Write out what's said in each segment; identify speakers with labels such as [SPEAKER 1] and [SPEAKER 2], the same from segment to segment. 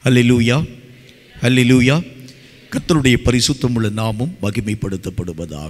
[SPEAKER 1] அல்லேலூயா அல்லேலூயா கர்த்தருடைய பரிசுத்தமுள்ள நாமும் மகிமைப்படுத்தப்படுவதாக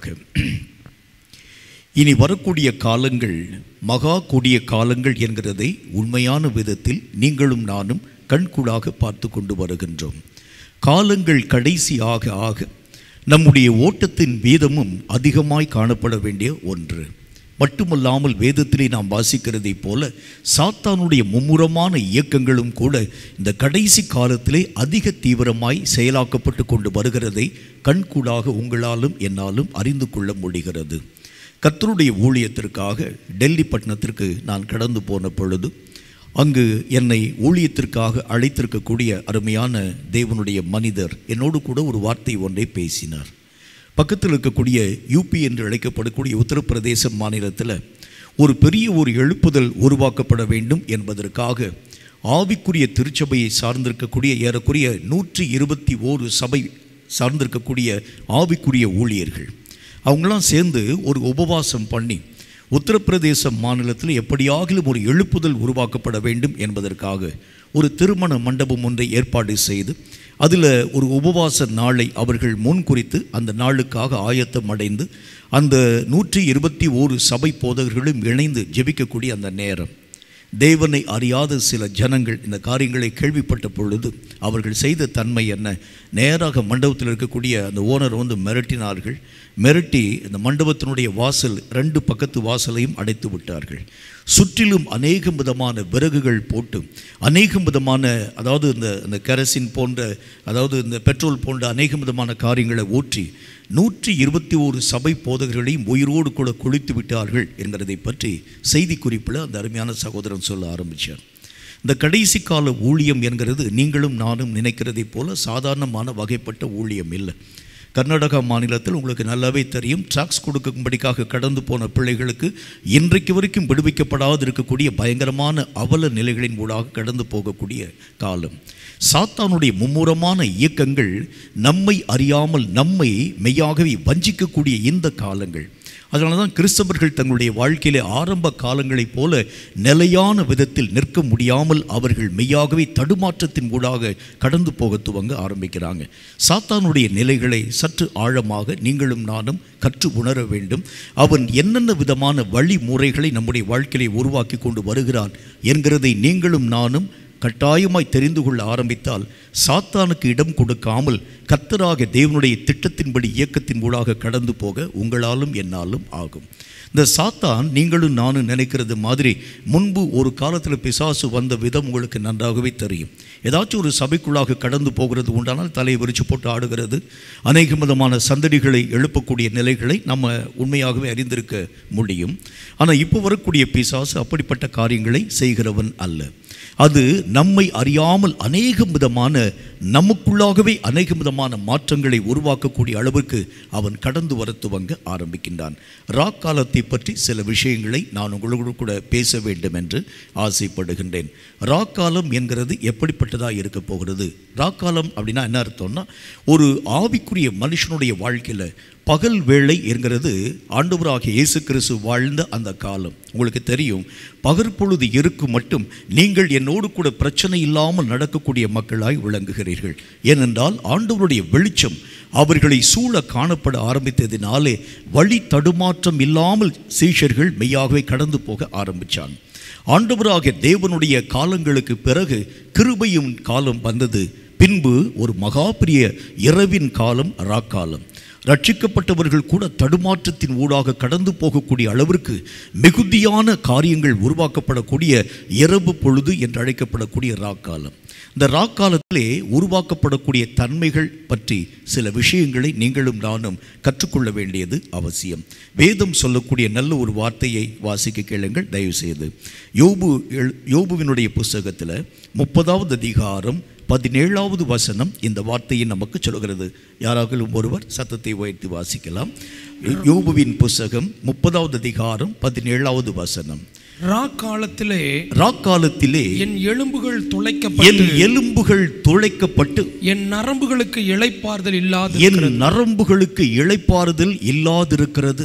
[SPEAKER 1] இனி வரக்கூடிய காலங்கள் மகா கொடிய காலங்கள் என்கிறதை உண்மையான விதத்தில் நீங்களும் நானும் கண்கூடாக பார்த்து கொண்டு வருகின்றோம் காலங்கள் கடைசி ஆக ஆக நம்முடைய ஓட்டத்தின் வீதமும் அதிகமாய் காணப்பட வேண்டிய ஒன்று மட்டுமல்லாமல் வேதத்திலே நாம் வாசிக்கிறதைப் போல சாத்தானுடைய மும்முரமான இயக்கங்களும் கூட இந்த கடைசி காலத்திலே அதிக தீவிரமாய் செயலாக்கப்பட்டு கொண்டு வருகிறதை கண்கூடாக உங்களாலும் என்னாலும் அறிந்து கொள்ள முடிகிறது கர்த்தருடைய ஊழியத்திற்காக டெல்லி பட்டணத்திற்கு நான் கடந்து போன பொழுது அங்கு என்னை ஊழியத்திற்காக அழைத்திருக்கக்கூடிய அருமையான தேவனுடைய மனிதர் என்னோடு கூட ஒரு வார்த்தை ஒன்றை பேசினார் பக்கத்தில் இருக்கக்கூடிய யூபி என்று அழைக்கப்படக்கூடிய உத்தரப்பிரதேச மாநிலத்தில் ஒரு பெரிய ஒரு எழுப்புதல் உருவாக்கப்பட வேண்டும் என்பதற்காக ஆவிக்குரிய திருச்சபையை சார்ந்திருக்கக்கூடிய ஏறக்குறைய நூற்றி இருபத்தி ஓரு சபை சார்ந்திருக்கக்கூடிய ஆவிக்குரிய ஊழியர்கள் அவங்களாம் சேர்ந்து ஒரு உபவாசம் பண்ணி உத்தரப்பிரதேச மாநிலத்தில் எப்படியாகிலும் ஒரு எழுப்புதல் உருவாக்கப்பட வேண்டும் என்பதற்காக ஒரு திருமண மண்டபம் ஒன்றை ஏற்பாடு செய்து அதில் ஒரு உபவாச நாளை அவர்கள் முன் குறித்து அந்த நாளுக்காக ஆயத்தம் அடைந்து அந்த நூற்றி இருபத்தி ஓரு சபை போதகர்களும் இணைந்து ஜெபிக்கக்கூடிய அந்த நேரம் தேவனை அறியாத சில ஜனங்கள் இந்த காரியங்களை கேள்விப்பட்ட பொழுது அவர்கள் செய்த தன்மை என்ன நேராக மண்டபத்தில் இருக்கக்கூடிய அந்த ஓனர் வந்து மிரட்டினார்கள் மிரட்டி இந்த மண்டபத்தினுடைய வாசல் ரெண்டு பக்கத்து வாசலையும் அடைத்து விட்டார்கள் சுற்றிலும் அநேகம் விதமான விறகுகள் போட்டு அநேகம் விதமான அதாவது இந்த இந்த கெரசின் போன்ற அதாவது இந்த பெட்ரோல் போன்ற அநேகம் விதமான காரியங்களை ஊற்றி நூற்றி இருபத்தி ஓரு சபை போதகர்களையும் உயிரோடு கூட கொளித்து விட்டார்கள் என்கிறதை பற்றி செய்தி குறிப்பில் அந்த அருமையான சகோதரன் சொல்ல ஆரம்பித்தார் இந்த கடைசி கால ஊழியம் என்கிறது நீங்களும் நானும் நினைக்கிறதைப் போல சாதாரணமான வகைப்பட்ட ஊழியம் இல்லை கர்நாடகா மாநிலத்தில் உங்களுக்கு நல்லாவே தெரியும் ட்ராக்ஸ் கொடுக்கும்படிக்காக கடந்து போன பிள்ளைகளுக்கு இன்றைக்கு வரைக்கும் விடுவிக்கப்படாது இருக்கக்கூடிய பயங்கரமான அவல நிலைகளின் ஊடாக கடந்து போகக்கூடிய காலம் சாத்தானுடைய மும்முரமான இயக்கங்கள் நம்மை அறியாமல் நம்மை மெய்யாகவே வஞ்சிக்கக்கூடிய இந்த காலங்கள் அதனால தான் கிறிஸ்தவர்கள் தங்களுடைய வாழ்க்கையிலே ஆரம்ப காலங்களைப் போல நிலையான விதத்தில் நிற்க முடியாமல் அவர்கள் மெய்யாகவே தடுமாற்றத்தின் ஊடாக கடந்து போக துவங்க ஆரம்பிக்கிறாங்க சாத்தானுடைய நிலைகளை சற்று ஆழமாக நீங்களும் நானும் கற்று உணர வேண்டும் அவன் என்னென்ன விதமான வழிமுறைகளை நம்முடைய வாழ்க்கையிலே உருவாக்கி கொண்டு வருகிறான் என்கிறதை நீங்களும் நானும் கட்டாயமாய் தெரிந்து கொள்ள ஆரம்பித்தால் சாத்தானுக்கு இடம் கொடுக்காமல் கத்தராக தேவனுடைய திட்டத்தின்படி இயக்கத்தின் ஊடாக கடந்து போக உங்களாலும் என்னாலும் ஆகும் இந்த சாத்தான் நீங்களும் நானும் நினைக்கிறது மாதிரி முன்பு ஒரு காலத்தில் பிசாசு வந்த விதம் உங்களுக்கு நன்றாகவே தெரியும் ஏதாச்சும் ஒரு சபைக்குள்ளாக கடந்து போகிறது உண்டானால் தலையை விரிச்சு போட்டு ஆடுகிறது அநேக விதமான சந்தடிகளை எழுப்பக்கூடிய நிலைகளை நம்ம உண்மையாகவே அறிந்திருக்க முடியும் ஆனால் இப்போ வரக்கூடிய பிசாசு அப்படிப்பட்ட காரியங்களை செய்கிறவன் அல்ல அது நம்மை அறியாமல் அநேக விதமான நமக்குள்ளாகவே அநேக விதமான மாற்றங்களை உருவாக்கக்கூடிய அளவுக்கு அவன் கடந்து வர துவங்க ஆரம்பிக்கின்றான் ரா காலத்தை பற்றி சில விஷயங்களை நான் உங்களோடு கூட பேச வேண்டும் என்று ஆசைப்படுகின்றேன் ரா காலம் என்கிறது எப்படிப்பட்டதாக இருக்க போகிறது ரா காலம் அப்படின்னா என்ன அர்த்தம்னா ஒரு ஆவிக்குரிய மனுஷனுடைய வாழ்க்கையில் பகல் வேளை என்கிறது ஆண்டவராகிய இயேசு கிறிஸ்து வாழ்ந்த அந்த காலம் உங்களுக்கு தெரியும் பகற்பொழுது இருக்கும் மட்டும் நீங்கள் என்னோடு கூட பிரச்சனை இல்லாமல் நடக்கக்கூடிய மக்களாய் விளங்குகிறீர்கள் ஏனென்றால் ஆண்டவருடைய வெளிச்சம் அவர்களை சூழ காணப்பட ஆரம்பித்ததினாலே வழி தடுமாற்றம் இல்லாமல் சீஷர்கள் மெய்யாகவே கடந்து போக ஆரம்பித்தான் ஆண்டவராகிய தேவனுடைய காலங்களுக்கு பிறகு கிருபையும் காலம் வந்தது பின்பு ஒரு மகா பெரிய இரவின் காலம் ராக்காலம் ரட்சிக்கப்பட்டவர்கள் கூட தடுமாற்றத்தின் ஊடாக கடந்து போகக்கூடிய அளவிற்கு மிகுதியான காரியங்கள் உருவாக்கப்படக்கூடிய இரவு பொழுது என்று அழைக்கப்படக்கூடிய ராக்காலம் இந்த ராக்காலத்திலே உருவாக்கப்படக்கூடிய தன்மைகள் பற்றி சில விஷயங்களை நீங்களும் நானும் கற்றுக்கொள்ள வேண்டியது அவசியம் வேதம் சொல்லக்கூடிய நல்ல ஒரு வார்த்தையை வாசிக்க கேளுங்கள் தயவு செய்து யோபு எழு- யோபுவினுடைய புஸ்தகத்தில் முப்பதாவது அதிகாரம் பதினேழாவது வசனம் இந்த வார்த்தையை நமக்கு சொல்கிறது யாராகிலும் ஒருவர் சத்தத்தை உயர்த்தி வாசிக்கலாம் யோபுவின் புஸ்தகம் முப்பதாவது அதிகாரம் பதினேழாவது வசனம்
[SPEAKER 2] ரா காலத்திலே
[SPEAKER 1] ராக்காலத்திலே
[SPEAKER 2] என் எலும்புகள்
[SPEAKER 1] என்
[SPEAKER 2] துளைக்கப்பட்டு
[SPEAKER 1] எலும்புகள் துளைக்கப்பட்டு
[SPEAKER 2] என் நரம்புகளுக்கு இளைப்பாறுதல் இல்லாது
[SPEAKER 1] என் நரம்புகளுக்கு இளைப்பாறுதல் இல்லாதிருக்கிறது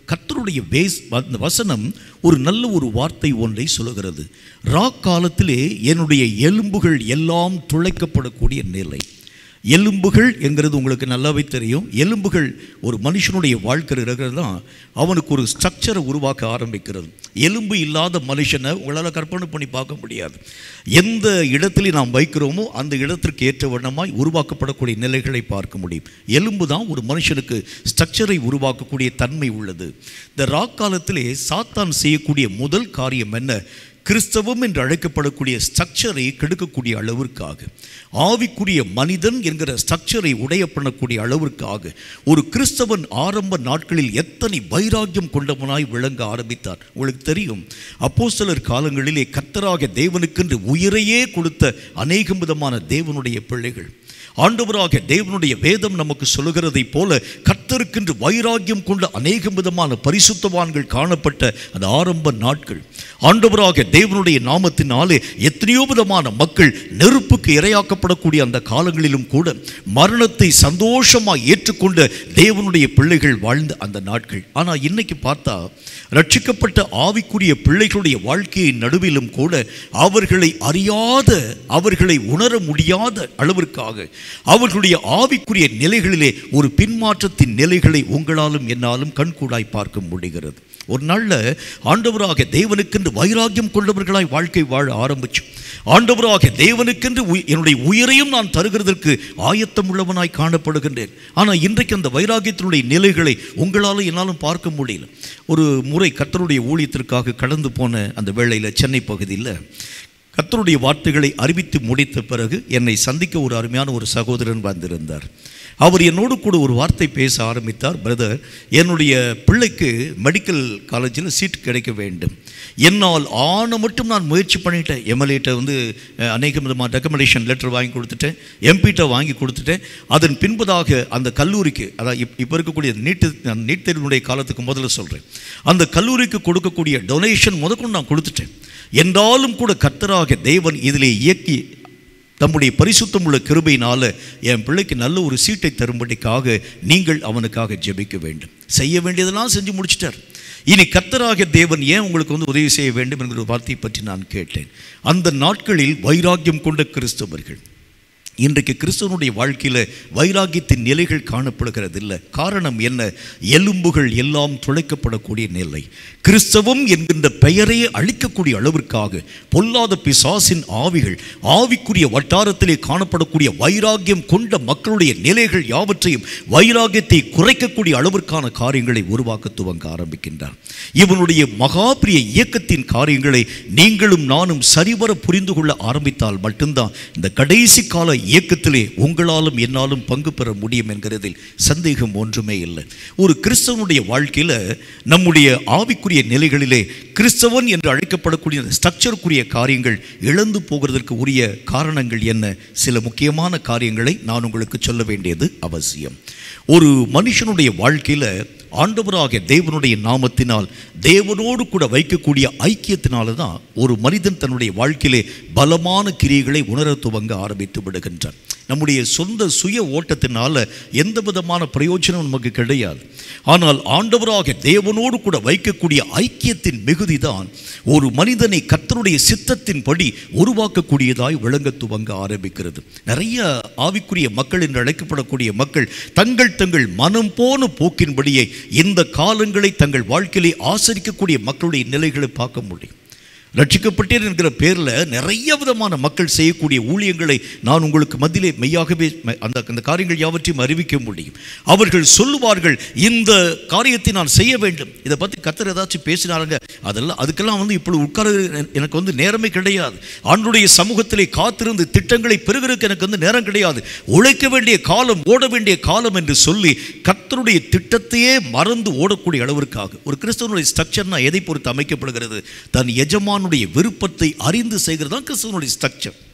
[SPEAKER 1] கர்த்தருடைய வேஸ் அந்த வசனம் ஒரு நல்ல ஒரு வார்த்தை ஒன்றை சொல்லுகிறது ரா காலத்திலே என்னுடைய எலும்புகள் எல்லாம் துளைக்கப்படக்கூடிய நிலை எலும்புகள் என்கிறது உங்களுக்கு நல்லாவே தெரியும் எலும்புகள் ஒரு மனுஷனுடைய வாழ்க்கை இருக்கிறது தான் அவனுக்கு ஒரு ஸ்ட்ரக்சரை உருவாக்க ஆரம்பிக்கிறது எலும்பு இல்லாத மனுஷனை உங்களால் கற்பனை பண்ணி பார்க்க முடியாது எந்த இடத்துல நாம் வைக்கிறோமோ அந்த இடத்திற்கு ஏற்ற வண்ணமாய் உருவாக்கப்படக்கூடிய நிலைகளை பார்க்க முடியும் எலும்பு தான் ஒரு மனுஷனுக்கு ஸ்ட்ரக்சரை உருவாக்கக்கூடிய தன்மை உள்ளது இந்த ராக் காலத்திலே சாத்தான் செய்யக்கூடிய முதல் காரியம் என்ன கிறிஸ்தவம் என்று அழைக்கப்படக்கூடிய ஸ்ட்ரக்சரை கெடுக்கக்கூடிய அளவிற்காக ஆவிக்குரிய மனிதன் என்கிற ஸ்ட்ரக்சரை உடைய பண்ணக்கூடிய அளவிற்காக ஒரு கிறிஸ்தவன் ஆரம்ப நாட்களில் எத்தனை வைராக்கியம் கொண்டவனாய் விளங்க ஆரம்பித்தார் உங்களுக்கு தெரியும் அப்போஸ்தலர் காலங்களிலே கத்தராக தேவனுக்கென்று உயிரையே கொடுத்த அநேகம் விதமான தேவனுடைய பிள்ளைகள் ஆண்டவராக தேவனுடைய வேதம் நமக்கு சொல்லுகிறதைப் போல கர்த்தருக்கென்று வைராக்கியம் கொண்ட அநேக விதமான பரிசுத்தவான்கள் காணப்பட்ட அந்த ஆரம்ப நாட்கள் ஆண்டவராக தேவனுடைய நாமத்தினாலே எத்தனையோ விதமான மக்கள் நெருப்புக்கு இரையாக்கப்படக்கூடிய அந்த காலங்களிலும் கூட மரணத்தை சந்தோஷமாக ஏற்றுக்கொண்ட தேவனுடைய பிள்ளைகள் வாழ்ந்த அந்த நாட்கள் ஆனால் இன்னைக்கு பார்த்தா ரட்சிக்கப்பட்ட ஆவிக்குரிய பிள்ளைகளுடைய வாழ்க்கையின் நடுவிலும் கூட அவர்களை அறியாத அவர்களை உணர முடியாத அளவிற்காக அவர்களுடைய ஆவிக்குரிய நிலைகளிலே ஒரு பின்மாற்றத்தின் நிலைகளை உங்களாலும் என்னாலும் கண்கூடாய் பார்க்க முடிகிறது ஒரு நாளில் ஆண்டவராக தேவனுக்கென்று வைராக்கியம் கொண்டவர்களாய் வாழ்க்கை வாழ ஆரம்பிச்சு ஆண்டவராக தேவனுக்கென்று உய்- என்னுடைய உயிரையும் நான் தருகிறதற்கு ஆயத்தம் உள்ளவனாய் காணப்படுகின்றேன் ஆனால் இன்றைக்கு அந்த வைராக்கியத்தினுடைய நிலைகளை உங்களால் என்னாலும் பார்க்க முடியல ஒரு முறை கர்த்தருடைய ஊழியத்திற்காக கடந்து போன அந்த வேளையில் சென்னை பகுதியில் கர்த்தருடைய வார்த்தைகளை அறிவித்து முடித்த பிறகு என்னை சந்திக்க ஒரு அருமையான ஒரு சகோதரன் வந்திருந்தார் அவர் என்னோடு கூட ஒரு வார்த்தை பேச ஆரம்பித்தார் பிரதர் என்னுடைய பிள்ளைக்கு மெடிக்கல் காலேஜில் சீட் கிடைக்க வேண்டும் என்னால் ஆன மட்டும் நான் முயற்சி பண்ணிட்டேன் எம்எல்ஏட்ட வந்து அஹ், அநேக விதமான ரெக்கமெண்டேஷன் லெட்டர் வாங்கி கொடுத்துட்டேன் எம்பிட்ட வாங்கி கொடுத்துட்டேன் அதன் பின்பதாக அந்த கல்லூரிக்கு அதாவது இப் இப்போ இருக்கக்கூடிய நீட்டு நான் நீட் தேர்வினுடைய காலத்துக்கு முதல்ல சொல்கிறேன் அந்த கல்லூரிக்கு கொடுக்கக்கூடிய டொனேஷன் முதற்கொண்டு நான் கொடுத்துட்டேன் என்றாலும் கூட கர்த்தராக தேவன் இதிலே இயக்கி தம்முடைய பரிசுத்தமுள்ள கிருபையினால என் பிள்ளைக்கு நல்ல ஒரு சீட்டை தரும்படிக்காக நீங்கள் அவனுக்காக ஜெபிக்க வேண்டும் செய்ய வேண்டியதெல்லாம் செஞ்சு முடிச்சிட்டார் இனி கர்த்தராக தேவன் ஏன் உங்களுக்கு வந்து உதவி செய்ய வேண்டும் என்கிற ஒரு வார்த்தையை பற்றி நான் கேட்டேன் அந்த நாட்களில் வைராக்கியம் கொண்ட கிறிஸ்தவர்கள் இன்றைக்கு கிறிஸ்தவனுடைய வாழ்க்கையில் வைராக்கியத்தின் நிலைகள் காணப்படுகிறது இல்லை காரணம் என்ன எலும்புகள் எல்லாம் துளைக்கப்படக்கூடிய நிலை கிறிஸ்தவம் என்கின்ற பெயரையே அழிக்கக்கூடிய அளவிற்காக பொல்லாத பிசாசின் ஆவிகள் ஆவிக்குரிய வட்டாரத்திலே காணப்படக்கூடிய வைராக்கியம் கொண்ட மக்களுடைய நிலைகள் யாவற்றையும் வைராக்கியத்தை குறைக்கக்கூடிய அளவிற்கான காரியங்களை உருவாக்க துவங்க ஆரம்பிக்கின்றார் இவனுடைய மகாபிரிய இயக்கத்தின் காரியங்களை நீங்களும் நானும் சரிவர புரிந்து கொள்ள ஆரம்பித்தால் மட்டும்தான் இந்த கடைசி கால இயக்கத்திலே உங்களாலும் என்னாலும் பங்கு பெற முடியும் என்கிறதில் சந்தேகம் ஒன்றுமே இல்லை ஒரு கிறிஸ்தவனுடைய வாழ்க்கையில் நம்முடைய ஆவிக்குரிய நிலைகளிலே கிறிஸ்தவன் என்று அழைக்கப்படக்கூடிய ஸ்ட்ரக்சருக்குரிய காரியங்கள் இழந்து போகிறதற்கு உரிய காரணங்கள் என்ன சில முக்கியமான காரியங்களை நான் உங்களுக்கு சொல்ல வேண்டியது அவசியம் ஒரு மனுஷனுடைய வாழ்க்கையில் ஆண்டவராக தேவனுடைய நாமத்தினால் தேவனோடு கூட வைக்கக்கூடிய ஐக்கியத்தினால தான் ஒரு மனிதன் தன்னுடைய வாழ்க்கையிலே பலமான கிரியைகளை உணர துவங்க ஆரம்பித்து விடுகின்றான் நம்முடைய சொந்த சுய ஓட்டத்தினால எந்த விதமான பிரயோஜனம் நமக்கு கிடையாது ஆனால் ஆண்டவராக தேவனோடு கூட வைக்கக்கூடிய ஐக்கியத்தின் மிகுதி தான் ஒரு மனிதனை கர்த்தருடைய சித்தத்தின்படி உருவாக்கக்கூடியதாய் விளங்க துவங்க ஆரம்பிக்கிறது நிறைய ஆவிக்குரிய மக்கள் என்று அழைக்கப்படக்கூடிய மக்கள் தங்கள் தங்கள் மனம் போன போக்கின்படியே இந்த காலங்களை தங்கள் வாழ்க்கையிலே ஆசரிக்கக்கூடிய மக்களுடைய நிலைகளை பார்க்க முடியும் ரட்சிக்கப்பட்டேன் என்கிற பேரில் நிறைய விதமான மக்கள் செய்யக்கூடிய ஊழியங்களை நான் உங்களுக்கு மத்தியிலே மெய்யாகவே ம- அந்த அந்த காரியங்கள் யாவற்றையும் அறிவிக்க முடியும் அவர்கள் சொல்லுவார்கள் இந்த காரியத்தை நான் செய்ய வேண்டும் இதை பற்றி கத்தர் ஏதாச்சும் பேசினாருங்க அதெல்லாம் அதுக்கெல்லாம் வந்து இப்பொழுது உட்கார எனக்கு வந்து நேரமே கிடையாது ஆண்டுடைய சமூகத்திலே காத்திருந்து திட்டங்களை பெறுகிறதுக்கு எனக்கு வந்து நேரம் கிடையாது உழைக்க வேண்டிய காலம் ஓட வேண்டிய காலம் என்று சொல்லி கர்த்தருடைய திட்டத்தையே மறந்து ஓடக்கூடிய அளவிற்காக ஒரு கிறிஸ்தவனுடைய ஸ்ட்ரக்சர்னா எதை பொறுத்து அமைக்கப்படுகிறது தன் எஜமானுடைய விருப்பத்தை அறிந்து செய்கிறது தான் கிறிஸ்தவனுடைய ஸ்ட்ரக்சர்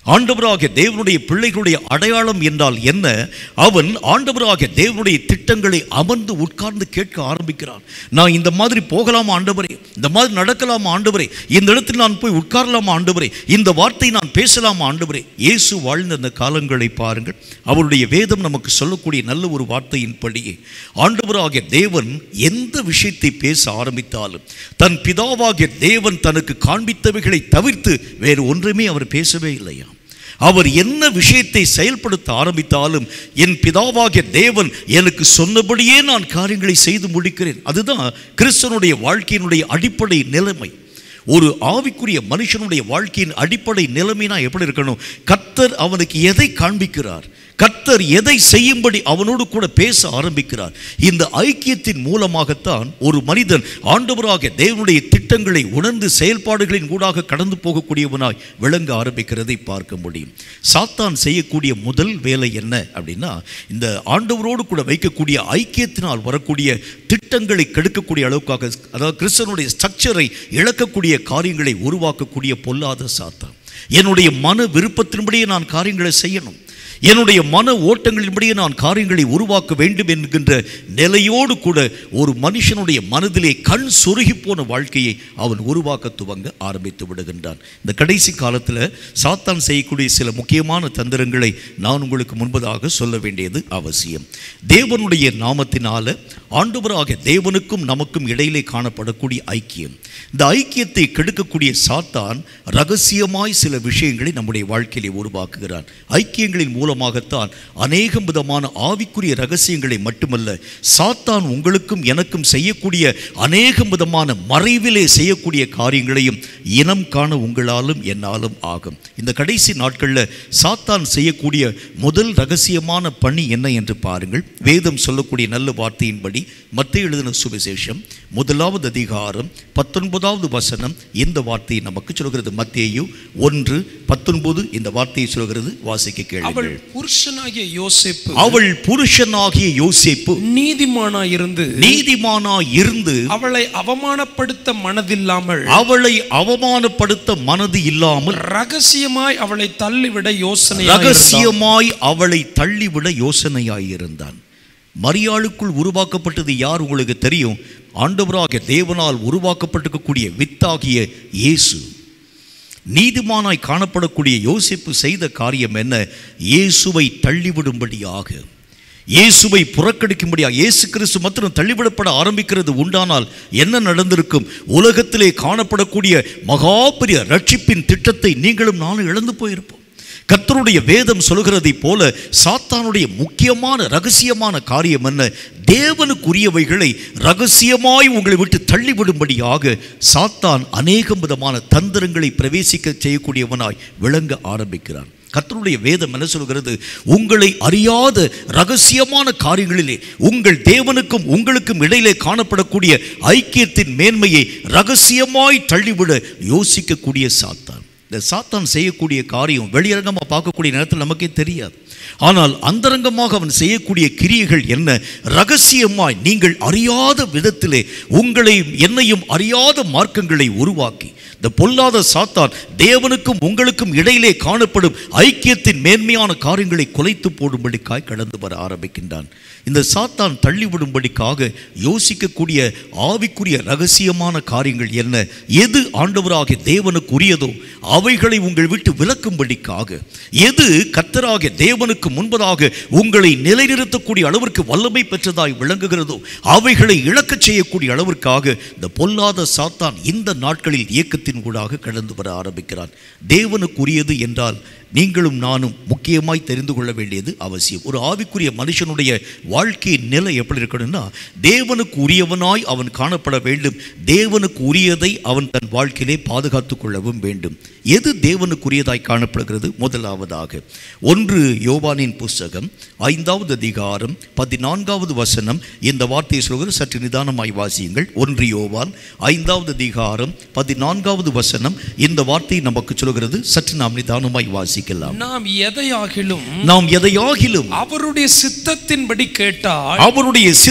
[SPEAKER 1] ஆண்டவராகிய தேவனுடைய பிள்ளைகளுடைய அடையாளம் என்றால் என்ன அவன் ஆண்டவராகிய தேவனுடைய திட்டங்களை அமர்ந்து உட்கார்ந்து கேட்க ஆரம்பிக்கிறான் நான் இந்த மாதிரி போகலாமா ஆண்டவரே இந்த மாதிரி நடக்கலாமா ஆண்டவரே இந்த இடத்தில் நான் போய் உட்காரலாமா ஆண்டவரே இந்த வார்த்தை நான் பேசலாமா ஆண்டவரே இயேசு வாழ்ந்த அந்த காலங்களை பாருங்கள் அவருடைய வேதம் நமக்கு சொல்லக்கூடிய நல்ல ஒரு வார்த்தையின்படியே ஆண்டவராகிய தேவன் எந்த விஷயத்தை பேச ஆரம்பித்தாலும் தன் பிதாவாகிய தேவன் தனக்கு காண்பித்தவைகளை தவிர்த்து வேறு ஒன்றுமே அவர் பேசவே இல்லையா அவர் என்ன விஷயத்தை செயல்படுத்த ஆரம்பித்தாலும் என் பிதாவாகிய தேவன் எனக்கு சொன்னபடியே நான் காரியங்களை செய்து முடிக்கிறேன் அதுதான் கிறிஸ்தனுடைய வாழ்க்கையினுடைய அடிப்படை நிலைமை ஒரு ஆவிக்குரிய மனுஷனுடைய வாழ்க்கையின் அடிப்படை நிலைமைனா எப்படி இருக்கணும் கர்த்தர் அவனுக்கு எதை காண்பிக்கிறார் கர்த்தர் எதை செய்யும்படி அவனோடு கூட பேச ஆரம்பிக்கிறார் இந்த ஐக்கியத்தின் மூலமாகத்தான் ஒரு மனிதன் ஆண்டவராக தேவனுடைய திட்டங்களை உணர்ந்து செயல்பாடுகளின் ஊடாக கடந்து போகக்கூடியவனாய் விளங்க ஆரம்பிக்கிறதை பார்க்க முடியும் சாத்தான் செய்யக்கூடிய முதல் வேலை என்ன அப்படின்னா இந்த ஆண்டவரோடு கூட வைக்கக்கூடிய ஐக்கியத்தினால் வரக்கூடிய திட்டங்களை கெடுக்கக்கூடிய அளவுக்காக அதாவது கிறிஸ்தனுடைய ஸ்ட்ரக்சரை இழக்கக்கூடிய காரியங்களை உருவாக்கக்கூடிய பொல்லாத சாத்தான் என்னுடைய மன விருப்பத்தின்படியே நான் காரியங்களை செய்யணும் என்னுடைய மன ஓட்டங்களின்படியே நான் காரியங்களை உருவாக்க வேண்டும் என்கின்ற நிலையோடு கூட ஒரு மனுஷனுடைய மனதிலே கண் சொருகி போன வாழ்க்கையை அவன் உருவாக்க துவங்க ஆரம்பித்து விடுகின்றான் இந்த கடைசி காலத்தில் சாத்தான் செய்யக்கூடிய சில முக்கியமான தந்திரங்களை நான் உங்களுக்கு முன்பதாக சொல்ல வேண்டியது அவசியம் தேவனுடைய நாமத்தினால ஆண்டவராக தேவனுக்கும் நமக்கும் இடையிலே காணப்படக்கூடிய ஐக்கியம் இந்த ஐக்கியத்தை கெடுக்கக்கூடிய சாத்தான் ரகசியமாய் சில விஷயங்களை நம்முடைய வாழ்க்கையிலே உருவாக்குகிறான் ஐக்கியங்களின் மூலமாகத்தான் அநேகம் விதமான ஆவிக்குரிய ரகசியங்களை மட்டுமல்ல சாத்தான் உங்களுக்கும் எனக்கும் செய்யக்கூடிய அநேகம் விதமான மறைவிலே செய்யக்கூடிய காரியங்களையும் இனம் காண உங்களாலும் என்னாலும் ஆகும் இந்த கடைசி நாட்களில் சாத்தான் செய்யக்கூடிய முதல் ரகசியமான பணி என்ன என்று பாருங்கள் வேதம் சொல்லக்கூடிய நல்ல வார்த்தையின்படி மத்திய எழுதின சுவிசேஷம் முதலாவது அதிகாரம் பத்தொன்பதாவது வசனம் இந்த வார்த்தையை நமக்கு சொல்கிறது மத்தேயு ஒன்று பத்தொன்பது இந்த வார்த்தையை சொல்கிறது வாசிக்க
[SPEAKER 2] அவள்
[SPEAKER 1] கேளுங்கள்
[SPEAKER 2] புருஷனாகிய யோசேப்பு
[SPEAKER 1] அவள் புருஷனாகிய யோசேப்பு
[SPEAKER 2] நீதிமானாயிருந்து
[SPEAKER 1] நீதிமானாய் இருந்து
[SPEAKER 2] அவளை அவமானப்படுத்த மனதில்லாமல்
[SPEAKER 1] அவளை அவமானப்படுத்த மனது இல்லாமல்
[SPEAKER 2] ரகசியமாய் அவளை தள்ளிவிட யோசனை
[SPEAKER 1] ரகசியமாய் அவளை தள்ளிவிட யோசனையாயிருந்தான் மரியாளுக்குள் உருவாக்கப்பட்டது யார் உங்களுக்கு தெரியும் ஆண்டவராகிய தேவனால் உருவாக்கப்பட்டிருக்கக்கூடிய வித்தாகிய இயேசு நீதிமானாய் காணப்படக்கூடிய யோசிப்பு செய்த காரியம் என்ன இயேசுவை தள்ளிவிடும்படியாக இயேசுவை புறக்கணிக்கும்படியாக இயேசு கிறிஸ்து மாத்திரம் தள்ளிவிடப்பட ஆரம்பிக்கிறது உண்டானால் என்ன நடந்திருக்கும் உலகத்திலே காணப்படக்கூடிய மகா பெரிய ரட்சிப்பின் திட்டத்தை நீங்களும் நானும் இழந்து போயிருப்போம் கர்த்தருடைய வேதம் சொல்கிறதைப் போல சாத்தானுடைய முக்கியமான ரகசியமான காரியம் என்ன தேவனுக்குரியவைகளை ரகசியமாய் உங்களை விட்டு தள்ளிவிடும்படியாக சாத்தான் அநேகம் விதமான தந்திரங்களை பிரவேசிக்க செய்யக்கூடியவனாய் விளங்க ஆரம்பிக்கிறான் கர்த்தருடைய வேதம் என்ன சொல்கிறது உங்களை அறியாத ரகசியமான காரியங்களிலே உங்கள் தேவனுக்கும் உங்களுக்கும் இடையிலே காணப்படக்கூடிய ஐக்கியத்தின் மேன்மையை ரகசியமாய் தள்ளிவிட யோசிக்கக்கூடிய சாத்தான் இந்த சாத்தான் செய்யக்கூடிய காரியம் வெளியரங்கமாக பார்க்கக்கூடிய நேரத்தில் நமக்கே தெரியாது ஆனால் அந்தரங்கமாக அவன் செய்யக்கூடிய கிரியைகள் என்ன ரகசியமாய் நீங்கள் அறியாத விதத்திலே உங்களை என்னையும் அறியாத மார்க்கங்களை உருவாக்கி இந்த பொல்லாத சாத்தான் தேவனுக்கும் உங்களுக்கும் இடையிலே காணப்படும் ஐக்கியத்தின் மேன்மையான காரியங்களை குலைத்து போடும்படிக்காய் கடந்து வர ஆரம்பிக்கின்றான் இந்த சாத்தான் தள்ளிவிடும்படிக்காக யோசிக்கக்கூடிய ஆவிக்குரிய ரகசியமான காரியங்கள் என்ன எது ஆண்டவராகிய தேவனுக்கு உரியதோ அவைகளை உங்கள் விட்டு விலக்கும்படிக்காக எது கர்த்தராகிய தேவனுக்கு முன்பதாக உங்களை நிலைநிறுத்தக்கூடிய அளவிற்கு வல்லமை பெற்றதாய் விளங்குகிறதோ அவைகளை இழக்கச் செய்யக்கூடிய அளவிற்காக இந்த பொல்லாத சாத்தான் இந்த நாட்களில் இயக்கத்தின் ஊடாக கடந்து வர ஆரம்பிக்கிறான் தேவனுக்குரியது என்றால் நீங்களும் நானும் முக்கியமாய் தெரிந்து கொள்ள வேண்டியது அவசியம் ஒரு ஆவிக்குரிய மனுஷனுடைய வாழ்க்கையின் நிலை எப்படி இருக்கணும்னா தேவனுக்கு உரியவனாய் அவன் காணப்பட வேண்டும் தேவனுக்கு உரியதை அவன் தன் வாழ்க்கையிலே பாதுகாத்துக் கொள்ளவும் வேண்டும் எது தேவனுக்குரியதாய் காணப்படுகிறது முதலாவதாக ஒன்று யோவானின் புஸ்தகம் ஐந்தாவது அதிகாரம் பதினான்காவது வசனம் இந்த வார்த்தையை சொல்கிறது சற்று நிதானமாய் வாசியுங்கள் ஒன்று யோவான் ஐந்தாவது அதிகாரம் பதினான்காவது வசனம் இந்த வார்த்தையை நமக்கு சொல்கிறது சற்று நாம் நிதானமாய் வாசிக்கலாம்
[SPEAKER 2] நாம் எதையாகிலும்
[SPEAKER 1] நாம் எதையாகிலும்
[SPEAKER 2] அவருடைய சித்தத்தின்படி கேட்டால்
[SPEAKER 1] அவருடைய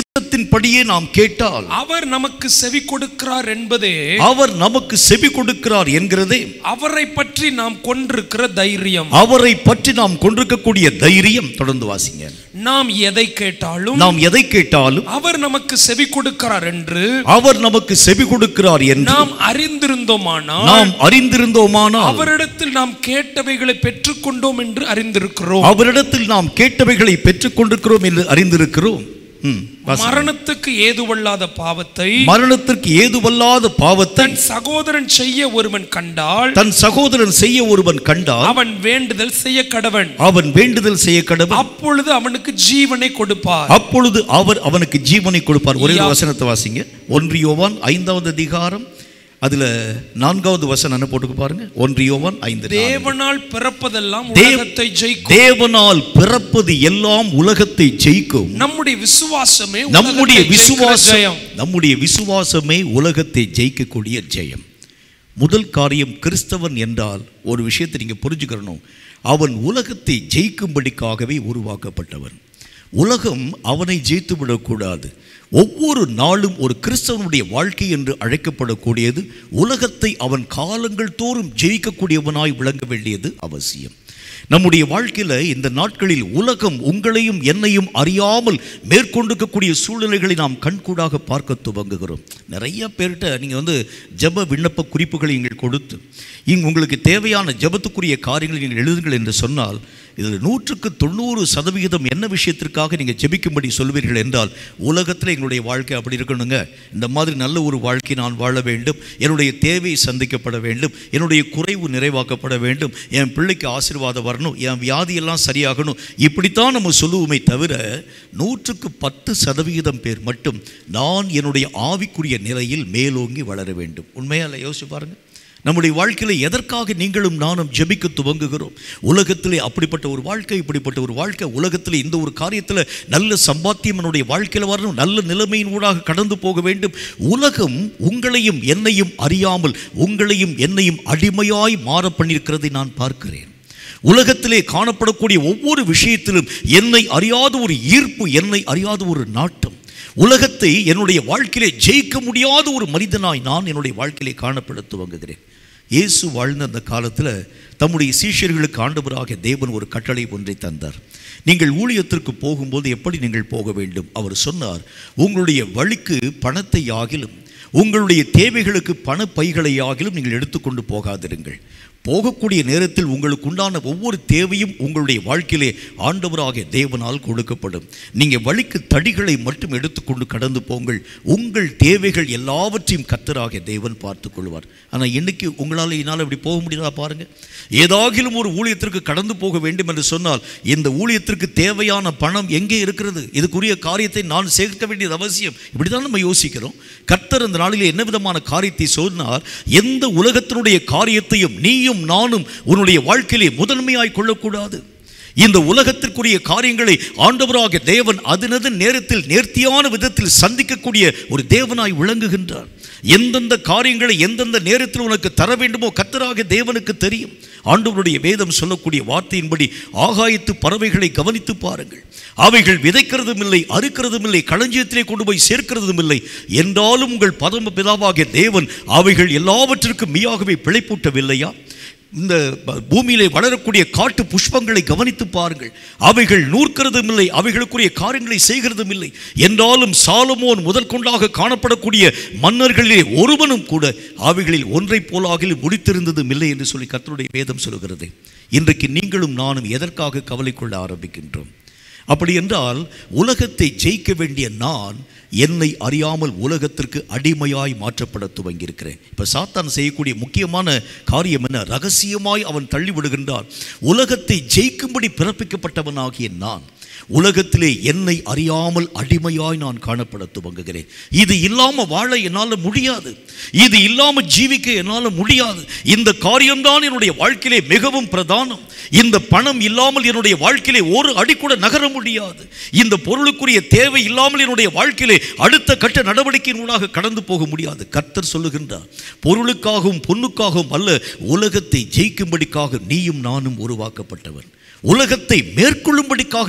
[SPEAKER 1] படியே நாம் கேட்டால்
[SPEAKER 2] அவர் நமக்கு செவி கொடுக்கிறார் என்பதே
[SPEAKER 1] அவர் நமக்கு செவி கொடுக்கிறார் என்கிறதே
[SPEAKER 2] அவரை பற்றி நாம் கொண்டிருக்கிற தைரியம்
[SPEAKER 1] அவரை பற்றி நாம் கொண்டிருக்கக்கூடிய தைரியம் தொடர்ந்து வாசிங்க
[SPEAKER 2] நாம் எதை கேட்டாலும்
[SPEAKER 1] நாம் எதை கேட்டாலும்
[SPEAKER 2] அவர் நமக்கு செவி கொடுக்கிறார் என்று
[SPEAKER 1] அவர் நமக்கு செவி கொடுக்கிறார் என்று
[SPEAKER 2] நாம் அறிந்திருந்தோமானால்
[SPEAKER 1] நாம் அறிந்திருந்தோமானால்
[SPEAKER 2] அவரிடத்தில் நாம் கேட்டவைகளை பெற்றுக்கொண்டோம் என்று அறிந்திருக்கிறோம்
[SPEAKER 1] அவரிடத்தில் நாம் கேட்டவைகளை பெற்றுக் கொண்டிருக்கிறோம் என்று அறிந்திருக்கிறோம் ம், வாசி.
[SPEAKER 2] மரணத்துக்கு ஏதுவல்லாத பாவத்தை
[SPEAKER 1] மரணத்திற்கு ஏதுவல்லாத பாவத்தை
[SPEAKER 2] தன் சகோதரன் செய்ய ஒருவன் கண்டால்
[SPEAKER 1] தன் சகோதரன் செய்ய ஒருவன் கண்டால்
[SPEAKER 2] அவன் வேண்டுதல் செய்ய கடவன்
[SPEAKER 1] அவன் வேண்டுதல் செய்ய கடவுள்
[SPEAKER 2] அப்பொழுது அவனுக்கு ஜீவனை கொடுப்பார்
[SPEAKER 1] அப்பொழுது அவர் அவனுக்கு ஜீவனை கொடுப்பார் ஒரே ஒரு வசனத்தை வாசிங்க ஒன்று யோவான் ஐந்தாவது அதிகாரம் அதுல நான்காவது வசனம் என்ன போட்டுக்கு பாருங்க ஒன்று யோவான் ஐந்து நான்கு.
[SPEAKER 2] தேவனால் பிறப்பதெல்லாம்
[SPEAKER 1] தேவ-
[SPEAKER 2] உலகத்தை ஜெயிக்கும்
[SPEAKER 1] தேவனால் பிறப்பது எல்லாம் உலகத்தை ஜெயிக்கும்
[SPEAKER 2] நம்முடைய விசுவாசமே
[SPEAKER 1] நம்முடைய
[SPEAKER 2] உலகத்தை ஜெயிக்கிற
[SPEAKER 1] விசுவாசம்
[SPEAKER 2] ஜெயம்
[SPEAKER 1] நம்முடைய விசுவாசமே உலகத்தை ஜெயிக்கக்கூடிய ஜெயம் முதல் காரியம் கிறிஸ்தவன் என்றால் ஒரு விஷயத்தை நீங்க புரிஞ்சுக்கிறணும் அவன் உலகத்தை ஜெயிக்கும்படிக்காகவே உருவாக்கப்பட்டவன் உலகம் அவனை ஜெயித்து விடக்கூடாது ஒவ்வொரு நாளும் ஒரு கிறிஸ்தவனுடைய வாழ்க்கை என்று அழைக்கப்படக்கூடியது உலகத்தை அவன் காலங்கள் தோறும் ஜெயிக்கக்கூடியவனாய் விளங்க வேண்டியது அவசியம் நம்முடைய வாழ்க்கையில் இந்த நாட்களில் உலகம் உங்களையும் என்னையும் அறியாமல் மேற்கொண்டிருக்கக்கூடிய சூழ்நிலைகளை நாம் கண்கூடாக பார்க்க துவங்குகிறோம் நிறைய பேர்கிட்ட நீங்கள் வந்து ஜெப விண்ணப்ப குறிப்புகளை நீங்கள் கொடுத்து இங்கு உங்களுக்கு தேவையான ஜெபத்துக்குரிய காரியங்களை நீங்கள் எழுதுங்கள் என்று சொன்னால் இதில் நூற்றுக்கு தொண்ணூறு சதவிகிதம் என்ன விஷயத்திற்காக நீங்கள் ஜெபிக்கும்படி சொல்வீர்கள் என்றால் உலகத்தில் எங்களுடைய வாழ்க்கை அப்படி இருக்கணுங்க இந்த மாதிரி நல்ல ஒரு வாழ்க்கை நான் வாழ வேண்டும் என்னுடைய தேவை சந்திக்கப்பட வேண்டும் என்னுடைய குறைவு நிறைவாக்கப்பட வேண்டும் என் பிள்ளைக்கு ஆசீர்வாதம் வரணும் என் வியாதியெல்லாம் சரியாகணும் இப்படித்தான் நம்ம சொல்லுவோமே தவிர நூற்றுக்கு பத்து சதவிகிதம் பேர் மட்டும் நான் என்னுடைய ஆவிக்குரிய நிலையில் மேலோங்கி வளர வேண்டும் உண்மையால யோசிச்சு பாருங்க நம்முடைய வாழ்க்கையில் எதற்காக நீங்களும் நானும் ஜெபிக்க துவங்குகிறோம் உலகத்திலே அப்படிப்பட்ட ஒரு வாழ்க்கை இப்படிப்பட்ட ஒரு வாழ்க்கை உலகத்தில் இந்த ஒரு காரியத்தில் நல்ல சம்பாத்தியம் என்னுடைய வாழ்க்கையில் வரணும் நல்ல நிலைமையின் ஊடாக கடந்து போக வேண்டும் உலகம் உங்களையும் என்னையும் அறியாமல் உங்களையும் என்னையும் அடிமையாய் மாற பண்ணியிருக்கிறதை நான் பார்க்கிறேன் உலகத்திலே காணப்படக்கூடிய ஒவ்வொரு விஷயத்திலும் என்னை அறியாத ஒரு ஈர்ப்பு என்னை அறியாத ஒரு நாட்டம் உலகத்தை என்னுடைய வாழ்க்கையிலே ஜெயிக்க முடியாத ஒரு மனிதனாய் நான் என்னுடைய வாழ்க்கையிலே காணப்பட துவங்குகிறேன் இயேசு வாழ்ந்த அந்த காலத்தில் தம்முடைய சீஷர்களுக்கு ஆண்டவராக தேவன் ஒரு கட்டளை ஒன்றை தந்தார் நீங்கள் ஊழியத்திற்கு போகும்போது எப்படி நீங்கள் போக வேண்டும் அவர் சொன்னார் உங்களுடைய வழிக்கு பணத்தை ஆகிலும் உங்களுடைய தேவைகளுக்கு பண பைகளை ஆகிலும் நீங்கள் எடுத்துக்கொண்டு போகாதிருங்கள் போகக்கூடிய நேரத்தில் உங்களுக்கு உண்டான ஒவ்வொரு தேவையும் உங்களுடைய வாழ்க்கையிலே ஆண்டவராக தேவனால் கொடுக்கப்படும் நீங்கள் வழிக்கு தடிகளை மட்டும் எடுத்துக்கொண்டு கடந்து போங்கள் உங்கள் தேவைகள் எல்லாவற்றையும் கத்தராக தேவன் பார்த்துக் கொள்வார் ஆனால் இன்னைக்கு உங்களால் என்னால் இப்படி போக முடியாதா பாருங்க ஏதாகிலும் ஒரு ஊழியத்திற்கு கடந்து போக வேண்டும் என்று சொன்னால் இந்த ஊழியத்திற்கு தேவையான பணம் எங்கே இருக்கிறது இதுக்குரிய காரியத்தை நான் சேர்க்க வேண்டியது அவசியம் இப்படிதான் நம்ம யோசிக்கிறோம் கர்த்தர் இந்த நாளிலே என்ன விதமான காரியத்தை சொன்னார் எந்த உலகத்தினுடைய காரியத்தையும் நீயும் நானும் உன்னுடைய வாழ்க்கையிலே முதன்மையாய் கொள்ளக்கூடாது இந்த உலகத்திற்குரிய காரியங்களை ஆண்டவராக தேவன் அதனது நேரத்தில் நேர்த்தியான விதத்தில் சந்திக்கக்கூடிய ஒரு தேவனாய் விளங்குகின்றார் எந்தெந்த காரியங்களை எந்தெந்த நேரத்தில் உனக்கு தர வேண்டுமோ கத்தராக தேவனுக்கு தெரியும் ஆண்டவருடைய வேதம் சொல்லக்கூடிய வார்த்தையின்படி ஆகாயத்து பறவைகளை கவனித்து பாருங்கள் அவைகள் விதைக்கிறதும் இல்லை அறுக்கிறதும் இல்லை களஞ்சியத்திலே கொண்டு போய் சேர்க்கிறதும் இல்லை என்றாலும் உங்கள் பதம பிதாவாகிய தேவன் அவைகள் எல்லாவற்றிற்கும் மீயாகவே பிழைப்பூட்டவில்லையா இந்த ப- பூமியிலே வளரக்கூடிய காட்டு புஷ்பங்களை கவனித்து பாருங்கள் அவைகள் நூற்கிறதும் இல்லை அவைகளுக்குரிய காரியங்களை செய்கிறதும் இல்லை என்றாலும் சாலமோன் முதல் கொண்டாக காணப்படக்கூடிய மன்னர்களிலே ஒருவனும் கூட அவைகளில் ஒன்றைப் போலாகில் முடித்திருந்ததும் இல்லை என்று சொல்லி கர்த்தருடைய வேதம் சொல்கிறது இன்றைக்கு நீங்களும் நானும் எதற்காக கவலை கொள்ள ஆரம்பிக்கின்றோம் அப்படி என்றால் உலகத்தை ஜெயிக்க வேண்டிய நான் என்னை அறியாமல் உலகத்திற்கு அடிமையாய் மாற்றப்பட துவங்கியிருக்கிறேன் இப்போ சாத்தான் செய்யக்கூடிய முக்கியமான காரியம் என்ன ரகசியமாய் அவன் தள்ளிவிடுகின்றான் உலகத்தை ஜெயிக்கும்படி பிறப்பிக்கப்பட்டவனாகிய நான் உலகத்திலே என்னை அறியாமல் அடிமையாய் நான் காணப்பட துவங்குகிறேன் இது இல்லாம வாழ என்னால் முடியாது இது இல்லாம ஜீவிக்க என்னால் முடியாது இந்த காரியம்தான் என்னுடைய வாழ்க்கையிலே மிகவும் பிரதானம் இந்த பணம் இல்லாமல் என்னுடைய வாழ்க்கையிலே ஒரு அடி கூட நகர முடியாது இந்த பொருளுக்குரிய தேவை இல்லாமல் என்னுடைய வாழ்க்கையிலே அடுத்த கட்ட நடவடிக்கையின் ஊடாக கடந்து போக முடியாது கர்த்தர் சொல்லுகின்றார் பொருளுக்காகவும் பொண்ணுக்காகவும் அல்ல உலகத்தை ஜெயிக்கும்படிக்காக நீயும் நானும் உருவாக்கப்பட்டவன் உலகத்தை மேற்கொள்ளும்படிக்காக கர்த்தர்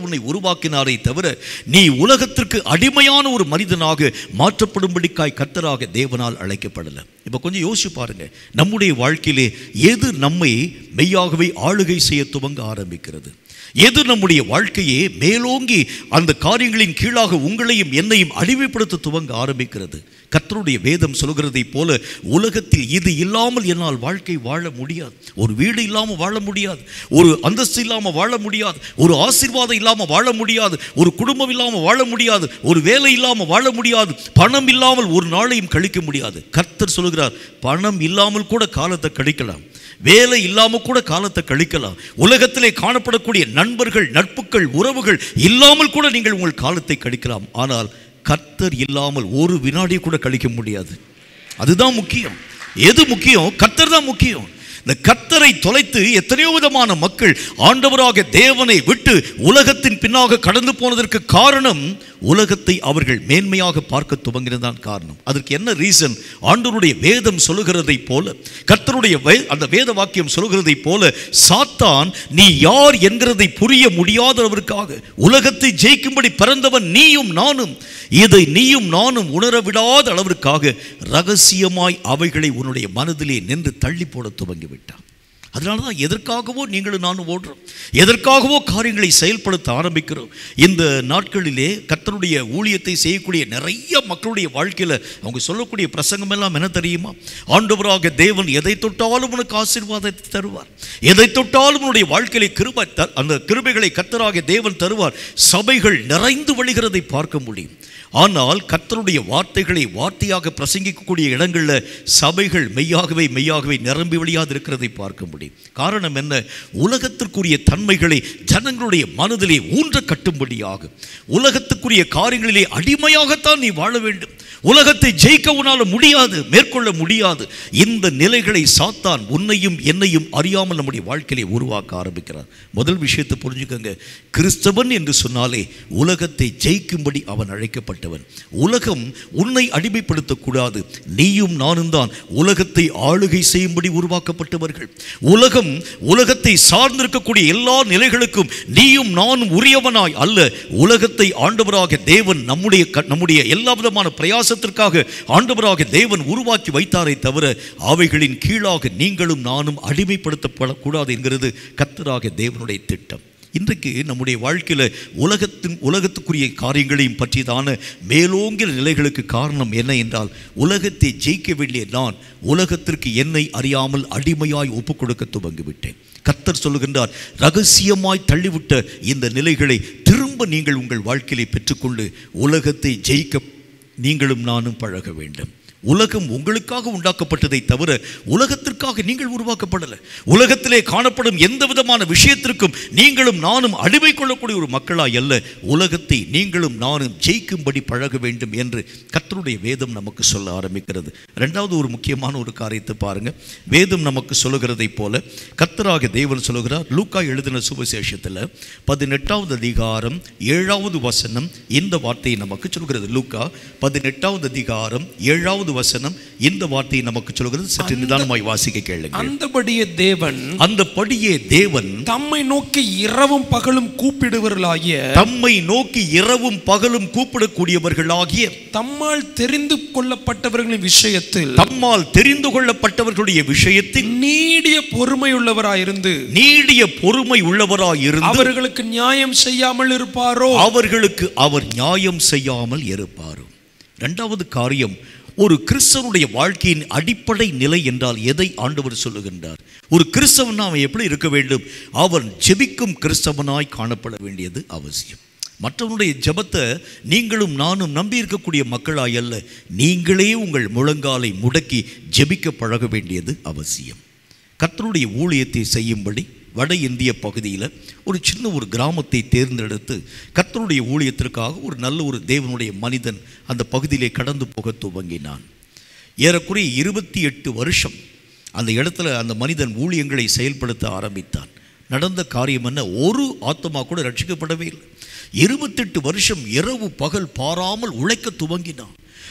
[SPEAKER 1] உன்னை உருவாக்கினாரே தவிர நீ உலகத்திற்கு அடிமையான ஒரு மனிதனாக மாற்றப்படும்படிக்காய் கர்த்தராக தேவனால் அழைக்கப்படலை இப்போ கொஞ்சம் யோசிச்சு பாருங்க நம்முடைய வாழ்க்கையிலே எது நம்மை மெய்யாகவே ஆளுகை செய்ய துவங்க ஆரம்பிக்கிறது எது நம்முடைய வாழ்க்கையே மேலோங்கி அந்த காரியங்களின் கீழாக உங்களையும் என்னையும் அடிமைப்படுத்த துவங்க ஆரம்பிக்கிறது கர்த்தருடைய வேதம் சொல்கிறதைப் போல உலகத்தில் இது இல்லாமல் என்னால் வாழ்க்கை வாழ முடியாது ஒரு வீடு இல்லாமல் வாழ முடியாது ஒரு அந்தஸ்து இல்லாமல் வாழ முடியாது ஒரு ஆசீர்வாதம் இல்லாமல் வாழ முடியாது ஒரு குடும்பம் இல்லாமல் வாழ முடியாது ஒரு வேலை இல்லாமல் வாழ முடியாது பணம் இல்லாமல் ஒரு நாளையும் கழிக்க முடியாது கர்த்தர் சொல்கிறார் பணம் இல்லாமல் கூட காலத்தை கழிக்கலாம் வேலை இல்லாம கூட காலத்தை கழிக்கலாம் உலகத்திலே காணப்படக்கூடிய நண்பர்கள் நட்புகள் உறவுகள் இல்லாமல் கூட நீங்கள் உங்கள் காலத்தை கழிக்கலாம் ஆனால் கர்த்தர் இல்லாமல் ஒரு வினாடி கூட கழிக்க முடியாது அதுதான் முக்கியம் எது முக்கியம் கர்த்தர் தான் முக்கியம் இந்த கர்த்தரை தொலைத்து எத்தனையோ விதமான மக்கள் ஆண்டவராக தேவனை விட்டு உலகத்தின் பின்னாக கடந்து போனதற்கு காரணம் உலகத்தை அவர்கள் மேன்மையாக பார்க்க துவங்கினதான் காரணம் அதற்கு என்ன ரீசன் ஆண்டவருடைய வேதம் சொல்லுகிறதைப் போல கர்த்தருடைய வே- அந்த வேத வாக்கியம் சொல்லுகிறதைப் போல சாத்தான் நீ யார் என்கிறதை புரிய முடியாதவருக்காக உலகத்தை ஜெயிக்கும்படி பிறந்தவன் நீயும் நானும் இதை நீயும் நானும் உணர விடாத அளவிற்காக ரகசியமாய் அவைகளை உன்னுடைய மனதிலே நின்று தள்ளி போட துவங்கி விட்டான் அதனால தான் எதற்காகவோ நீங்களும் நானும் ஓடுறோம் எதற்காகவோ காரியங்களை செயல்படுத்த ஆரம்பிக்கிறோம் இந்த நாட்களிலே கர்த்தருடைய ஊழியத்தை செய்யக்கூடிய நிறைய மக்களுடைய வாழ்க்கையில் அவங்க சொல்லக்கூடிய பிரசங்கம் எல்லாம் என்ன தெரியுமா ஆண்டவராக தேவன் எதை தொட்டாலும் உனக்கு ஆசீர்வாதத்தை தருவார் எதை தொட்டாலும் உன்னுடைய வாழ்க்கையிலே கிருபை த- அந்த கிருபைகளை கர்த்தராக தேவன் தருவார் சபைகள் நிறைந்து வழிகிறதை பார்க்க முடியும் ஆனால் கர்த்தருடைய வார்த்தைகளை வார்த்தையாக பிரசங்கிக்கக்கூடிய இடங்களில் சபைகள் மெய்யாகவே மெய்யாகவே நிரம்பி வழியாது இருக்கிறதை பார்க்க முடியும் காரணம் என்ன உலகத்திற்குரிய தன்மைகளை ஜனங்களுடைய மனதிலே ஊன்ற கட்டும்படியாக உலகத்துக்குரிய காரியங்களிலே அடிமையாகத்தான் நீ வாழ வேண்டும் உலகத்தை ஜெயிக்க உன்னால முடியாது மேற்கொள்ள முடியாது இந்த நிலைகளை சாத்தான் உன்னையும் என்னையும் அறியாமல் நம்முடைய வாழ்க்கையிலே உருவாக்க ஆரம்பிக்கிறார் முதல் விஷயத்தை புரிஞ்சுக்கங்க கிறிஸ்தவன் என்று சொன்னாலே உலகத்தை ஜெயிக்கும்படி அவன் அழைக்கப்பட்டவன் உலகம் உன்னை அடிமைப்படுத்தக்கூடாது நீயும் நானும் தான் உலகத்தை ஆளுகை செய்யும்படி உருவாக்கப்பட்டவர்கள் உலகம் உலகத்தை சார்ந்திருக்கக்கூடிய எல்லா நிலைகளுக்கும் நீயும் நானும் உரியவனாய் அல்ல உலகத்தை ஆண்டவராக தேவன் நம்முடைய க- நம்முடைய எல்லா விதமான பிரயாசத்திற்காக ஆண்டவராக தேவன் உருவாக்கி வைத்தாரே தவிர அவைகளின் கீழாக நீங்களும் நானும் அடிமைப்படுத்தப்படக்கூடாது என்கிறது கர்த்தராக தேவனுடைய திட்டம் இன்றைக்கு நம்முடைய வாழ்க்கையில் உலகத்தின் உலகத்துக்குரிய காரியங்களையும் பற்றியதான மேலோங்கிற நிலைகளுக்கு காரணம் என்ன என்றால் உலகத்தை ஜெயிக்க வேண்டிய நான் உலகத்திற்கு என்னை அறியாமல் அடிமையாய் ஒப்புக் கொடுக்க துவங்கிவிட்டேன் கர்த்தர் சொல்லுகின்றார் ரகசியமாய் தள்ளிவிட்ட இந்த நிலைகளை திரும்ப நீங்கள் உங்கள் வாழ்க்கையிலே பெற்றுக்கொண்டு உலகத்தை ஜெயிக்க நீங்களும் நானும் பழக வேண்டும் உலகம் உங்களுக்காக உண்டாக்கப்பட்டதை தவிர உலகத்திற்காக நீங்கள் உருவாக்கப்படலை உலகத்திலே காணப்படும் எந்த விதமான விஷயத்திற்கும் நீங்களும் நானும் அடிமை கொள்ளக்கூடிய ஒரு மக்களாய் அல்ல உலகத்தை நீங்களும் நானும் ஜெயிக்கும்படி பழக வேண்டும் என்று கர்த்தருடைய வேதம் நமக்கு சொல்ல ஆரம்பிக்கிறது ரெண்டாவது ஒரு முக்கியமான ஒரு காரியத்தை பாருங்க வேதம் நமக்கு சொல்லுகிறதைப் போல கர்த்தராக தேவன் சொல்லுகிறார் லூக்கா எழுதின சுவிசேஷத்தில் பதினெட்டாவது அதிகாரம் ஏழாவது வசனம் இந்த வார்த்தையை நமக்கு சொல்கிறது லூக்கா பதினெட்டாவது அதிகாரம் ஏழாவது வசனம் இந்த வார்த்தையை நமக்கு சொல்கிறது சற்று நிதானமாய் வாசிக்க கேளுங்க
[SPEAKER 2] அந்தபடியே தேவன்
[SPEAKER 1] அந்த படியே தேவன்
[SPEAKER 2] தம்மை நோக்கி இரவும் பகலும் கூப்பிடுவர்களாகிய
[SPEAKER 1] தம்மை நோக்கி இரவும் பகலும் கூப்பிடக்கூடியவர்களாகிய
[SPEAKER 2] தம்மால் தெரிந்து கொள்ளப்பட்டவர்களின் விஷயத்தில்
[SPEAKER 1] தம்மால் தெரிந்து கொள்ளப்பட்டவர்களுடைய விஷயத்தில்
[SPEAKER 2] நீடிய பொறுமையுள்ளவராயிருந்து
[SPEAKER 1] நீடிய பொறுமை உள்ளவராய் இருந்து
[SPEAKER 2] அவர்களுக்கு நியாயம் செய்யாமல் இருப்பாரோ
[SPEAKER 1] அவர்களுக்கு அவர் நியாயம் செய்யாமல் இருப்பாரோ இரண்டாவது காரியம் ஒரு கிறிஸ்தவனுடைய வாழ்க்கையின் அடிப்படை நிலை என்றால் எதை ஆண்டவர் சொல்லுகின்றார் ஒரு கிறிஸ்தவன் அவன் எப்படி இருக்க வேண்டும் அவன் ஜெபிக்கும் கிறிஸ்தவனாய் காணப்பட வேண்டியது அவசியம் மற்றவனுடைய ஜெபத்தை நீங்களும் நானும் நம்பி இருக்கக்கூடிய மக்களாய் அல்ல நீங்களே உங்கள் முழங்காலை முடக்கி ஜெபிக்க பழக வேண்டியது அவசியம் கர்த்தருடைய ஊழியத்தை செய்யும்படி வட இந்திய பகுதியில் ஒரு சின்ன ஒரு கிராமத்தை தேர்ந்தெடுத்து கர்த்தருடைய ஊழியத்திற்காக ஒரு நல்ல ஒரு தேவனுடைய மனிதன் அந்த பகுதியிலே கடந்து போக துவங்கினான் ஏறக்குறைய இருபத்தி எட்டு வருஷம் அந்த இடத்துல அந்த மனிதன் ஊழியங்களை செயல்படுத்த ஆரம்பித்தான் நடந்த காரியம் என்ன ஒரு ஆத்மா கூட ரட்சிக்கப்படவே இல்லை இருபத்தெட்டு வருஷம் இரவு பகல் பாராமல் உழைக்க துவங்கினான்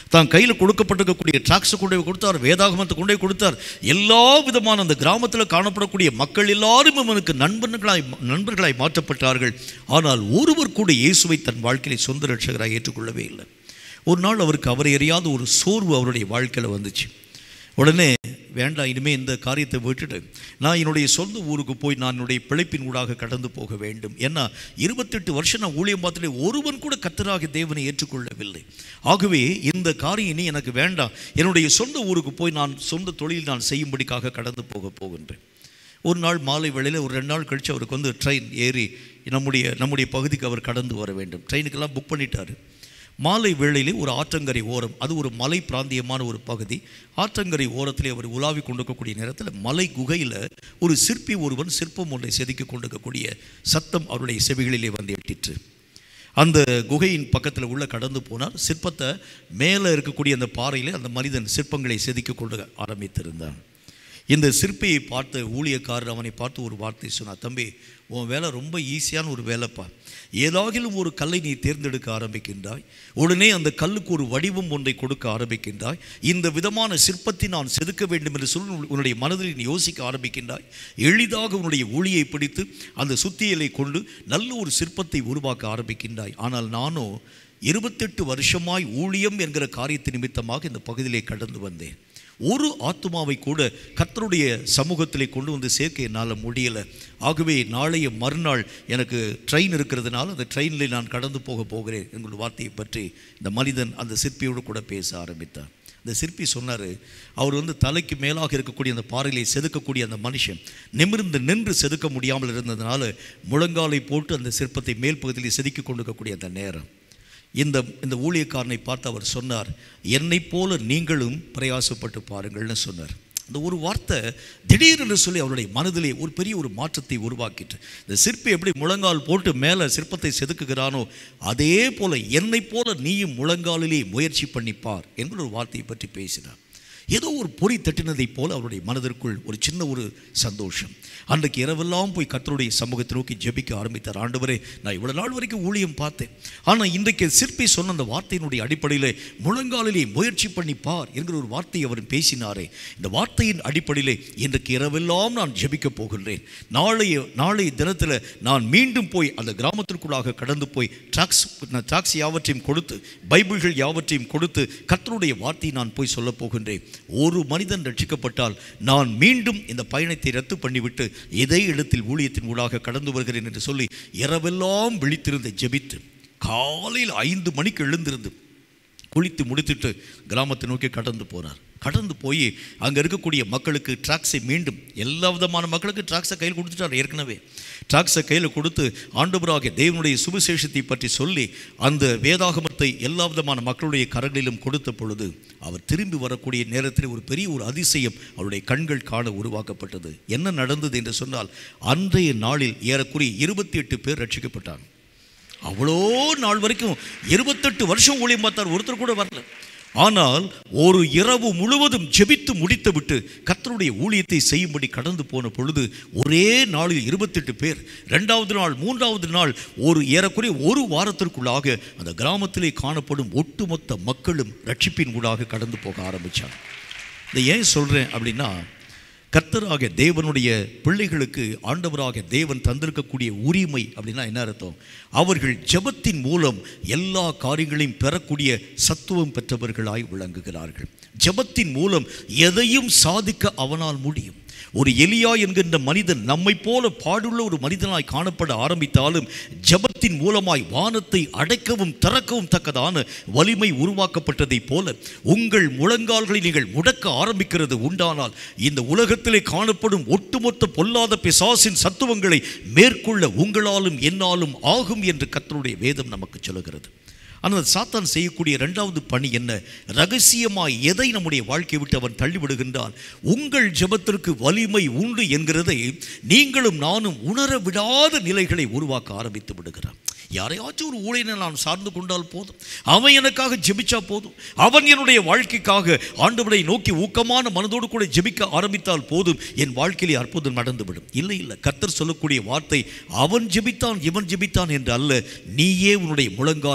[SPEAKER 1] தான் கையில் கொடுக்கப்பட்டிருக்கக்கூடிய டிராக்ஸை கொண்டு போய் கொடுத்தார் வேதாகமத்தை கொண்டு போய் கொடுத்தார் எல்லா விதமான அந்த கிராமத்தில் காணப்படக்கூடிய மக்கள் எல்லாரும் அவனுக்கு நண்பர்களாய் நண்பர்களாய் மாற்றப்பட்டார்கள் ஆனால் ஒருவர் கூட இயேசுவை தன் வாழ்க்கையை சொந்த ரட்சகராக ஏற்றுக்கொள்ளவே இல்லை ஒரு நாள் அவருக்கு அவரை அறியாத ஒரு சோர்வு அவருடைய வாழ்க்கையில் வந்துச்சு உடனே வேண்டாம் இனிமேல் இந்த காரியத்தை விட்டுட்டு நான் என்னுடைய சொந்த ஊருக்கு போய் நான் என்னுடைய பிழைப்பின் ஊடாக கடந்து போக வேண்டும் ஏன்னா இருபத்தெட்டு வருஷம் நான் ஊழியம் பார்த்துட்டு ஒருவன் கூட கத்தராக தேவனை ஏற்றுக்கொள்ளவில்லை ஆகவே இந்த காரியம் இனி எனக்கு வேண்டாம் என்னுடைய சொந்த ஊருக்கு போய் நான் சொந்த தொழில் நான் செய்யும்படிக்காக கடந்து போக போகின்றேன் ஒரு நாள் மாலை வேளையில் ஒரு ரெண்டு நாள் கழித்து அவருக்கு வந்து ட்ரெயின் ஏறி நம்முடைய நம்முடைய பகுதிக்கு அவர் கடந்து வர வேண்டும் ட்ரெயினுக்கெல்லாம் புக் பண்ணிட்டாரு மாலை வேளையிலே ஒரு ஆற்றங்கரை ஓரம் அது ஒரு மலை பிராந்தியமான ஒரு பகுதி ஆற்றங்கரை ஓரத்திலே அவர் உலாவி கொண்டிருக்கக்கூடிய நேரத்தில் மலை குகையில் ஒரு சிற்பி ஒருவன் சிற்பம் ஒன்றை செதுக்கி கொண்டிருக்கக்கூடிய சத்தம் அவருடைய செவிகளிலே வந்து எட்டிற்று அந்த குகையின் பக்கத்தில் உள்ள கடந்து போனார் சிற்பத்தை மேலே இருக்கக்கூடிய அந்த பாறையிலே அந்த மனிதன் சிற்பங்களை செதுக்கி கொண்டு ஆரம்பித்திருந்தான் இந்த சிற்பியை பார்த்த ஊழியக்காரர் அவனை பார்த்து ஒரு வார்த்தை சொன்னார் தம்பி உன் வேலை ரொம்ப ஈஸியான ஒரு வேலைப்பா ஏதாகிலும் ஒரு கல்லை நீ தேர்ந்தெடுக்க ஆரம்பிக்கின்றாய் உடனே அந்த கல்லுக்கு ஒரு வடிவம் ஒன்றை கொடுக்க ஆரம்பிக்கின்றாய் இந்த விதமான சிற்பத்தை நான் செதுக்க வேண்டும் என்று சொல்லி உன் உன்னுடைய மனதில் நீ யோசிக்க ஆரம்பிக்கின்றாய் எளிதாக உன்னுடைய ஊழியை பிடித்து அந்த சுத்தியலை கொண்டு நல்ல ஒரு சிற்பத்தை உருவாக்க ஆரம்பிக்கின்றாய் ஆனால் நானோ இருபத்தெட்டு வருஷமாய் ஊழியம் என்கிற காரியத்து நிமித்தமாக இந்த பகுதியிலே கடந்து வந்தேன் ஒரு ஆத்துமாவை கூட கர்த்தருடைய சமூகத்திலே கொண்டு வந்து சேர்க்க என்னால் முடியலை ஆகவே நாளைய மறுநாள் எனக்கு ட்ரெயின் இருக்கிறதுனால அந்த ட்ரெயினில் நான் கடந்து போக போகிறேன் என்கிற வார்த்தையை பற்றி இந்த மனிதன் அந்த சிற்பியோடு கூட பேச ஆரம்பித்தார் இந்த சிற்பி சொன்னார் அவர் வந்து தலைக்கு மேலாக இருக்கக்கூடிய அந்த பாறையிலே செதுக்கக்கூடிய அந்த மனுஷன் நிமிர்ந்து நின்று செதுக்க முடியாமல் இருந்ததுனால முழங்காலை போட்டு அந்த சிற்பத்தை மேல் பகுதியில் செதுக்கி கொண்டிருக்கக்கூடிய அந்த நேரம் இந்த இந்த ஊழியக்காரனை பார்த்து அவர் சொன்னார் என்னைப் போல நீங்களும் பிரயாசப்பட்டு பாருங்கள்னு சொன்னார் அந்த ஒரு வார்த்தை திடீரென்று சொல்லி அவருடைய மனதிலே ஒரு பெரிய ஒரு மாற்றத்தை உருவாக்கிட்டு இந்த சிற்பி எப்படி முழங்கால் போட்டு மேலே சிற்பத்தை செதுக்குகிறானோ அதே போல என்னைப் போல நீயும் முழங்காலிலே முயற்சி பண்ணிப்பார் என்கிற ஒரு வார்த்தையை பற்றி பேசினார் ஏதோ ஒரு பொறி தட்டினதைப் போல அவருடைய மனதிற்குள் ஒரு சின்ன ஒரு சந்தோஷம் அன்றைக்கு இரவெல்லாம் போய் கர்த்தருடைய சமூகத்தை நோக்கி ஜெபிக்க ஆரம்பித்தார் ஆண்டவரே நான் இவ்வளவு நாள் வரைக்கும் ஊழியம் பார்த்தேன் ஆனால் இன்றைக்கு சிற்பி சொன்ன அந்த வார்த்தையினுடைய அடிப்படையில் முழங்காலிலே முயற்சி பண்ணி பார் என்கிற ஒரு வார்த்தையை அவர் பேசினாரே இந்த வார்த்தையின் அடிப்படையிலே இன்றைக்கு இரவெல்லாம் நான் ஜெபிக்க போகின்றேன் நாளைய நாளைய தினத்தில் நான் மீண்டும் போய் அந்த கிராமத்திற்குள்ளாக கடந்து போய் ட்ராக்ஸ் ட்ராக்ஸ் யாவற்றையும் கொடுத்து பைபிள்கள் யாவற்றையும் கொடுத்து கர்த்தருடைய வார்த்தையை நான் போய் சொல்லப் போகின்றேன் ஒரு மனிதன் ரட்சிக்கப்பட்டால் நான் மீண்டும் இந்த பயணத்தை ரத்து பண்ணிவிட்டு இதே இடத்தில் ஊழியத்தின் ஊடாக கடந்து வருகிறேன் என்று சொல்லி இரவெல்லாம் விழித்திருந்து ஜெபித்து காலையில் ஐந்து மணிக்கு எழுந்திருந்து குளித்து முடித்துட்டு கிராமத்தை நோக்கி கடந்து போனார் கடந்து போய் அங்கே இருக்கக்கூடிய மக்களுக்கு ட்ராக்ஸை மீண்டும் எல்லா விதமான மக்களுக்கு ட்ராக்ஸை கையில் கொடுத்துட்டார் ஏற்கனவே ட்ராக்ஸை கையில் கொடுத்து ஆண்டவராக தேவனுடைய சுவிசேஷத்தை பற்றி சொல்லி அந்த வேதாகமத்தை எல்லா விதமான மக்களுடைய கரங்களிலும் கொடுத்த பொழுது அவர் திரும்பி வரக்கூடிய நேரத்தில் ஒரு பெரிய ஒரு அதிசயம் அவருடைய கண்கள் காண உருவாக்கப்பட்டது என்ன நடந்தது என்று சொன்னால் அன்றைய நாளில் ஏறக்குறைய இருபத்தி எட்டு பேர் ரட்சிக்கப்பட்டாங்க அவ்வளோ நாள் வரைக்கும் இருபத்தெட்டு வருஷம் ஊழியம் பார்த்தார் ஒருத்தர் கூட வரல ஆனால் ஒரு இரவு முழுவதும் ஜெபித்து முடித்துவிட்டு கர்த்தருடைய ஊழியத்தை செய்யும்படி கடந்து போன பொழுது ஒரே நாளில் இருபத்தெட்டு பேர் ரெண்டாவது நாள் மூன்றாவது நாள் ஒரு ஏறக்குறைய ஒரு வாரத்திற்குள்ளாக அந்த கிராமத்திலே காணப்படும் ஒட்டுமொத்த மக்களும் ரட்சிப்பின் ஊடாக கடந்து போக ஆரம்பித்தாங்க இதை ஏன் சொல்கிறேன் அப்படின்னா கர்த்தராக தேவனுடைய பிள்ளைகளுக்கு ஆண்டவராக தேவன் தந்திருக்கக்கூடிய உரிமை அப்படின்னா என்ன அர்த்தம் அவர்கள் ஜெபத்தின் மூலம் எல்லா காரியங்களையும் பெறக்கூடிய சத்துவம் பெற்றவர்களாய் விளங்குகிறார்கள் ஜெபத்தின் மூலம் எதையும் சாதிக்க அவனால் முடியும் ஒரு எலியா என்கின்ற மனிதன் நம்மை போல பாடுள்ள ஒரு மனிதனாய் காணப்பட ஆரம்பித்தாலும் ஜெபத்தின் மூலமாய் வானத்தை அடைக்கவும் திறக்கவும் தக்கதான வலிமை உருவாக்கப்பட்டதைப் போல உங்கள் முழங்கால்களை நீங்கள் முடக்க ஆரம்பிக்கிறது உண்டானால் இந்த உலகத்திலே காணப்படும் ஒட்டுமொத்த பொல்லாத பிசாசின் சத்துவங்களை மேற்கொள்ள உங்களாலும் என்னாலும் ஆகும் என்று கர்த்தருடைய வேதம் நமக்கு சொல்லுகிறது ஆனால் சாத்தான் செய்யக்கூடிய இரண்டாவது பணி என்ன ரகசியமாய் எதை நம்முடைய வாழ்க்கையை விட்டு அவன் தள்ளிவிடுகின்றான் உங்கள் ஜெபத்திற்கு வலிமை உண்டு என்கிறதை நீங்களும் நானும் உணர விடாத நிலைகளை உருவாக்க ஆரம்பித்து விடுகிறான் யாரையாச்சும் ஒரு ஊழியனை நான் சார்ந்து கொண்டால் போதும் அவன் எனக்காக ஜெபிச்சா போதும் அவன் என்னுடைய வாழ்க்கைக்காக ஆண்டவரை நோக்கி ஊக்கமான மனதோடு கூட ஜெபிக்க ஆரம்பித்தால் போதும் என் வாழ்க்கையிலே அற்புதம் நடந்துவிடும் இல்லை இல்லை கர்த்தர் சொல்லக்கூடிய வார்த்தை அவன் ஜெபித்தான் இவன் ஜெபித்தான் என்று அல்ல நீயே உன்னுடைய முழங்காலை முடக்க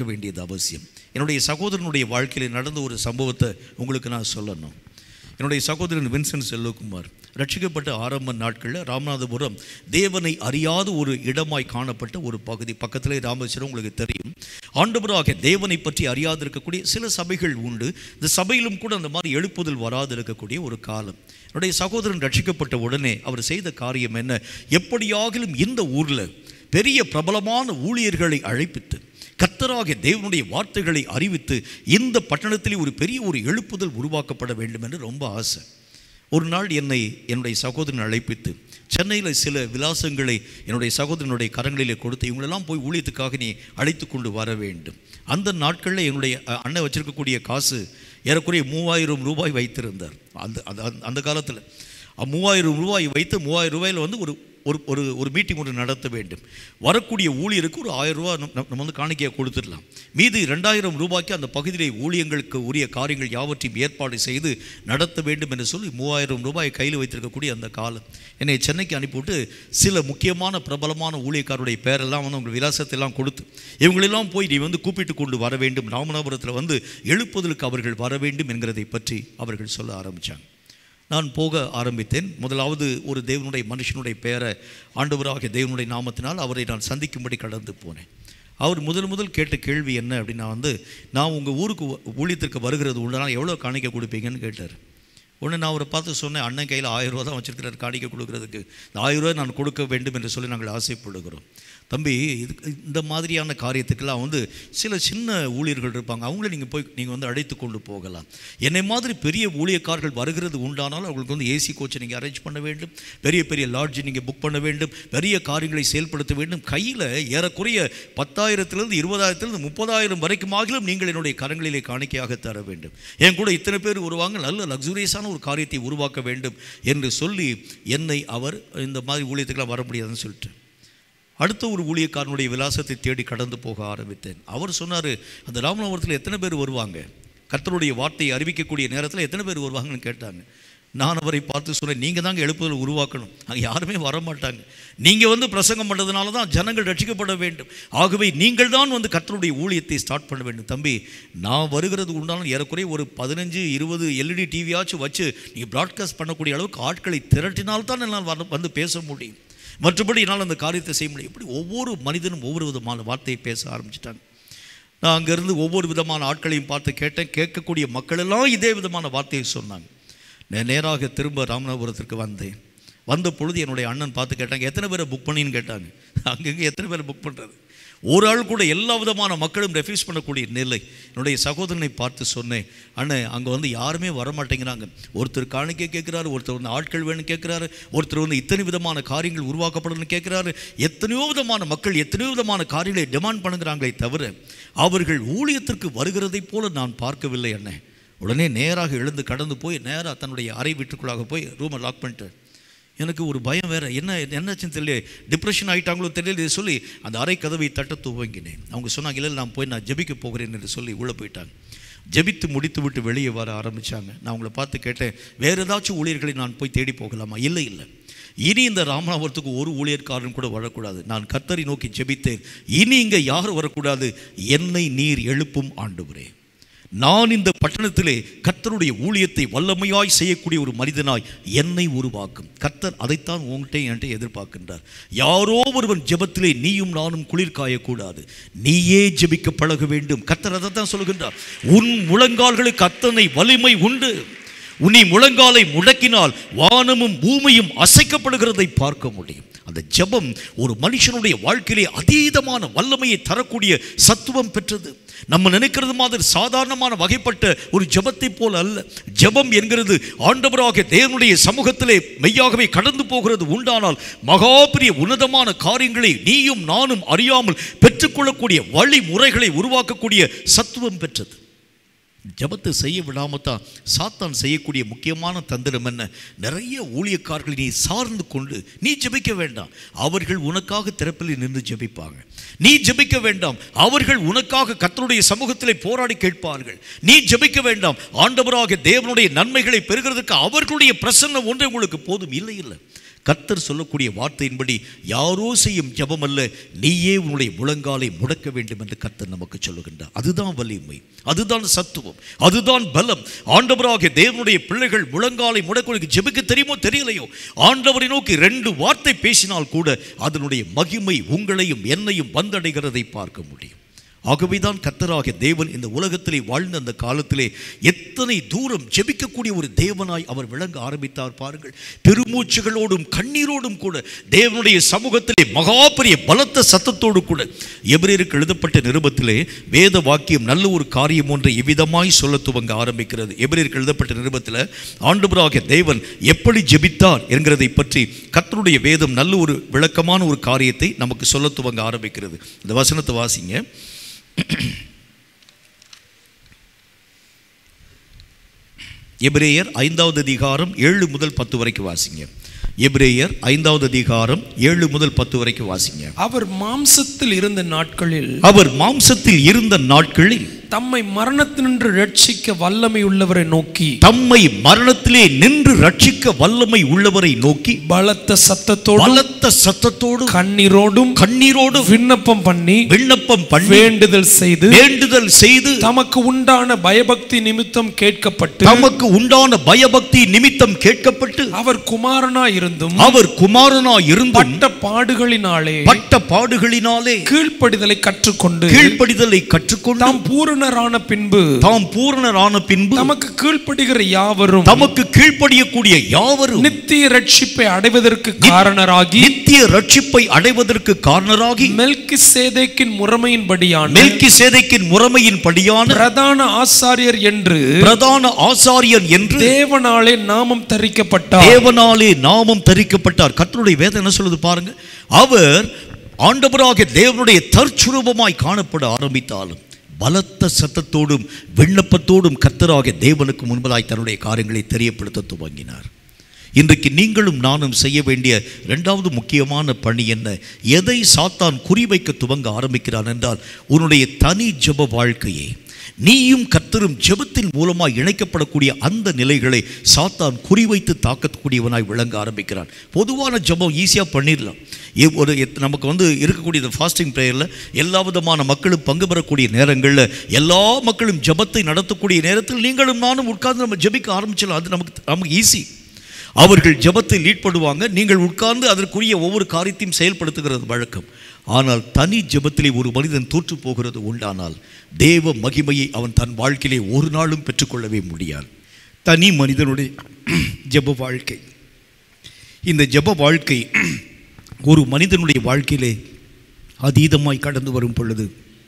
[SPEAKER 1] வேண்டியது அவசியம் என்னுடைய சகோதரனுடைய வாழ்க்கையில் நடந்த ஒரு சம்பவத்தை உங்களுக்கு நான் சொல்லணும் என்னுடைய சகோதரன் வின்சென்ட் செல்வகுமார் ரட்சிக்கப்பட்ட ஆரம்ப நாட்களில் ராமநாதபுரம் தேவனை அறியாத ஒரு இடமாய் காணப்பட்ட ஒரு பகுதி பக்கத்திலே ராமேஸ்வரம் உங்களுக்கு தெரியும் ஆண்டவராக தேவனை பற்றி அறியாது இருக்கக்கூடிய சில சபைகள் உண்டு இந்த சபையிலும் கூட அந்த மாதிரி எழுப்புதல் வராது இருக்கக்கூடிய ஒரு காலம் என்னுடைய சகோதரன் ரட்சிக்கப்பட்ட உடனே அவர் செய்த காரியம் என்ன எப்படியாகிலும் இந்த ஊரில் பெரிய பிரபலமான ஊழியர்களை அழைப்பித்து கர்த்தராகிய தேவனுடைய வார்த்தைகளை அறிவித்து இந்த பட்டணத்திலே ஒரு பெரிய ஒரு எழுப்புதல் உருவாக்கப்பட வேண்டும் என்று ரொம்ப ஆசை ஒரு நாள் என்னை என்னுடைய சகோதரன் அழைப்பித்து சென்னையில் சில விலாசங்களை என்னுடைய சகோதரனுடைய கரங்களிலே கொடுத்து இவங்களெல்லாம் போய் ஊழியத்துக்காக நீ அழைத்து கொண்டு வர வேண்டும் அந்த நாட்களில் என்னுடைய அஹ், அண்ணன் வச்சிருக்கக்கூடிய காசு ஏறக்குறைய மூவாயிரம் ரூபாய் வைத்திருந்தார் அந்த அந்த- அந்த காலத்தில் மூவாயிரம் ரூபாய் வைத்து மூவாயிரம் ரூபாயில் வந்து ஒரு ஒரு ஒரு ஒரு மீட்டிங் ஒன்று நடத்த வேண்டும் வரக்கூடிய ஊழியருக்கு ஒரு ஆயிரம் ரூபாய் நம்ம நம்ம வந்து காணிக்கையை கொடுத்துடலாம் மீதி ரெண்டாயிரம் ரூபாய்க்கு அந்த பகுதியிலே ஊழியங்களுக்கு உரிய காரியங்கள் யாவற்றையும் ஏற்பாடு செய்து நடத்த வேண்டும் என்று சொல்லி மூவாயிரம் ரூபாய் கையில் வைத்திருக்கக்கூடிய அந்த காலம் என்னை சென்னைக்கு அனுப்பிவிட்டு சில முக்கியமான பிரபலமான ஊழியக்காரருடைய பேரெல்லாம் வந்து அவங்க விலாசத்தெல்லாம் கொடுத்து இவங்களெல்லாம் போய் நீ வந்து கூப்பிட்டு கொண்டு வர வேண்டும் ராமநாதபுரத்தில் வந்து எழுப்புதலுக்கு அவர்கள் வர வேண்டும் என்கிறதை பற்றி அவர்கள் சொல்ல ஆரம்பித்தாங்க நான் போக ஆரம்பித்தேன் முதலாவது ஒரு தேவனுடைய மனுஷனுடைய பெயரை ஆண்டவராகிய தேவனுடைய நாமத்தினால் அவரை நான் சந்திக்கும்படி கடந்து போனேன் அவர் முதல் முதல் கேட்ட கேள்வி என்ன அப்படின்னா வந்து நான் உங்கள் ஊருக்கு வ- ஊழியத்திற்கு வருகிறது உண்டனால் எவ்வளோ காணிக்கை கொடுப்பீங்கன்னு கேட்டார் உடனே நான் அவரை பார்த்து சொன்னேன் அண்ணன் கையில் ஆயிரம் ரூபா தான் வச்சிருக்கிறார் காணிக்கை கொடுக்கறதுக்கு இந்த ஆயிரம் ரூபாய் நான் கொடுக்க வேண்டும் என்று சொல்லி நாங்கள் ஆசைப்படுகிறோம் தம்பி இது இந்த மாதிரியான காரியத்துக்கெல்லாம் வந்து சில சின்ன ஊழியர்கள் இருப்பாங்க அவங்கள நீங்கள் போய் நீங்கள் வந்து அழைத்து கொண்டு போகலாம் என்னை மாதிரி பெரிய ஊழியக்காரர்கள் வருகிறது உண்டானால் அவங்களுக்கு வந்து ஏசி கோச்சை நீங்கள் அரேஞ்ச் பண்ண வேண்டும் பெரிய பெரிய லாட்ஜ் நீங்கள் புக் பண்ண வேண்டும் பெரிய காரியங்களை செயல்படுத்த வேண்டும் கையில் ஏறக்குறைய பத்தாயிரத்திலிருந்து இருபதாயிரத்திலிருந்து முப்பதாயிரம் வரைக்குமாகிலும் நீங்கள் என்னுடைய கரங்களிலே காணிக்கையாக தர வேண்டும் என் கூட இத்தனை பேர் வருவாங்க நல்ல லக்ஸுரியஸான ஒரு காரியத்தை உருவாக்க வேண்டும் என்று சொல்லி என்னை அவர் இந்த மாதிரி ஊழியத்துக்கெல்லாம் வர முடியாதுன்னு சொல்லிட்டு அடுத்த ஒரு ஊழியக்காரனுடைய விலாசத்தை தேடி கடந்து போக ஆரம்பித்தேன் அவர் சொன்னார் அந்த ராமநாதபுரத்தில் எத்தனை பேர் வருவாங்க கர்த்தருடைய வார்த்தையை அறிவிக்கக்கூடிய நேரத்தில் எத்தனை பேர் வருவாங்கன்னு கேட்டாங்க நான் அவரை பார்த்து சொன்னேன் நீங்கள் தாங்க எழுப்புதல் உருவாக்கணும் அங்கே யாருமே வர மாட்டாங்க நீங்கள் வந்து பிரசங்கம் பண்ணுறதுனால தான் ஜனங்கள் ரட்சிக்கப்பட வேண்டும் ஆகவே நீங்கள் தான் வந்து கர்த்தருடைய ஊழியத்தை ஸ்டார்ட் பண்ண வேண்டும் தம்பி நான் வருகிறது உண்டாலும் ஏறக்குறைய ஒரு பதினஞ்சு இருபது எல்இடி டிவியாச்சும் வச்சு நீங்கள் ப்ராட்காஸ்ட் பண்ணக்கூடிய அளவுக்கு ஆட்களை திரட்டினால்தான் என்னால் வர- வந்து பேச முடியும் மற்றபடி என்னால் அந்த காரியத்தை செய்ய முடியும் இப்படி ஒவ்வொரு மனிதனும் ஒவ்வொரு விதமான வார்த்தையை பேச ஆரம்பிச்சிட்டாங்க நான் அங்கேருந்து ஒவ்வொரு விதமான ஆட்களையும் பார்த்து கேட்டேன் கேட்கக்கூடிய மக்கள் எல்லாம் இதே விதமான வார்த்தையை சொன்னாங்க நான் நேராக திரும்ப ராமநாதபுரத்திற்கு வந்தேன் வந்த பொழுது என்னுடைய அண்ணன் பார்த்து கேட்டாங்க எத்தனை பேரை புக் பண்ணின்னு கேட்டாங்க அங்கங்கே எத்தனை பேரை புக் பண்ணுறது ஒரு ஆள் கூட எல்லா விதமான மக்களும் ரெஃப்யூஸ் பண்ணக்கூடிய நிலை என்னுடைய சகோதரனை பார்த்து சொன்னேன் அண்ணன் அங்கே வந்து யாருமே வர மாட்டேங்கிறாங்க ஒருத்தர் காணிக்கை கேட்குறாரு ஒருத்தர் வந்து ஆட்கள் வேணும் கேட்குறாரு ஒருத்தர் வந்து இத்தனை விதமான காரியங்கள் உருவாக்கப்படணும்னு கேட்குறாரு எத்தனையோ விதமான மக்கள் எத்தனையோ விதமான காரியங்களை டிமாண்ட் பண்ணுகிறாங்களே தவிர அவர்கள் ஊழியத்திற்கு வருகிறதைப் போல நான் பார்க்கவில்லை அண்ணன் உடனே நேராக எழுந்து கடந்து போய் நேராக தன்னுடைய அறை வீட்டுக்குள்ளாக போய் ரூமை லாக் பண்ணிட்டு எனக்கு ஒரு பயம் வேற என்ன என்னாச்சுன்னு தெரியல டிப்ரெஷன் ஆகிட்டாங்களோ தெரியல இதை சொல்லி அந்த அறை கதவை தட்ட துவங்கினேன் அவங்க சொன்னாங்க இல்லை நான் போய் நான் ஜெபிக்க போகிறேன் என்று சொல்லி உள்ளே போயிட்டாங்க ஜெபித்து முடித்து விட்டு வெளியே வர ஆரம்பிச்சாங்க நான் அவங்கள பார்த்து கேட்டேன் வேறு ஏதாச்சும் ஊழியர்களை நான் போய் தேடி போகலாமா இல்லை இல்லை இனி இந்த ராமநாதபுரத்துக்கு ஒரு ஊழியர்காரன் கூட வரக்கூடாது நான் கர்த்தரை நோக்கி ஜெபித்தேன் இனி இங்கே யாரும் வரக்கூடாது என்னை நீர் எழுப்பும் ஆண்டவரே நான் இந்த பட்டணத்திலே கர்த்தருடைய ஊழியத்தை வல்லமையாய் செய்யக்கூடிய ஒரு மனிதனாய் என்னை உருவாக்கும் கர்த்தர் அதைத்தான் உங்கள்கிட்ட என்கிட்ட எதிர்பார்க்கின்றார் யாரோ ஒருவன் ஜெபத்திலே நீயும் நானும் குளிர் காயக்கூடாது நீயே ஜெபிக்க பழக வேண்டும் கர்த்தர் அதைத்தான் சொல்கின்றார் உன் முழங்கால்களுக்கு அத்தனை வலிமை உண்டு உன்னை முழங்காலை முடக்கினால் வானமும் பூமியும் அசைக்கப்படுகிறதை பார்க்க முடியும் அந்த ஜெபம் ஒரு மனுஷனுடைய வாழ்க்கையிலே அதீதமான வல்லமையை தரக்கூடிய சத்துவம் பெற்றது நம்ம நினைக்கிறது மாதிரி சாதாரணமான வகைப்பட்ட ஒரு ஜெபத்தை போல அல்ல ஜெபம் என்கிறது ஆண்டவராக தேவனுடைய சமூகத்திலே மெய்யாகவே கடந்து போகிறது உண்டானால் மகா பெரிய உன்னதமான காரியங்களை நீயும் நானும் அறியாமல் பெற்றுக்கொள்ளக்கூடிய வழிமுறைகளை உருவாக்கக்கூடிய சத்துவம் பெற்றது ஜெபத்தை செய்ய விடாம தான் சாத்தான் செய்யக்கூடிய முக்கியமான தந்திரம் என்ன நிறைய ஊழியக்காரர்களை நீ சார்ந்து கொண்டு நீ ஜெபிக்க வேண்டாம் அவர்கள் உனக்காக திறப்பில் நின்று ஜெபிப்பாங்க நீ ஜெபிக்க வேண்டாம் அவர்கள் உனக்காக கர்த்தருடைய சமூகத்திலே போராடி கேட்பார்கள் நீ ஜெபிக்க வேண்டாம் ஆண்டவராக தேவனுடைய நன்மைகளை பெறுகிறதுக்கு அவர்களுடைய பிரசன்னம் ஒன்றே உங்களுக்கு போதும் இல்லை இல்லை கர்த்தர் சொல்லக்கூடிய வார்த்தையின்படி யாரோ செய்யும் ஜெபம் அல்ல நீயே உன்னுடைய முழங்காலை முடக்க வேண்டும் என்று கர்த்தர் நமக்கு சொல்லுகின்றார் அதுதான் வலிமை அதுதான் சத்துவம் அதுதான் பலம் ஆண்டவராகிய தேவனுடைய பிள்ளைகள் முழங்காலை முடக்க ஜெபிக்க தெரியுமோ தெரியலையோ ஆண்டவரை நோக்கி ரெண்டு வார்த்தை பேசினால் கூட அதனுடைய மகிமை உங்களையும் என்னையும் வந்தடைகிறதை பார்க்க முடியும் ஆகவேதான் கத்தராகிய தேவன் இந்த உலகத்திலே வாழ்ந்த அந்த காலத்திலே எத்தனை தூரம் ஜெபிக்கக்கூடிய ஒரு தேவனாய் அவர் விளங்க ஆரம்பித்தார் பாருங்கள் பெருமூச்சுகளோடும் கண்ணீரோடும் கூட தேவனுடைய சமூகத்திலே மகா பெரிய பலத்த சத்தத்தோடு கூட எபிரேருக்கு எழுதப்பட்ட நிருபத்திலே வேத வாக்கியம் நல்ல ஒரு காரியம் ஒன்றை இவ்விதமாய் சொல்ல துவங்க ஆரம்பிக்கிறது எபிரேருக்கு எழுதப்பட்ட நிருபத்தில் ஆண்டவராகிய தேவன் எப்படி ஜெபித்தார் என்கிறதை பற்றி கர்த்தருடைய வேதம் நல்ல ஒரு விளக்கமான ஒரு காரியத்தை நமக்கு சொல்ல துவங்க ஆரம்பிக்கிறது இந்த வசனத்தை வாசிங்க எபிரேயர் ஐந்தாவது அதிகாரம் ஏழு முதல் பத்து வரைக்கும் வாசிங்க எபிரேயர் ஐந்தாவது அதிகாரம் ஏழு முதல் பத்து வரைக்கும் வாசிங்க
[SPEAKER 2] அவர் மாம்சத்தில் இருந்த நாட்களில்
[SPEAKER 1] அவர் மாம்சத்தில் இருந்த நாட்களில்
[SPEAKER 2] தம்மை மரணத்தினின்று ரட்சிக்க வல்லமை உள்ளவரை நோக்கி
[SPEAKER 1] தம்மை மரணத்திலே நின்று ரட்சிக்க வல்லமை உள்ளவரை நோக்கி
[SPEAKER 2] பலத்த சத்தத்தோடும்
[SPEAKER 1] பலத்த சத்தத்தோடு
[SPEAKER 2] கண்ணீரோடும்
[SPEAKER 1] கண்ணீரோடு
[SPEAKER 2] விண்ணப்பம் பண்ணி
[SPEAKER 1] விண்ணப்பம் பண்ணி
[SPEAKER 2] வேண்டுதல் செய்து
[SPEAKER 1] வேண்டுதல் செய்து
[SPEAKER 2] தமக்கு உண்டான பயபக்தி நிமித்தம் கேட்கப்பட்டு
[SPEAKER 1] தமக்கு உண்டான பயபக்தி நிமித்தம் கேட்கப்பட்டு
[SPEAKER 2] அவர் குமாரனா இருந்தும்
[SPEAKER 1] அவர் குமாரனா இருந்தும்
[SPEAKER 2] பட்ட பாடுகளினாலே
[SPEAKER 1] பட்ட பாடுகளினாலே
[SPEAKER 2] கீழ்ப்படிதலை கற்றுக்கொண்டு
[SPEAKER 1] கீழ்ப்படிதலை கற்றுக்கொண்டு
[SPEAKER 2] தாம் பூரணரான பின்பு
[SPEAKER 1] தாம் பூரணரான பின்பு
[SPEAKER 2] தமக்கு கீழ்ப்படுகிற யாவரும்
[SPEAKER 1] தமக்கு கீழ்ப்படியக்கூடிய யாவரும்
[SPEAKER 2] நித்திய ரட்சிப்பை அடைவதற்கு காரணராகி
[SPEAKER 1] நித்திய ரட்சிப்பை அடைவதற்கு காரணராகி
[SPEAKER 2] மெல்கி சேதைக்கின் முறைமையின்படியான
[SPEAKER 1] மெல்கி சேதைக்கின் முறைமையின் படியான
[SPEAKER 2] பிரதான ஆசாரியர் என்று
[SPEAKER 1] பிரதான ஆசாரியன் என்று
[SPEAKER 2] தேவனாலே நாமம் தரிக்கப்பட்டார்
[SPEAKER 1] தேவனாலே நாமம் தரிக்கப்பட்டார் கர்த்தருடைய வேதம் என்ன சொல்லுது பாருங்க அவர் ஆண்டவராகிய தேவனுடைய தற்சுரூபமாய் காணப்பட ஆரம்பித்தாலும் பலத்த சத்தத்தோடும் விண்ணப்பத்தோடும் கர்த்தராகிய தேவனுக்கு முன்பதாய் தன்னுடைய காரியங்களை தெரியப்படுத்த துவங்கினார் இன்றைக்கு நீங்களும் நானும் செய்ய வேண்டிய இரண்டாவது முக்கியமான பணி என்ன எதை சாத்தான் குறிவைக்க துவங்க ஆரம்பிக்கிறான் என்றால் உன்னுடைய தனி ஜெப வாழ்க்கையை நீயும் கர்த்தரும் ஜெபத்தின் மூலமாய் இணைக்கப்படக்கூடிய அந்த நிலைகளை சாத்தான் குறிவைத்து தாக்கக்கூடியவனாய் விளங்க ஆரம்பிக்கிறான் பொதுவான ஜெபம் ஈஸியாக பண்ணிடலாம் எ- ஒரு எத்- நமக்கு வந்து இருக்கக்கூடிய இந்த ஃபாஸ்டிங் ப்ரேயரில் எல்லா விதமான மக்களும் பங்கு பெறக்கூடிய நேரங்களில் எல்லா மக்களும் ஜெபத்தை நடத்தக்கூடிய நேரத்தில் நீங்களும் நானும் உட்கார்ந்து நம்ம ஜெபிக்க ஆரம்பிச்சிடலாம் அது நமக்கு நமக்கு ஈஸி அவர்கள் ஜெபத்தில் ஈடுபடுவாங்க நீங்கள் உட்கார்ந்து அதற்குரிய ஒவ்வொரு காரியத்தையும் செயல்படுத்துகிறது வழக்கம் ஆனால் தனி ஜெபத்திலே ஒரு மனிதன் தோற்று போகிறது உண்டானால் தேவ மகிமையை அவன் தன் வாழ்க்கையிலே ஒரு நாளும் பெற்றுக்கொள்ளவே முடியாது தனி மனிதனுடைய ஜெப வாழ்க்கை இந்த ஜெப வாழ்க்கை ஒரு மனிதனுடைய வாழ்க்கையிலே அதீதமாய் கடந்து வரும் பொழுது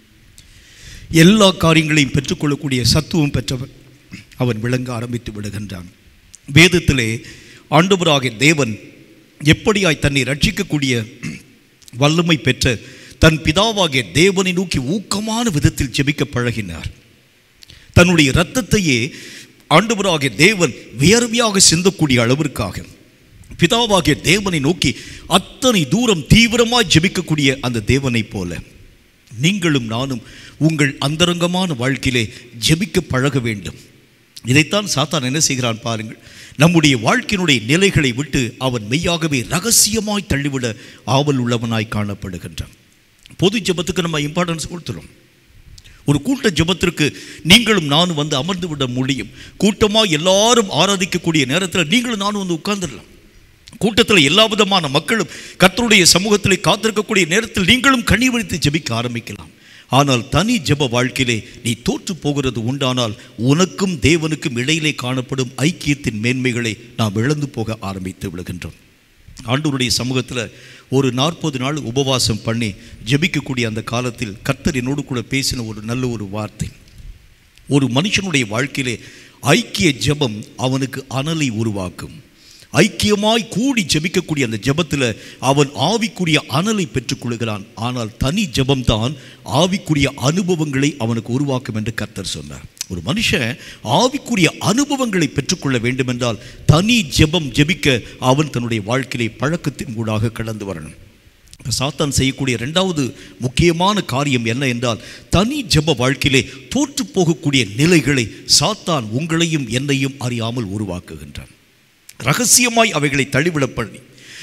[SPEAKER 1] எல்லா காரியங்களையும் பெற்றுக்கொள்ளக்கூடிய சத்துவம் பெற்றவன் அவன் விளங்க ஆரம்பித்து விடுகின்றான் வேதத்திலே ஆண்டவராகிய தேவன் எப்படியாய் தன்னை ரட்சிக்கக்கூடிய வல்லமை பெற்ற தன் பிதாவாகிய தேவனை நோக்கி ஊக்கமான விதத்தில் ஜெபிக்க பழகினார் தன்னுடைய இரத்தத்தையே ஆண்டவராகிய தேவன் வியர்வையாக சிந்தக்கூடிய அளவிற்காக பிதாவாகிய தேவனை நோக்கி அத்தனை தூரம் தீவிரமாய் ஜெபிக்கக்கூடிய அந்த தேவனைப் போல நீங்களும் நானும் உங்கள் அந்தரங்கமான வாழ்க்கையிலே ஜெபிக்க பழக வேண்டும் இதைத்தான் சாத்தான் என்ன செய்கிறான் பாருங்கள் நம்முடைய வாழ்க்கையினுடைய நிலைகளை விட்டு அவன் மெய்யாகவே ரகசியமாய் தள்ளிவிட ஆவல் உள்ளவனாய் காணப்படுகின்றான் பொது ஜெபத்துக்கு நம்ம இம்பார்ட்டன்ஸ் கொடுத்துரும் ஒரு கூட்ட ஜெபத்திற்கு நீங்களும் நானும் வந்து அமர்ந்து விட முடியும் கூட்டமாக எல்லாரும் ஆராதிக்கக்கூடிய நேரத்தில் நீங்களும் நானும் வந்து உட்கார்ந்துடலாம் கூட்டத்தில் எல்லா விதமான மக்களும் கர்த்தருடைய சமூகத்திலே காத்திருக்கக்கூடிய நேரத்தில் நீங்களும் கண்ணீர் வடித்து ஜெபிக்க ஆரம்பிக்கலாம் ஆனால் தனி ஜெப வாழ்க்கையிலே நீ தோற்று போகிறது உண்டானால் உனக்கும் தேவனுக்கும் இடையிலே காணப்படும் ஐக்கியத்தின் மேன்மைகளை நாம் இழந்து போக ஆரம்பித்து விடுகின்றோம் ஆண்டவருடைய சமூகத்தில் ஒரு நாற்பது நாள் உபவாசம் பண்ணி ஜெபிக்கக்கூடிய அந்த காலத்தில் கர்த்தர் என்னோடு கூட பேசின ஒரு நல்ல ஒரு வார்த்தை ஒரு மனுஷனுடைய வாழ்க்கையிலே ஐக்கிய ஜெபம் அவனுக்கு அனலை உருவாக்கும் ஐக்கியமாய் கூடி ஜெபிக்கக்கூடிய அந்த ஜெபத்தில் அவன் ஆவிக்குரிய அனலை பெற்றுக்கொள்கிறான் ஆனால் தனி ஜெபம்தான் ஆவிக்குரிய அனுபவங்களை அவனுக்கு உருவாக்கும் என்று கர்த்தர் சொன்னார் ஒரு மனுஷன் ஆவிக்குரிய அனுபவங்களை பெற்றுக்கொள்ள வேண்டுமென்றால் தனி ஜெபம் ஜெபிக்க அவன் தன்னுடைய வாழ்க்கையிலே பழக்கத்தின் கூடாக கடந்து வரணும் இப்ப சாத்தான் செய்யக்கூடிய ரெண்டாவது முக்கியமான காரியம் என்ன என்றால் தனி ஜெப வாழ்க்கையிலே தோற்று போகக்கூடிய நிலைகளை சாத்தான் உங்களையும் என்னையும் அறியாமல் உருவாக்குகின்றான் ரகசியமாய் அவைகளை தள்ளிவிட பண்ணி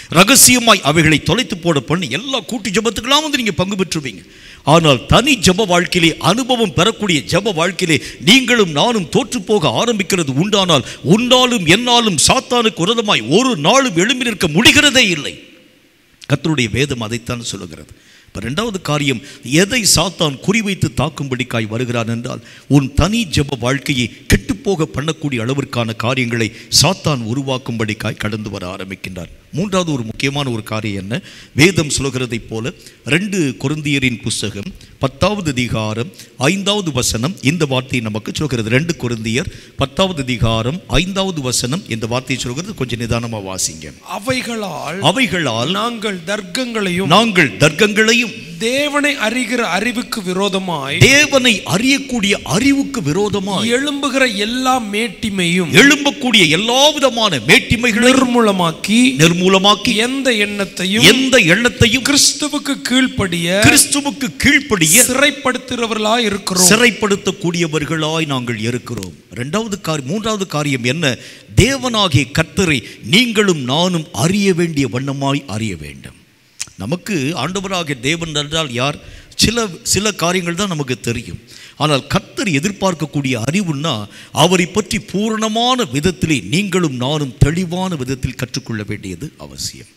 [SPEAKER 1] ரகசியமாய் அவைகளை தொலைத்து போட பண்ணி எல்லா கூட்டு ஜெபத்துக்கெல்லாம் வந்து நீங்க பங்கு பெற்றுவீங்க ஆனால் தனி ஜெப வாழ்க்கையிலே அனுபவம் பெறக்கூடிய ஜெப வாழ்க்கையிலே நீங்களும் நானும் தோற்று போக ஆரம்பிக்கிறது உண்டானால் உன்னாலும் என்னாலும் சாத்தானுக்கு உரதமாய் ஒரு நாளும் எழும்பி நிற்க முடிகிறதே இல்லை கர்த்தருடைய வேதம் அதைத்தான் சொல்லுகிறது இப்போ ரெண்டாவது காரியம் எதை சாத்தான் குறிவைத்து தாக்கும்படிக்காய் வருகிறான் என்றால் உன் தனி ஜெப வாழ்க்கையை கெட்டுப்போக பண்ணக்கூடிய அளவிற்கான காரியங்களை சாத்தான் உருவாக்கும்படிக்காய் கடந்து வர ஆரம்பிக்கின்றான் மூன்றாவது ஒரு முக்கியமான ஒரு காரியம் என்ன வேதம் சொல்கிறதைப் போல ரெண்டு கொருந்தியரின் புஸ்தகம் பத்தாவது அதிகாரம் ஐந்தாவது வசனம் இந்த வார்த்தையை நமக்கு சொல்கிறது ரெண்டு கொருந்தியர் பத்தாவது அதிகாரம் ஐந்தாவது வசனம் இந்த வார்த்தையை சொல்கிறது கொஞ்சம் நிதானமாக வாசிங்க
[SPEAKER 2] அவைகளால்
[SPEAKER 1] அவைகளால்
[SPEAKER 2] நாங்கள் தர்க்கங்களையும்
[SPEAKER 1] நாங்கள் தர்க்கங்களையும்
[SPEAKER 2] தேவனை அறிகிற அறிவுக்கு விரோதமாய்
[SPEAKER 1] தேவனை அறியக்கூடிய அறிவுக்கு விரோதமாய்
[SPEAKER 2] எழும்புகிற எல்லா மேட்டிமையும்
[SPEAKER 1] எழும்பக்கூடிய எல்லா விதமான மேட்டிமைகளை
[SPEAKER 2] நிர்மூலமாக்கி
[SPEAKER 1] நிர்மூலமாக்கி
[SPEAKER 2] எந்த எண்ணத்தையும்
[SPEAKER 1] எந்த எண்ணத்தையும்
[SPEAKER 2] கிறிஸ்துவுக்கு கீழ்ப்படிய
[SPEAKER 1] கிறிஸ்துவுக்கு கீழ்ப்படிய
[SPEAKER 2] சிறைப்படுத்துகிறவர்களாய் இருக்கிறோம்
[SPEAKER 1] சிறைப்படுத்தக்கூடியவர்களாய் நாங்கள் இருக்கிறோம் இரண்டாவது காரியம் மூன்றாவது காரியம் என்ன தேவனாகிய கர்த்தரை நீங்களும் நானும் அறிய வேண்டிய வண்ணமாய் அறிய வேண்டும் நமக்கு ஆண்டவராகிய தேவன் என்றால் யார் சில சில காரியங்கள் தான் நமக்கு தெரியும் ஆனால் கர்த்தர் எதிர்பார்க்கக்கூடிய அறிவுன்னா அவரை பற்றி பூரணமான விதத்திலே நீங்களும் நானும் தெளிவான விதத்தில் கற்றுக்கொள்ள வேண்டியது அவசியம்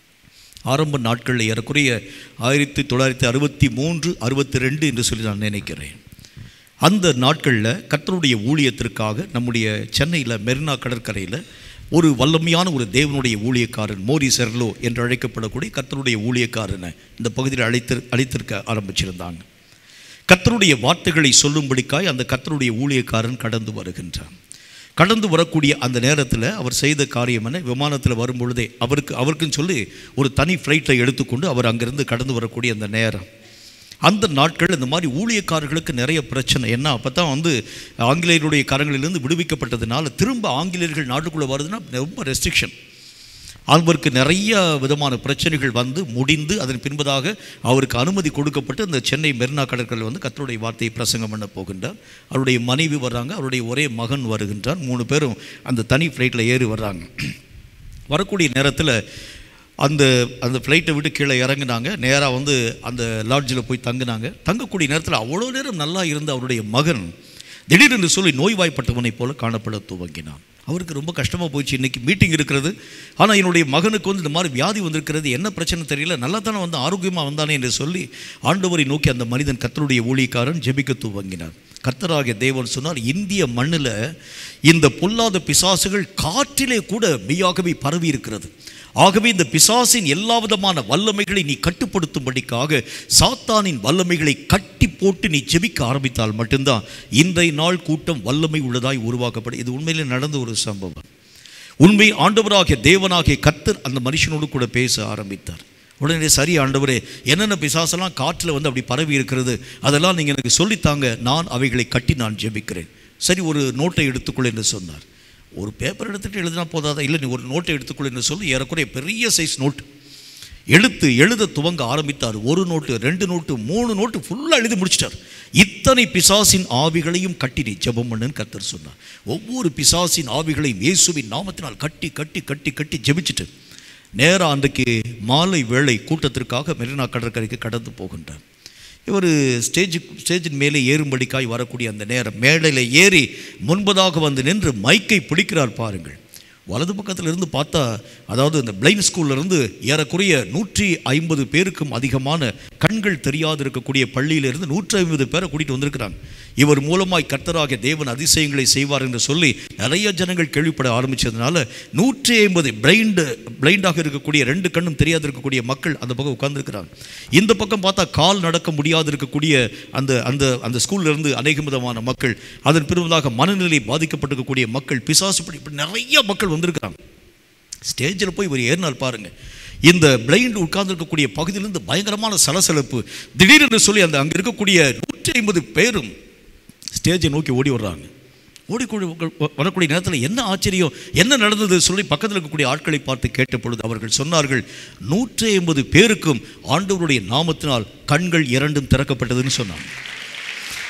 [SPEAKER 1] ஆரம்ப நாட்களில் ஏறக்குறைய ஆயிரத்தி தொள்ளாயிரத்தி அறுபத்தி மூன்று அறுபத்தி ரெண்டு என்று சொல்லி நான் நினைக்கிறேன் அந்த நாட்களில் கர்த்தருடைய ஊழியத்திற்காக நம்முடைய சென்னையில் மெரினா கடற்கரையில் ஒரு வல்லமையான ஒரு தேவனுடைய ஊழியக்காரன் மோரி செர்லோ என்று அழைக்கப்படக்கூடிய கர்த்தருடைய ஊழியக்காரனை இந்த பகுதியில் அழைத்து அழைத்திருக்க ஆரம்பிச்சிருந்தாங்க கர்த்தருடைய வார்த்தைகளை சொல்லும்படிக்காய் அந்த கர்த்தருடைய ஊழியக்காரன் கடந்து வருகின்றான் கடந்து வரக்கூடிய அந்த நேரத்தில் அவர் செய்த காரியம் என்ன விமானத்தில் வரும்பொழுதே அவருக்கு அவருக்குன்னு சொல்லி ஒரு தனி ஃப்ளைட்டை எடுத்துக்கொண்டு அவர் அங்கிருந்து கடந்து வரக்கூடிய அந்த நேரம் அந்த நாட்கள் இந்த மாதிரி ஊழியக்காரர்களுக்கு நிறைய பிரச்சனை என்ன அப்போ தான் வந்து ஆங்கிலேயருடைய கரங்களிலிருந்து விடுவிக்கப்பட்டதுனால திரும்ப ஆங்கிலேயர்கள் நாட்டுக்குள்ளே வருதுன்னா ரொம்ப ரெஸ்ட்ரிக்ஷன் அவருக்கு நிறைய விதமான பிரச்சனைகள் வந்து முடிந்து அதன் பின்பதாக அவருக்கு அனுமதி கொடுக்கப்பட்டு அந்த சென்னை மெரினா கடற்கரையில் வந்து கர்த்தருடைய வார்த்தையை பிரசங்கம் பண்ண போகின்றார் அவருடைய மனைவி வர்றாங்க அவருடைய ஒரே மகன் வருகின்றார் மூணு பேரும் அந்த தனி ஃப்ளைட்டில் ஏறி வர்றாங்க வரக்கூடிய நேரத்தில் அந்த அந்த ஃப்ளைட்டை விட்டு கீழே இறங்குனாங்க நேராக வந்து அந்த லாட்ஜில் போய் தங்குனாங்க தங்கக்கூடிய நேரத்தில் அவ்வளோ நேரம் நல்லா இருந்த அவருடைய மகன் திடீரென்று சொல்லி நோய்வாய்ப்பட்டவனைப் போல காணப்பட துவங்கினான் அவருக்கு ரொம்ப கஷ்டமாக போச்சு இன்றைக்கி மீட்டிங் இருக்கிறது ஆனால் என்னுடைய மகனுக்கு வந்து இந்த மாதிரி வியாதி வந்திருக்கிறது என்ன பிரச்சனை தெரியல நல்லா தானே வந்து ஆரோக்கியமாக வந்தானே என்று சொல்லி ஆண்டவரை நோக்கி அந்த மனிதன் கர்த்தருடைய ஊழியக்காரன் ஜெபிக்க துவங்கினார் கர்த்தராகிய தேவன் சொன்னார் இந்திய மண்ணில் இந்த பொல்லாத பிசாசுகள் காற்றிலே கூட மெய்யாகவே பரவி இருக்கிறது ஆகவே இந்த பிசாசின் எல்லா விதமான வல்லமைகளை நீ கட்டுப்படுத்தும்படிக்காக சாத்தானின் வல்லமைகளை கட்டி போட்டு நீ ஜெபிக்க ஆரம்பித்தால் மட்டும்தான் இன்றைய நாள் கூட்டம் வல்லமை உள்ளதாய் உருவாக்கப்படும் இது உண்மையிலே நடந்த ஒரு சம்பவம் உண்மை ஆண்டவராகிய தேவனாகிய கர்த்தர் அந்த மனுஷனோடு கூட பேச ஆரம்பித்தார் உடனே சரி ஆண்டவரே என்னென்ன பிசாசெல்லாம் காற்றில் வந்து அப்படி பரவி இருக்கிறது அதெல்லாம் நீங்கள் எனக்கு சொல்லித்தாங்க நான் அவைகளை கட்டி நான் ஜெபிக்கிறேன் சரி ஒரு நோட்டை எடுத்துக்கொள் என்று சொன்னார் ஒரு பேப்பர் எடுத்துகிட்டு எழுதினா போதாதா இல்லை நீ ஒரு நோட்டை எடுத்துக்கொள் என்று சொல்லி ஏறக்குறைய பெரிய சைஸ் நோட் எழுத்து எழுத துவங்க ஆரம்பித்தார் ஒரு நோட்டு ரெண்டு நோட்டு மூணு நோட்டு ஃபுல்லாக எழுதி முடிச்சிட்டார் இத்தனை பிசாசின் ஆவிகளையும் கட்டி நீ ஜெபம் பண்ணுன்னு கர்த்தர் சொன்னார் ஒவ்வொரு பிசாசின் ஆவிகளையும் இயேசுவின் நாமத்தினால் கட்டி கட்டி கட்டி கட்டி ஜெபிச்சிட்டு நேராக அன்றைக்கு மாலை வேளை கூட்டத்திற்காக மெரினா கடற்கரைக்கு கடந்து போகின்றார் இவர் ஸ்டேஜு ஸ்டேஜின் மேலே ஏறும்படிக்காய் வரக்கூடிய அந்த நேரம் மேடையில் ஏறி முன்பதாக வந்து நின்று மைக்கை பிடிக்கிறார் பாருங்கள் வலது பக்கத்தில் இருந்து பார்த்தா அதாவது இந்த பிளைண்ட் ஸ்கூல்ல இருந்து ஏறக்குறைய நூற்றி ஐம்பது பேருக்கும் அதிகமான கண்கள் தெரியாது இருக்கக்கூடிய பள்ளியிலிருந்து நூற்றி ஐம்பது பேரை கூட்டிகிட்டு வந்திருக்கிறாங்க இவர் மூலமாய் கர்த்தராகிய தேவன் அதிசயங்களை செய்வார் என்று சொல்லி நிறைய ஜனங்கள் கேள்விப்பட ஆரம்பிச்சதுனால நூற்றி ஐம்பது பிளைண்டு பிளைண்டாக இருக்கக்கூடிய ரெண்டு கண்ணும் தெரியாது இருக்கக்கூடிய மக்கள் அந்த பக்கம் உட்கார்ந்துருக்கிறாங்க இந்த பக்கம் பார்த்தா கால் நடக்க முடியாது இருக்கக்கூடிய அந்த அந்த அந்த ஸ்கூல்ல இருந்து அநேக விதமான மக்கள் அதன் பிறகுதாக மனநிலை பாதிக்கப்பட்டிருக்கக்கூடிய மக்கள் பிசாசு இப்படி இப்படி நிறைய மக்கள் வந்திருக்கிறாங்க ஸ்டேஜில் போய் இவர் ஏறினார் பாருங்க இந்த பிளைண்ட் உட்கார்ந்துருக்கக்கூடிய பகுதியிலிருந்து பயங்கரமான சலசலப்பு திடீரென்று சொல்லி அந்த அங்கே இருக்கக்கூடிய நூற்றி ஐம்பது பேரும் ஸ்டேஜை நோக்கி ஓடி வர்றாங்க ஓடி வரக்கூடிய நேரத்தில் என்ன ஆச்சரியம் என்ன நடந்தது சொல்லி பக்கத்தில் இருக்கக்கூடிய ஆட்களை பார்த்து கேட்ட பொழுது அவர்கள் சொன்னார்கள் நூற்றி ஐம்பது பேருக்கும் ஆண்டவருடைய நாமத்தினால் கண்கள் இரண்டும் திறக்கப்பட்டதுன்னு சொன்னாங்க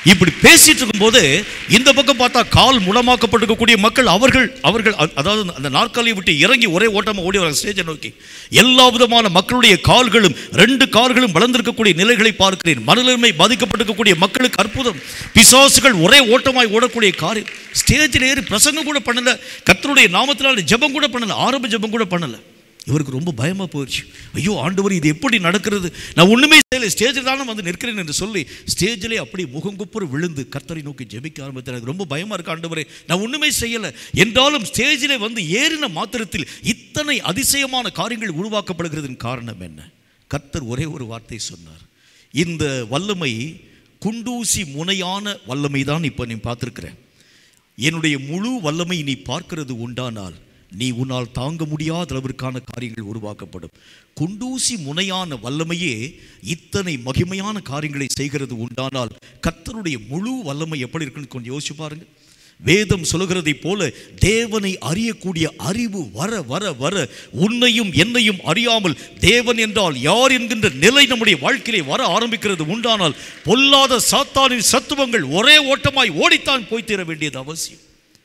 [SPEAKER 1] இப்படி பேசிட்டு இருக்கும்போது இந்த பக்கம் பார்த்தா கால் முடமாக்கப்பட்டிருக்கக்கூடிய மக்கள் அவர்கள் அவர்கள் அ- அதாவது அந்த நாற்காலியை விட்டு இறங்கி ஒரே ஓட்டமா ஓடி வர ஸ்டேஜை நோக்கி எல்லா விதமான மக்களுடைய கால்களும் ரெண்டு கால்களும் வளர்ந்திருக்கக்கூடிய நிலைகளை பார்க்கிறேன் மனநிலைமை பாதிக்கப்பட்டிருக்கக்கூடிய மக்களுக்கு அற்புதம் பிசாசுகள் ஒரே ஓட்டமாய் ஓடக்கூடிய காரியம் ஸ்டேஜில் ஏறி பிரசங்கம் கூட பண்ணல கர்த்தருடைய நாமத்தினால ஜெபம் கூட பண்ணல ஆரம்ப ஜெபம் கூட பண்ணல இவருக்கு ரொம்ப பயமா போயிடுச்சு ஐயோ ஆண்டவர் இது எப்படி நடக்கிறது நான் ஒண்ணுமே செய்யலை ஸ்டேஜில் தானே வந்து நிற்கிறேன் என்று சொல்லி ஸ்டேஜிலே அப்படி முகங்குப்புற விழுந்து கர்த்தரை நோக்கி ஜெபிக்க ஆரம்பித்தார் எனக்கு ரொம்ப பயமா இருக்கு ஆண்டவரே நான் ஒண்ணுமே செய்யலை என்றாலும் ஸ்டேஜிலே வந்து ஏறின மாத்திரத்தில் இத்தனை அதிசயமான காரியங்கள் உருவாக்கப்படுகிறதின் காரணம் என்ன கர்த்தர் ஒரே ஒரு வார்த்தை சொன்னார் இந்த வல்லமை குண்டூசி முனையான வல்லமை தான் இப்போ நீ பார்த்துருக்கிற என்னுடைய முழு வல்லமை நீ பார்க்கிறது உண்டானால் நீ உன்னால் தாங்க முடியாத அளவிற்கான காரியங்கள் உருவாக்கப்படும் குண்டூசி முனையான வல்லமையே இத்தனை மகிமையான காரியங்களை செய்கிறது உண்டானால் கர்த்தருடைய முழு வல்லமை எப்படி இருக்குன்னு கொஞ்சம் யோசிச்சு பாருங்க வேதம் சொல்கிறதைப் போல தேவனை அறியக்கூடிய அறிவு வர வர வர உன்னையும் என்னையும் அறியாமல் தேவன் என்றால் யார் என்கின்ற நிலை நம்முடைய வாழ்க்கையிலே வர ஆரம்பிக்கிறது உண்டானால் பொல்லாத சாத்தானின் சத்துவங்கள் ஒரே ஓட்டமாய் ஓடித்தான் போய் தீர வேண்டியது அவசியம்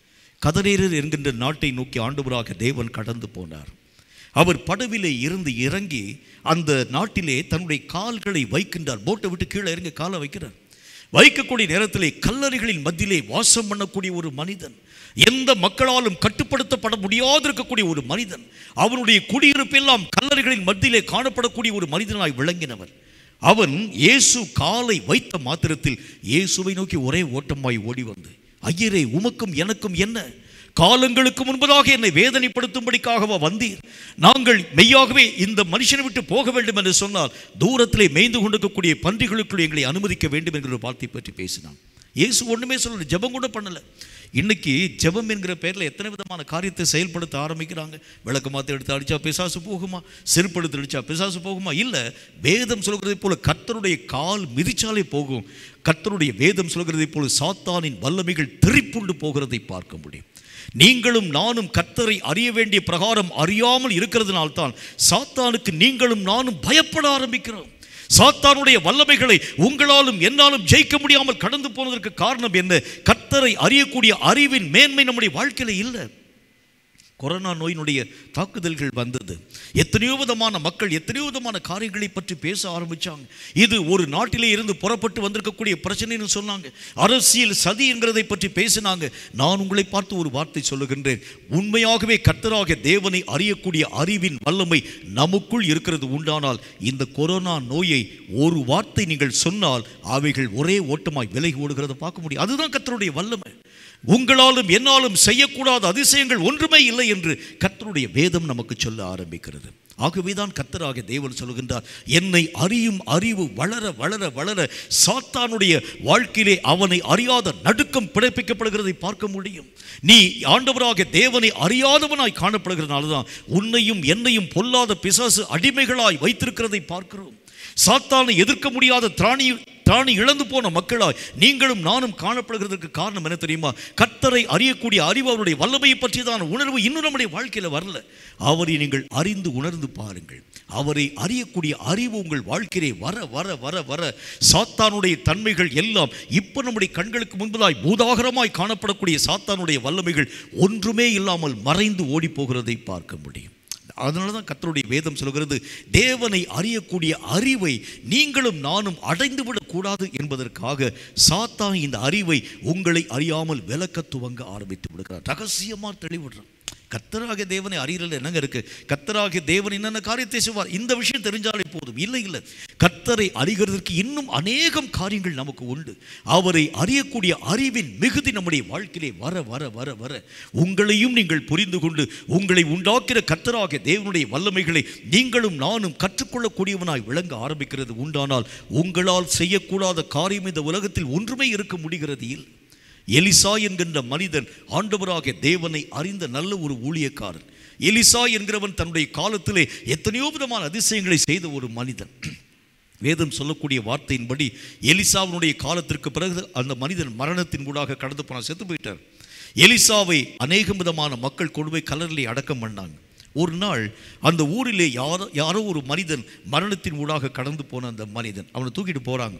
[SPEAKER 1] கதரேரர் என்கின்ற நாட்டை நோக்கி ஆண்டவராக தேவன் கடந்து போனார் அவர் படவிலே இருந்து இறங்கி அந்த நாட்டிலே தன்னுடைய கால்களை வைக்கின்றார் போட்டை விட்டு கீழே இறங்கி காலை வைக்கிறார் வைக்கக்கூடிய நேரத்திலே கல்லறைகளின் மத்தியிலே வாசம் பண்ணக்கூடிய ஒரு மனிதன் எந்த மக்களாலும் கட்டுப்படுத்தப்பட முடியாது இருக்கக்கூடிய ஒரு மனிதன் அவனுடைய குடியிருப்பெல்லாம் கல்லறைகளின் மத்தியிலே காணப்படக்கூடிய ஒரு மனிதனாய் விளங்கினவர் அவன் இயேசு காலை வைத்த மாத்திரத்தில் இயேசுவை நோக்கி ஒரே ஓட்டமாய் ஓடி வந்து ஐயரே உமக்கும் எனக்கும் என்ன காலங்களுக்கு முன்பதாக என்னை வேதனைப்படுத்தும்படிக்காகவா வந்தீர் நாங்கள் மெய்யாகவே இந்த மனுஷனை விட்டு போக வேண்டும் என்று சொன்னால் தூரத்திலே மேய்ந்து கொண்டிருக்கக்கூடிய பன்றிகளுக்குள் எங்களை அனுமதிக்க வேண்டும் என்கிற ஒரு வார்த்தை பற்றி பேசினான் இயேசு ஒண்ணுமே சொல்லல ஜெபம் கூட பண்ணல இன்னைக்கு ஜெபம் என்கிற பேர்ல எத்தனை விதமான காரியத்தை செயல்படுத்த ஆரம்பிக்கிறாங்க விளக்கு மாத்த எடுத்து அடிச்சா பிசாசு போகுமா செருப்படுத்து அடிச்சா பிசாசு போகுமா இல்ல வேதம் சொல்கிறதை போல கர்த்தருடைய கால் மிதிச்சாலே போகும் கர்த்தருடைய வேதம் சொல்கிறதை போல சாத்தானின் வல்லமைகள் திரிப்புண்டு போகிறதை பார்க்க முடியும் நீங்களும் நானும் கர்த்தரை அறிய வேண்டிய பிரகாரம் அறியாமல் இருக்கிறதுனால்தான் சாத்தானுக்கு நீங்களும் நானும் பயப்பட ஆரம்பிக்கிறோம் சாத்தானுடைய வல்லமைகளை உங்களாலும் என்னாலும் ஜெயிக்க முடியாமல் கடந்து போனதற்கு காரணம் என்ன கர்த்தரை அறியக்கூடிய அறிவின் மேன்மை நம்முடைய வாழ்க்கையில இல்லை கொரோனா நோயினுடைய தாக்குதல்கள் வந்தது எத்தனையோ விதமான மக்கள் எத்தனையோ விதமான காரியங்களை பற்றி பேச ஆரம்பிச்சாங்க இது ஒரு நாட்டிலே இருந்து புறப்பட்டு வந்திருக்கக்கூடிய பிரச்சனைன்னு சொன்னாங்க அரசியல் சதி என்கிறதை பற்றி பேசினாங்க நான் உங்களை பார்த்து ஒரு வார்த்தை சொல்லுகின்றேன் உண்மையாகவே கர்த்தராக தேவனை அறியக்கூடிய அறிவின் வல்லமை நமக்குள் இருக்கிறது உண்டானால் இந்த கொரோனா நோயை ஒரு வார்த்தை நீங்கள் சொன்னால் அவைகள் ஒரே ஓட்டமாய் விலகி ஓடுகிறத பார்க்க முடியும் அதுதான் கர்த்தருடைய வல்லமை உங்களாலும் என்னாலும் செய்யக்கூடாத அதிசயங்கள் ஒன்றுமே இல்லை என்று கர்த்தருடைய வேதம் நமக்கு சொல்ல ஆரம்பிக்கிறது ஆகவேதான் கர்த்தராக தேவன் சொல்கின்றார் என்னை அறியும் அறிவு வளர வளர வளர சாத்தானுடைய வாழ்க்கையிலே அவனை அறியாத நடுக்கம் பிறப்பிக்கப்படுகிறதை பார்க்க முடியும் நீ ஆண்டவராக தேவனை அறியாதவனாய் காணப்படுகிறதுனால தான் உன்னையும் என்னையும் பொல்லாத பிசாசு அடிமைகளாய் வைத்திருக்கிறதை பார்க்கிறோம் சாத்தானை எதிர்க்க முடியாத திராணி திராணி இழந்து போன மக்களாய் நீங்களும் நானும் காணப்படுகிறதுக்கு காரணம் என்ன தெரியுமா கர்த்தரை அறியக்கூடிய அறிவு அவருடைய வல்லமையை பற்றியதான உணர்வு இன்னும் நம்முடைய வாழ்க்கையில வரல அவரை நீங்கள் அறிந்து உணர்ந்து பாருங்கள் அவரை அறியக்கூடிய அறிவு உங்கள் வாழ்க்கையிலே வர வர வர வர சாத்தானுடைய தன்மைகள் எல்லாம் இப்போ நம்முடைய கண்களுக்கு முன்பதாய் பூதாகரமாய் காணப்படக்கூடிய சாத்தானுடைய வல்லமைகள் ஒன்றுமே இல்லாமல் மறைந்து ஓடி போகிறதை பார்க்க முடியும் அதனால தான் கர்த்தருடைய வேதம் சொல்கிறது தேவனை அறியக்கூடிய அறிவை நீங்களும் நானும் அடைந்து விடக்கூடாது என்பதற்காக சாத்தான் இந்த அறிவை உங்களை அறியாமல் விளக்க துவங்க ஆரம்பித்து விடுகிறார் ரகசியமாக தெளிவிடுறான் கத்தராக தேவனை அறியல என்னங்க இருக்கு கத்தராக தேவன் என்னென்ன காரியத்தை செய்வார் இந்த விஷயம் தெரிஞ்சாலே போதும் இல்லை இல்லை கத்தரை அறிகிறதற்கு இன்னும் அநேகம் காரியங்கள் நமக்கு உண்டு அவரை அறியக்கூடிய அறிவின் மிகுதி நம்முடைய வாழ்க்கையிலே வர வர வர வர உங்களையும் நீங்கள் புரிந்து கொண்டு உங்களை உண்டாக்கிற கத்தராக தேவனுடைய வல்லமைகளை நீங்களும் நானும் கற்றுக்கொள்ளக்கூடியவனாய் விளங்க ஆரம்பிக்கிறது உண்டானால் உங்களால் செய்யக்கூடாத காரியம் இந்த உலகத்தில் ஒன்றுமே இருக்க முடிகிறது இல்லை எலிசா என்கின்ற மனிதன் ஆண்டவராக தேவனை அறிந்த நல்ல ஒரு ஊழியக்காரன் எலிசா என்கிறவன் தன்னுடைய காலத்திலே எத்தனையோ விதமான அதிசயங்களை செய்த ஒரு மனிதன் வேதம் சொல்லக்கூடிய வார்த்தையின்படி எலிசாவினுடைய காலத்திற்கு பிறகு அந்த மனிதன் மரணத்தின் ஊடாக கடந்து போனான் செத்து போயிட்டார் எலிசாவை அநேகம் விதமான மக்கள் கொண்டு போய் கலரிலே அடக்கம் பண்ணாங்க ஒரு நாள் அந்த ஊரிலே யாரோ யாரோ ஒரு மனிதன் மரணத்தின் ஊடாக கடந்து போன அந்த மனிதன் அவனை தூக்கிட்டு போகிறாங்க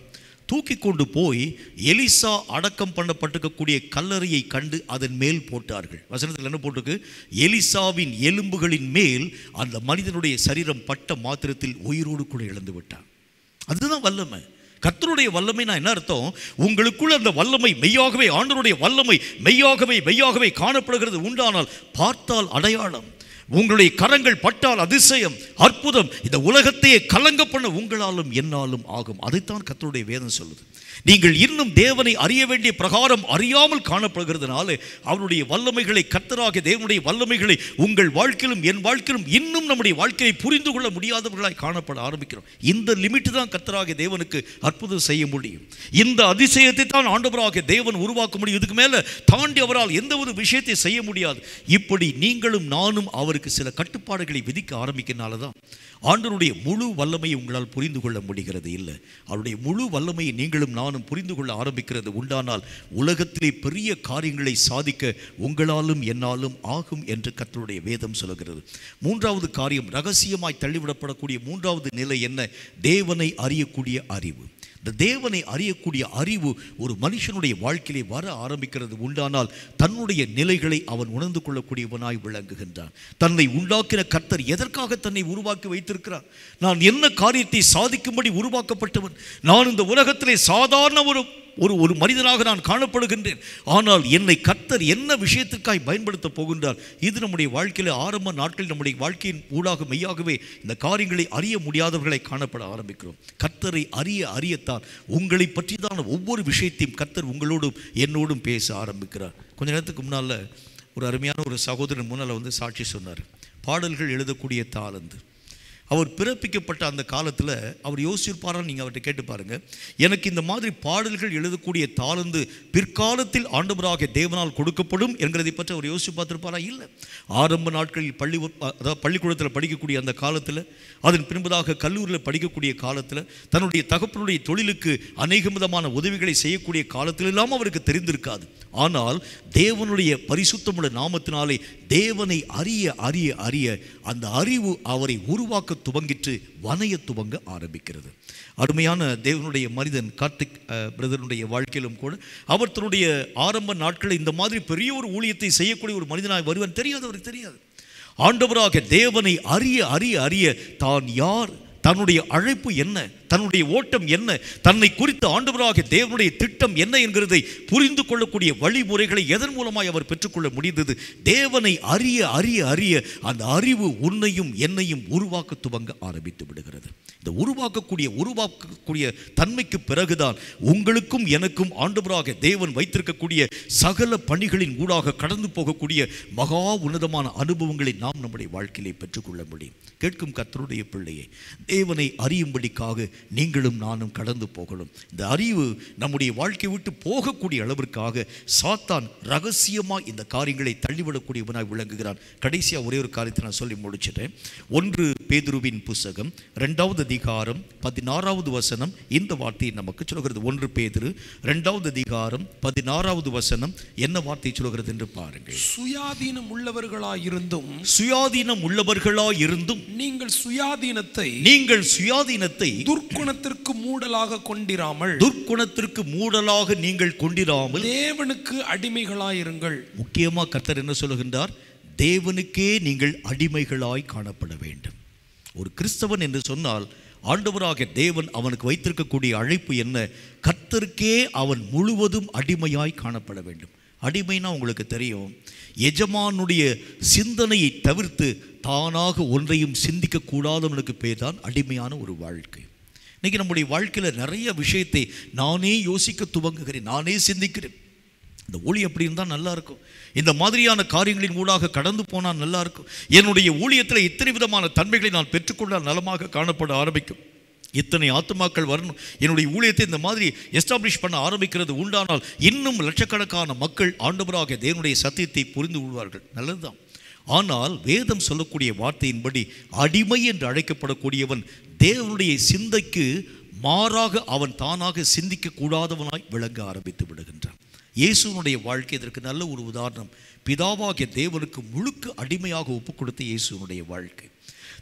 [SPEAKER 1] தூக்கி கொண்டு போய் எலிசா அடக்கம் பண்ணப்பட்டிருக்கக்கூடிய கல்லறையை கண்டு அதன் மேல் போட்டார்கள் வசனத்தில் என்ன போட்டிருக்கு எலிசாவின் எலும்புகளின் மேல் அந்த மனிதனுடைய சரீரம் பட்ட மாத்திரத்தில் உயிரோடு கூட இழந்து விட்டான் அதுதான் வல்லமை கர்த்தருடைய வல்லமை நான் என்ன அர்த்தம் உங்களுக்குள்ள அந்த வல்லமை மெய்யாகவே ஆண்டவருடைய வல்லமை மெய்யாகவே மெய்யாகவே காணப்படுகிறது உண்டானால் பார்த்தால் அடையாளம் உங்களுடைய கரங்கள் பட்டால் அதிசயம் அற்புதம் இந்த உலகத்தையே கலங்க பண்ண உங்களாலும் என்னாலும் ஆகும் அதைத்தான் கர்த்தருடைய வேதம் சொல்லுது நீங்கள் இன்னும் தேவனை அறிய வேண்டிய பிரகாரம் அறியாமல் காணப்படுகிறதுனால அவருடைய வல்லமைகளை கர்த்தராகிய தேவனுடைய வல்லமைகளை உங்கள் வாழ்க்கையிலும் என் வாழ்க்கையிலும் இன்னும் நம்முடைய வாழ்க்கையை புரிந்து கொள்ள முடியாதவர்களாய் காணப்பட ஆரம்பிக்கிறோம் இந்த லிமிட் தான் கர்த்தராகிய தேவனுக்கு அற்புதம் செய்ய முடியும் இந்த அதிசயத்தை தான் ஆண்டவராகிய தேவன் உருவாக்க முடியும் இதுக்கு மேல தாண்டி அவரால் எந்த ஒரு விஷயத்தை செய்ய முடியாது இப்படி நீங்களும் நானும் அவருக்கு சில கட்டுப்பாடுகளை விதிக்க ஆரம்பிக்கிறனால தான் ஆண்டவருடைய முழு வல்லமையை உங்களால் புரிந்து கொள்ள முடிகிறது இல்லை அவருடைய முழு வல்லமையை நீங்களும் நானும் புரிந்து கொள்ள ஆரம்பிக்கிறது உண்டானால் உலகத்திலே பெரிய காரியங்களை சாதிக்க உங்களாலும் என்னாலும் ஆகும் என்று கர்த்தருடைய வேதம் சொல்லுகிறது மூன்றாவது காரியம் ரகசியமாய் தள்ளிவிடப்படக்கூடிய மூன்றாவது நிலை என்ன தேவனை அறியக்கூடிய அறிவு இந்த தேவனை அறியக்கூடிய அறிவு ஒரு மனுஷனுடைய வாழ்க்கையிலே வர ஆரம்பிக்கிறது உண்டானால் தன்னுடைய நிலைகளை அவன் உணர்ந்து கொள்ளக்கூடியவனாய் விளங்குகின்றான் தன்னை உண்டாக்கின கர்த்தர் எதற்காக தன்னை உருவாக்கி வைத்திருக்கிறார் நான் என்ன காரியத்தை சாதிக்கும்படி உருவாக்கப்பட்டவன் நான் இந்த உலகத்திலே சாதாரண ஒரு ஒரு ஒரு மனிதனாக நான் காணப்படுகின்றேன் ஆனால் என்னை கர்த்தர் என்ன விஷயத்திற்காய் பயன்படுத்த போகின்றார் இது நம்முடைய வாழ்க்கையில் ஆரம்ப நாட்களில் நம்முடைய வாழ்க்கையின் ஊடாக மெய்யாகவே இந்த காரியங்களை அறிய முடியாதவர்களை காணப்பட ஆரம்பிக்கிறோம் கர்த்தரை அறிய அறியத்தான் உங்களை பற்றிதான ஒவ்வொரு விஷயத்தையும் கர்த்தர் உங்களோடும் என்னோடும் பேச ஆரம்பிக்கிறார் கொஞ்ச நேரத்துக்கு முன்னால் ஒரு அருமையான ஒரு சகோதரன் முன்னால் வந்து சாட்சி சொன்னார் பாடல்கள் எழுதக்கூடிய தாளந்து அவர் பிறப்பிக்கப்பட்ட அந்த காலத்தில் அவர் யோசிச்சிருப்பாரான்னு நீங்கள் அவர்கிட்ட கேட்டு பாருங்க எனக்கு இந்த மாதிரி பாடல்கள் எழுதக்கூடிய தாளந்து பிற்காலத்தில் ஆண்டவராக தேவனால் கொடுக்கப்படும் என்கிறதை பற்றி அவர் யோசிச்சு பார்த்துருப்பாரா இல்லை ஆரம்ப நாட்களில் பள்ளி அதாவது பள்ளிக்கூடத்தில் படிக்கக்கூடிய அந்த காலத்தில் அதன் பின்பதாக கல்லூரியில் படிக்கக்கூடிய காலத்தில் தன்னுடைய தகப்பனுடைய தொழிலுக்கு அநேக விதமான உதவிகளை செய்யக்கூடிய காலத்திலெல்லாம் அவருக்கு தெரிந்திருக்காது ஆனால் தேவனுடைய பரிசுத்தமுள்ள நாமத்தினாலே தேவனை அறிய அறிய அறிய அந்த அறிவு அவரை உருவாக்க துவங்கிற்று வனைய துவங்க ஆரம்பிக்கிறது அருமையான தேவனுடைய மனிதன் கார்த்திக் அஹ், பிரதருடைய வாழ்க்கையிலும் கூட அவர் தன்னுடைய ஆரம்ப நாட்களில் இந்த மாதிரி பெரிய ஒரு ஊழியத்தை செய்யக்கூடிய ஒரு மனிதனாய் வருவன் தெரியாது அவருக்கு தெரியாது ஆண்டவராக தேவனை அறிய அறிய அறிய தான் யார் தன்னுடைய அழைப்பு என்ன தன்னுடைய ஓட்டம் என்ன தன்னை குறித்து ஆண்டவராக தேவனுடைய திட்டம் என்ன என்கிறதை புரிந்து கொள்ளக்கூடிய வழிமுறைகளை எதன் மூலமாய் அவர் பெற்றுக்கொள்ள முடிந்தது தேவனை அறிய அறிய அறிய அந்த அறிவு உன்னையும் என்னையும் உருவாக்க துவங்க ஆரம்பித்து விடுகிறது இந்த உருவாக்கக்கூடிய உருவாக்கக்கூடிய தன்மைக்கு பிறகுதான் உங்களுக்கும் எனக்கும் ஆண்டவராக தேவன் வைத்திருக்கக்கூடிய சகல பணிகளின் ஊடாக கடந்து போகக்கூடிய மகா உன்னதமான அனுபவங்களை நாம் நம்முடைய வாழ்க்கையிலே பெற்றுக்கொள்ள முடியும் கேட்கும் கர்த்தருடைய பிள்ளையே தேவனை அறியும்படிக்காக நீங்களும் நானும் கடந்து போகணும் இந்த அறிவு நம்முடைய வாழ்க்கை விட்டு போகக்கூடிய அளவிற்காக சாத்தான் ரகசியமாக இந்த காரியங்களை தள்ளிவிடக்கூடியவனாய் விளங்குகிறான் கடைசியாக ஒரே ஒரு காரியத்தை நான் சொல்லி முடிச்சிட்டேன் ஒன்று பேதுருவின் புஸ்தகம் ரெண்டாவது அதிகாரம் பதினாறாவது வசனம் இந்த வார்த்தையை நமக்கு சொல்கிறது ஒன்று பேதுரு ரெண்டாவது அதிகாரம் பதினாறாவது வசனம் என்ன வார்த்தை சொல்கிறது என்று பாருங்கள்
[SPEAKER 2] சுயாதீனம் உள்ளவர்களாயிருந்தும்
[SPEAKER 1] சுயாதீனம் உள்ளவர்களாய் இருந்தும்
[SPEAKER 2] நீங்கள் சுயாதீனத்தை
[SPEAKER 1] நீங்கள் சுயாதீனத்தை
[SPEAKER 2] துர்க்குணத்திற்கு மூடலாக கொண்டிராமல்
[SPEAKER 1] துர்க்குணத்திற்கு மூடலாக நீங்கள் கொண்டிராமல்
[SPEAKER 2] தேவனுக்கு அடிமைகளாயிருங்கள்
[SPEAKER 1] முக்கியமாக கர்த்தர் என்ன சொல்லுகின்றார் தேவனுக்கே நீங்கள் அடிமைகளாய் காணப்பட வேண்டும் ஒரு கிறிஸ்தவன் என்று சொன்னால் ஆண்டவராக தேவன் அவனுக்கு வைத்திருக்கக்கூடிய அழைப்பு என்ன கர்த்தருக்கே அவன் முழுவதும் அடிமையாய் காணப்பட வேண்டும் அடிமைனா உங்களுக்கு தெரியும் எஜமானுடைய சிந்தனையை தவிர்த்து தானாக ஒன்றையும் சிந்திக்க கூடாதவனுக்கு பேர் தான் அடிமையான ஒரு வாழ்க்கை இன்னைக்கு நம்முடைய வாழ்க்கையில் நிறைய விஷயத்தை நானே யோசிக்க துவங்குகிறேன் நானே சிந்திக்கிறேன் இந்த ஊழி எப்படி இருந்தால் நல்லா இருக்கும் இந்த மாதிரியான காரியங்களின் ஊடாக கடந்து போனால் நல்லா இருக்கும் என்னுடைய ஊழியத்தில் இத்தனை விதமான தன்மைகளை நான் பெற்றுக்கொண்டால் நலமாக காணப்பட ஆரம்பிக்கும் இத்தனை ஆத்துமாக்கள் வரணும் என்னுடைய ஊழியத்தை இந்த மாதிரி எஸ்டாப்ளிஷ் பண்ண ஆரம்பிக்கிறது உண்டானால் இன்னும் லட்சக்கணக்கான மக்கள் ஆண்டவராக தேவனுடைய சத்தியத்தை புரிந்து கொள்வார்கள் நல்லதுதான் ஆனால் வேதம் சொல்லக்கூடிய வார்த்தையின்படி அடிமை என்று அழைக்கப்படக்கூடியவன் தேவனுடைய சிந்தைக்கு மாறாக அவன் தானாக சிந்திக்க கூடாதவனாய் விளங்க ஆரம்பித்து விடுகின்றான் இயேசுனுடைய வாழ்க்கை இதற்கு நல்ல ஒரு உதாரணம் பிதாவாகிய தேவனுக்கு முழுக்க அடிமையாக ஒப்புக் கொடுத்த இயேசுனுடைய வாழ்க்கை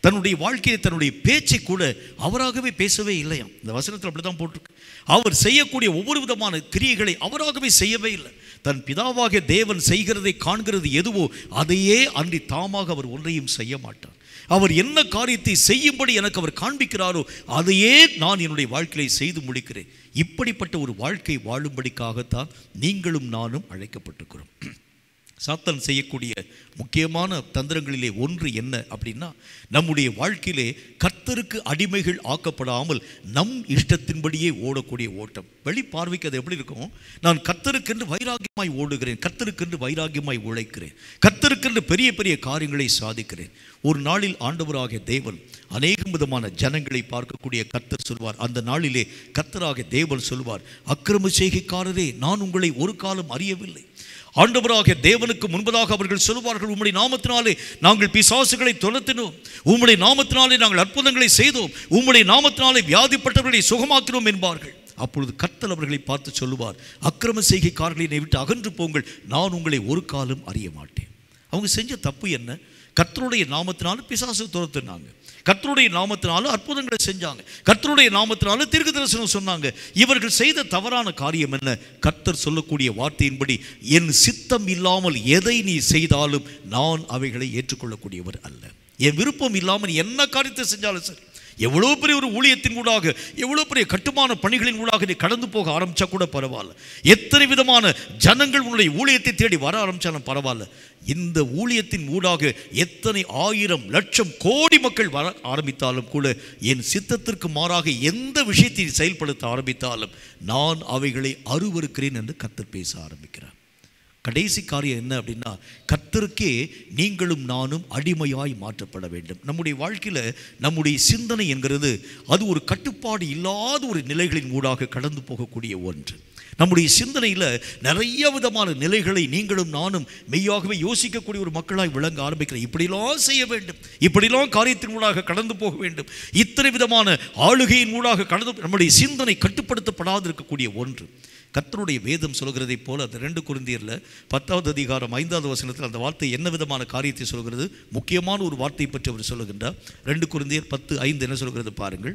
[SPEAKER 1] தன்னுடைய வாழ்க்கையை தன்னுடைய பேச்சை கூட அவராகவே பேசவே இல்லையாம் இந்த வசனத்தில் அப்படி தான் போட்டிருக்கு அவர் செய்யக்கூடிய ஒவ்வொரு விதமான கிரியைகளை அவராகவே செய்யவே இல்லை தன் பிதாவாகிய தேவன் செய்கிறதை காண்கிறது எதுவோ அதையே அன்றி தாமாக அவர் ஒன்றையும் செய்ய மாட்டார் அவர் என்ன காரியத்தை செய்யும்படி எனக்கு அவர் காண்பிக்கிறாரோ அதையே நான் என்னுடைய வாழ்க்கையை செய்து முடிக்கிறேன் இப்படிப்பட்ட ஒரு வாழ்க்கை வாழும்படிக்காகத்தான் நீங்களும் நானும் அழைக்கப்பட்டிருக்கிறோம் சாத்தான் செய்யக்கூடிய முக்கியமான தந்திரங்களிலே ஒன்று என்ன அப்படின்னா நம்முடைய வாழ்க்கையிலே கர்த்தருக்கு அடிமைகள் ஆக்கப்படாமல் நம் இஷ்டத்தின்படியே ஓடக்கூடிய ஓட்டம் வெளி பார்வைக்கு அது எப்படி இருக்கும் நான் கர்த்தருக்கென்று வைராக்கியமாய் ஓடுகிறேன் கர்த்தருக்கென்று வைராக்கியமாய் உழைக்கிறேன் கர்த்தருக்கென்று பெரிய பெரிய காரியங்களை சாதிக்கிறேன் ஒரு நாளில் ஆண்டவராகிய தேவன் அநேகம் விதமான ஜனங்களை பார்க்கக்கூடிய கர்த்தர் சொல்வார் அந்த நாளிலே கர்த்தராகிய தேவன் சொல்வார் அக்கிரம செய்கைக்காரரே நான் உங்களை ஒரு காலம் அறியவில்லை ஆண்டவராகிய தேவனுக்கு முன்பதாக அவர்கள் சொல்வார்கள் உம்முடைய நாமத்தினாலே நாங்கள் பிசாசுகளை துரத்தினோம் உம்முடைய நாமத்தினாலே நாங்கள் அற்புதங்களை செய்தோம் உம்முடைய நாமத்தினாலே வியாதிப்பட்டவர்களை சுகமாக்கினோம் என்பார்கள் அப்பொழுது கர்த்தர் அவர்களை பார்த்து சொல்லுவார் அக்கிரம செய்கைக்காரர்களை என்னை விட்டு அகன்று போங்கள் நான் உங்களை ஒரு காலம் அறிய மாட்டேன் அவங்க செஞ்ச தப்பு என்ன கர்த்தருடைய நாமத்தினால பிசாசு துரத்துனாங்க கர்த்தருடைய நாமத்தினால அற்புதங்களை செஞ்சாங்க கர்த்தருடைய நாமத்தினால தீர்க்க தரிசனம் சொன்னாங்க இவர்கள் செய்த தவறான காரியம் என்ன கர்த்தர் சொல்லக்கூடிய வார்த்தையின்படி என் சித்தம் இல்லாமல் எதை நீ செய்தாலும் நான் அவைகளை ஏற்றுக்கொள்ளக்கூடியவர் அல்ல என் விருப்பம் இல்லாமல் நீ என்ன காரியத்தை செஞ்சாலும் சரி எவ்வளோ பெரிய ஒரு ஊழியத்தின் ஊடாக எவ்வளோ பெரிய கட்டுமான பணிகளின் ஊடாக நீ கடந்து போக ஆரம்பிச்சா கூட பரவாயில்ல எத்தனை விதமான ஜனங்கள் உன்னுடைய ஊழியத்தை தேடி வர ஆரம்பிச்சாலும் பரவாயில்ல இந்த ஊழியத்தின் ஊடாக எத்தனை ஆயிரம் லட்சம் கோடி மக்கள் வர ஆரம்பித்தாலும் கூட என் சித்தத்திற்கு மாறாக எந்த விஷயத்தை நீ செயல்படுத்த ஆரம்பித்தாலும் நான் அவைகளை அருவருக்கிறேன் என்று கத்தர் பேச ஆரம்பிக்கிறார் கடைசி காரியம் என்ன அப்படின்னா கர்த்தருக்கே நீங்களும் நானும் அடிமையாய் மாற்றப்பட வேண்டும் நம்முடைய வாழ்க்கையில் நம்முடைய சிந்தனை என்கிறது அது ஒரு கட்டுப்பாடு இல்லாத ஒரு நிலைகளின் ஊடாக கடந்து போகக்கூடிய ஒன்று நம்முடைய சிந்தனையில் நிறைய விதமான நிலைகளை நீங்களும் நானும் மெய்யாகவே யோசிக்கக்கூடிய ஒரு மக்களாய் விளங்க ஆரம்பிக்கிறேன் இப்படிலாம் செய்ய வேண்டும் இப்படிலாம் காரியத்தின் ஊடாக கடந்து போக வேண்டும் இத்தனை விதமான ஆளுகையின் ஊடாக கடந்து நம்முடைய சிந்தனை கட்டுப்படுத்தப்படாது இருக்கக்கூடிய ஒன்று கர்த்தருடைய வேதம் சொல்கிறதைப் போல அந்த ரெண்டு குருந்தியரில் பத்தாவது அதிகாரம் ஐந்தாவது வசனத்தில் அந்த வார்த்தை என்ன விதமான காரியத்தை சொல்கிறது முக்கியமான ஒரு வார்த்தை பற்றி அவர் சொல்லுகின்றார் ரெண்டு குருந்தியர் பத்து ஐந்து என்ன சொல்கிறது பாருங்கள்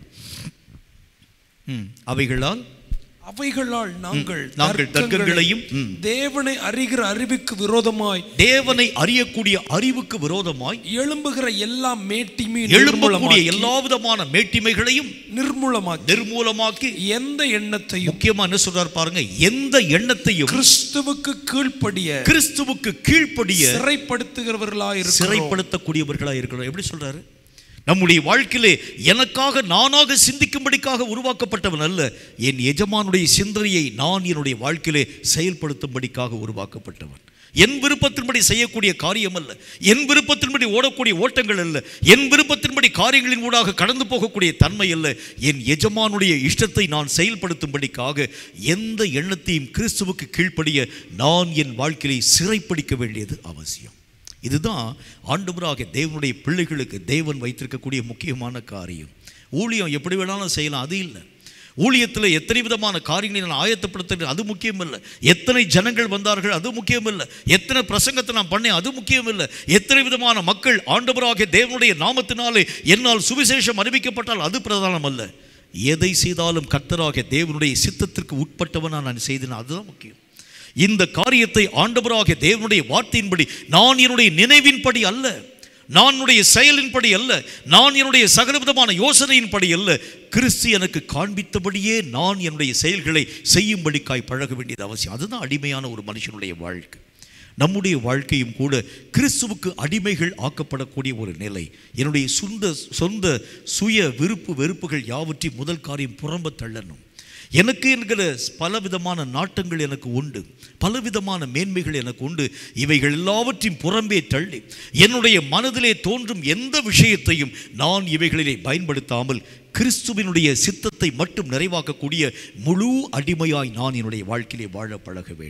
[SPEAKER 1] ம், அவைகளால்
[SPEAKER 2] அவைகளால் நாங்கள்
[SPEAKER 1] நாங்கள் தர்க்கங்களையும், ம்.
[SPEAKER 2] தேவனை அறிகிற அறிவுக்கு விரோதமாய்
[SPEAKER 1] தேவனை அறியக்கூடிய அறிவுக்கு விரோதமாய்
[SPEAKER 2] எழும்புகிற எல்லா மேட்டிமையும்
[SPEAKER 1] எழும்பக்கூடிய
[SPEAKER 2] நிர்மூலமாக்கி-
[SPEAKER 1] எல்லா விதமான மேட்டிமைகளையும்
[SPEAKER 2] நிர்மூலமாக்கி
[SPEAKER 1] நிர்மூலமாக்கி
[SPEAKER 2] எந்த எண்ணத்தையும்
[SPEAKER 1] முக்கியமா என்ன சொல்றார் பாருங்க எந்த எண்ணத்தையும்
[SPEAKER 2] கிறிஸ்துவுக்கு கீழ்ப்படிய
[SPEAKER 1] கிறிஸ்துவுக்கு கீழ்ப்படிய
[SPEAKER 2] சிறைப்படுத்துகிறவர்களாய் இருக்கிறோம்
[SPEAKER 1] சிறைப்படுத்தக்கூடியவர்களாக இருக்கிறோம் எப்படி சொல்றாரு நம்முடைய வாழ்க்கையிலே எனக்காக நானாக சிந்திக்கும்படிக்காக உருவாக்கப்பட்டவன் அல்ல என் எஜமானுடைய சிந்தனையை நான் என்னுடைய வாழ்க்கையிலே செயல்படுத்தும்படிக்காக உருவாக்கப்பட்டவன் என் விருப்பத்தின்படி செய்யக்கூடிய காரியம் அல்ல என் விருப்பத்தின்படி ஓடக்கூடிய ஓட்டங்கள் அல்ல என் விருப்பத்தின்படி காரியங்களின் ஊடாக கடந்து போகக்கூடிய தன்மை அல்ல என் எஜமானுடைய இஷ்டத்தை நான் செயல்படுத்தும்படிக்காக எந்த எண்ணத்தையும் கிறிஸ்துவுக்கு கீழ்ப்படிய நான் என் வாழ்க்கையை சிறைப்பிடிக்க வேண்டியது அவசியம் இதுதான் ஆண்டவராக தேவனுடைய பிள்ளைகளுக்கு தேவன் வைத்திருக்கக்கூடிய முக்கியமான காரியம் ஊழியம் எப்படி வேணாலும் செய்யலாம் அது இல்லை ஊழியத்தில் எத்தனை விதமான காரியங்களை நான் ஆயத்தப்படுத்துகிறேன் அது முக்கியம் இல்லை எத்தனை ஜனங்கள் வந்தார்கள் அது முக்கியம் இல்லை எத்தனை பிரசங்கத்தை நான் பண்ணேன் அது முக்கியம் இல்லை எத்தனை விதமான மக்கள் ஆண்டவராகிய தேவனுடைய நாமத்தினாலே என்னால் சுவிசேஷம் அறிவிக்கப்பட்டால் அது பிரதானம் அல்ல எதை செய்தாலும் கர்த்தராகிய தேவனுடைய சித்தத்திற்கு உட்பட்டவனா நான் செய்தேன் அதுதான் முக்கியம் இந்த காரியத்தை ஆண்டவராகிய தேவனுடைய வார்த்தையின்படி நான் என்னுடைய நினைவின்படி அல்ல நான் என்னுடைய செயலின்படி அல்ல நான் என்னுடைய சகலவிதமான யோசனையின்படி அல்ல கிறிஸ்து எனக்கு காண்பித்தபடியே நான் என்னுடைய செயல்களை செய்யும்படிக்காய் பழக வேண்டியது அவசியம் அதுதான் அடிமையான ஒரு மனுஷனுடைய வாழ்க்கை நம்முடைய வாழ்க்கையும் கூட கிறிஸ்துவுக்கு அடிமைகள் ஆக்கப்படக்கூடிய ஒரு நிலை என்னுடைய சொந்த சொந்த சுய விருப்பு வெறுப்புகள் யாவற்றையும் முதல் காரியம் புறம்ப தள்ளணும் எனக்கு என்கிற பலவிதமான நாட்டங்கள் எனக்கு உண்டு பலவிதமான மேன்மைகள் எனக்கு உண்டு இவைகள் எல்லாவற்றையும் புறம்பே தள்ளி என்னுடைய மனதிலே தோன்றும் எந்த விஷயத்தையும் நான் இவைகளிலே பயன்படுத்தாமல் கிறிஸ்துவினுடைய சித்தத்தை மட்டும் நிறைவாக்கக்கூடிய முழு அடிமையாய் நான் என்னுடைய வாழ்க்கையிலே வாழ பழக வேண்டும்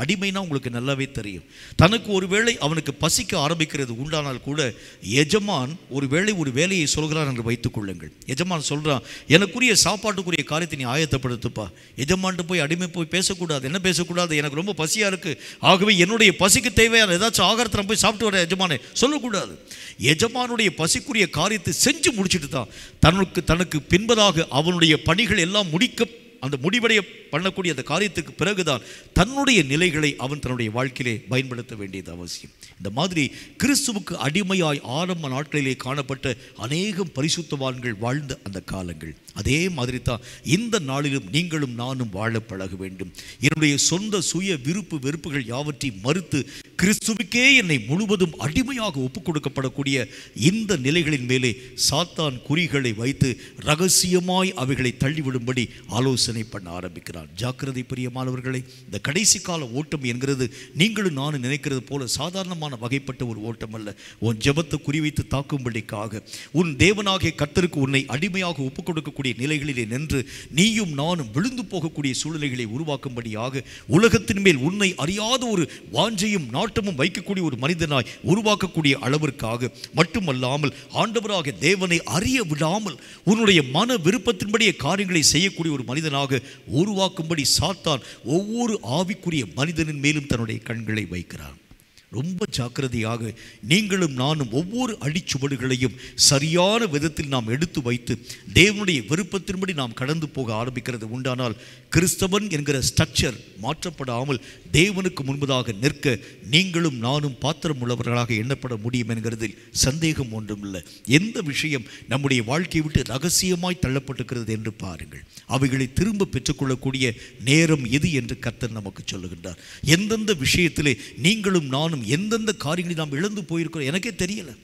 [SPEAKER 1] அடிமைனா உங்களுக்கு நல்லாவே தெரியும் தனக்கு ஒருவேளை அவனுக்கு பசிக்க ஆரம்பிக்கிறது உண்டானால் கூட எஜமான் ஒருவேளை ஒரு வேலையை சொல்கிறார் என்று வைத்துக் கொள்ளுங்கள் எஜமான் சொல்றான் எனக்குரிய சாப்பாட்டுக்குரிய காரியத்தை நீ ஆயத்தப்படுத்துப்பா எஜமான்ட்டு போய் அடிமை போய் பேசக்கூடாது என்ன பேசக்கூடாது எனக்கு ரொம்ப பசியா இருக்கு ஆகவே என்னுடைய பசிக்கு தேவையான ஏதாச்சும் ஆகாரத்தை நான் போய் சாப்பிட்டு வர எஜமானே சொல்லக்கூடாது எஜமானுடைய பசிக்குரிய காரியத்தை செஞ்சு முடிச்சிட்டு தான் தனக்கு தனக்கு பின்பதாக அவனுடைய பணிகள் எல்லாம் முடிக்க அந்த முடிவடைய பண்ணக்கூடிய அந்த காரியத்துக்கு பிறகுதான் தன்னுடைய நிலைகளை அவன் தன்னுடைய வாழ்க்கையிலே பயன்படுத்த வேண்டியது அவசியம் இந்த மாதிரி கிறிஸ்துவுக்கு அடிமையாய் ஆரம்ப நாட்களிலே காணப்பட்ட அநேகம் பரிசுத்தவான்கள் வாழ்ந்த அந்த காலங்கள் அதே மாதிரி தான் இந்த நாளிலும் நீங்களும் நானும் வாழ பழக வேண்டும் என்னுடைய சொந்த சுய விருப்பு வெறுப்புகள் யாவற்றையும் மறுத்து கிறிஸ்துவுக்கே என்னை முழுவதும் அடிமையாக ஒப்புக் கொடுக்கப்படக்கூடிய இந்த நிலைகளின் மேலே சாத்தான் குறிகளை வைத்து ரகசியமாய் அவைகளை தள்ளிவிடும்படி ஆலோசனை பண்ண ஆரம்பிக்கிறான் ஜாக்கிரதை பிரியமானவர்களை இந்த கடைசி கால ஓட்டம் என்கிறது நீங்களும் நானும் நினைக்கிறது போல சாதாரணமான வகைப்பட்ட ஒரு ஓட்டம் அல்ல உன் ஜெபத்தை குறிவைத்து தாக்கும்படிக்காக உன் தேவனாகிய கர்த்தருக்கு உன்னை அடிமையாக ஒப்புக் கொடுக்கக்கூடிய நிலைகளிலே நின்று நீயும் நானும் விழுந்து போகக்கூடிய சூழ்நிலைகளை உருவாக்கும்படியாக உலகத்தின் மேல் உன்னை அறியாத ஒரு வாஞ்சையும் நாட்டமும் வைக்கக்கூடிய ஒரு மனிதனாய் உருவாக்கக்கூடிய அளவிற்காக மட்டுமல்லாமல் ஆண்டவராக தேவனை அறிய விடாமல் உன்னுடைய மன விருப்பத்தின்படியே காரியங்களை செய்யக்கூடிய ஒரு மனிதனாக உருவாக்கும்படி சாத்தான் ஒவ்வொரு ஆவிக்குரிய மனிதனின் மேலும் தன்னுடைய கண்களை வைக்கிறான் ரொம்ப ஜாக்கிரதையாக நீங்களும் நானும் ஒவ்வொரு அடிச்சுவடுகளையும் சரியான விதத்தில் நாம் எடுத்து வைத்து தேவனுடைய விருப்பத்தின்படி நாம் கடந்து போக ஆரம்பிக்கிறது உண்டானால் கிறிஸ்தவன் என்கிற ஸ்ட்ரக்சர் மாற்றப்படாமல் தேவனுக்கு முன்பதாக நிற்க நீங்களும் நானும் பாத்திரம் உள்ளவர்களாக எண்ணப்பட முடியும் என்கிறதில் சந்தேகம் ஒன்றுமில்லை எந்த விஷயம் நம்முடைய வாழ்க்கையை விட்டு ரகசியமாய் தள்ளப்பட்டிருக்கிறது என்று பாருங்கள் அவைகளை திரும்ப பெற்றுக்கொள்ளக்கூடிய நேரம் எது என்று கர்த்தர் நமக்கு சொல்லுகின்றார் எந்தெந்த விஷயத்திலே நீங்களும் நானும் எந்தெந்த காரியங்களை நாம் இழந்து போயிருக்கிறோம் எனக்கே தெரியல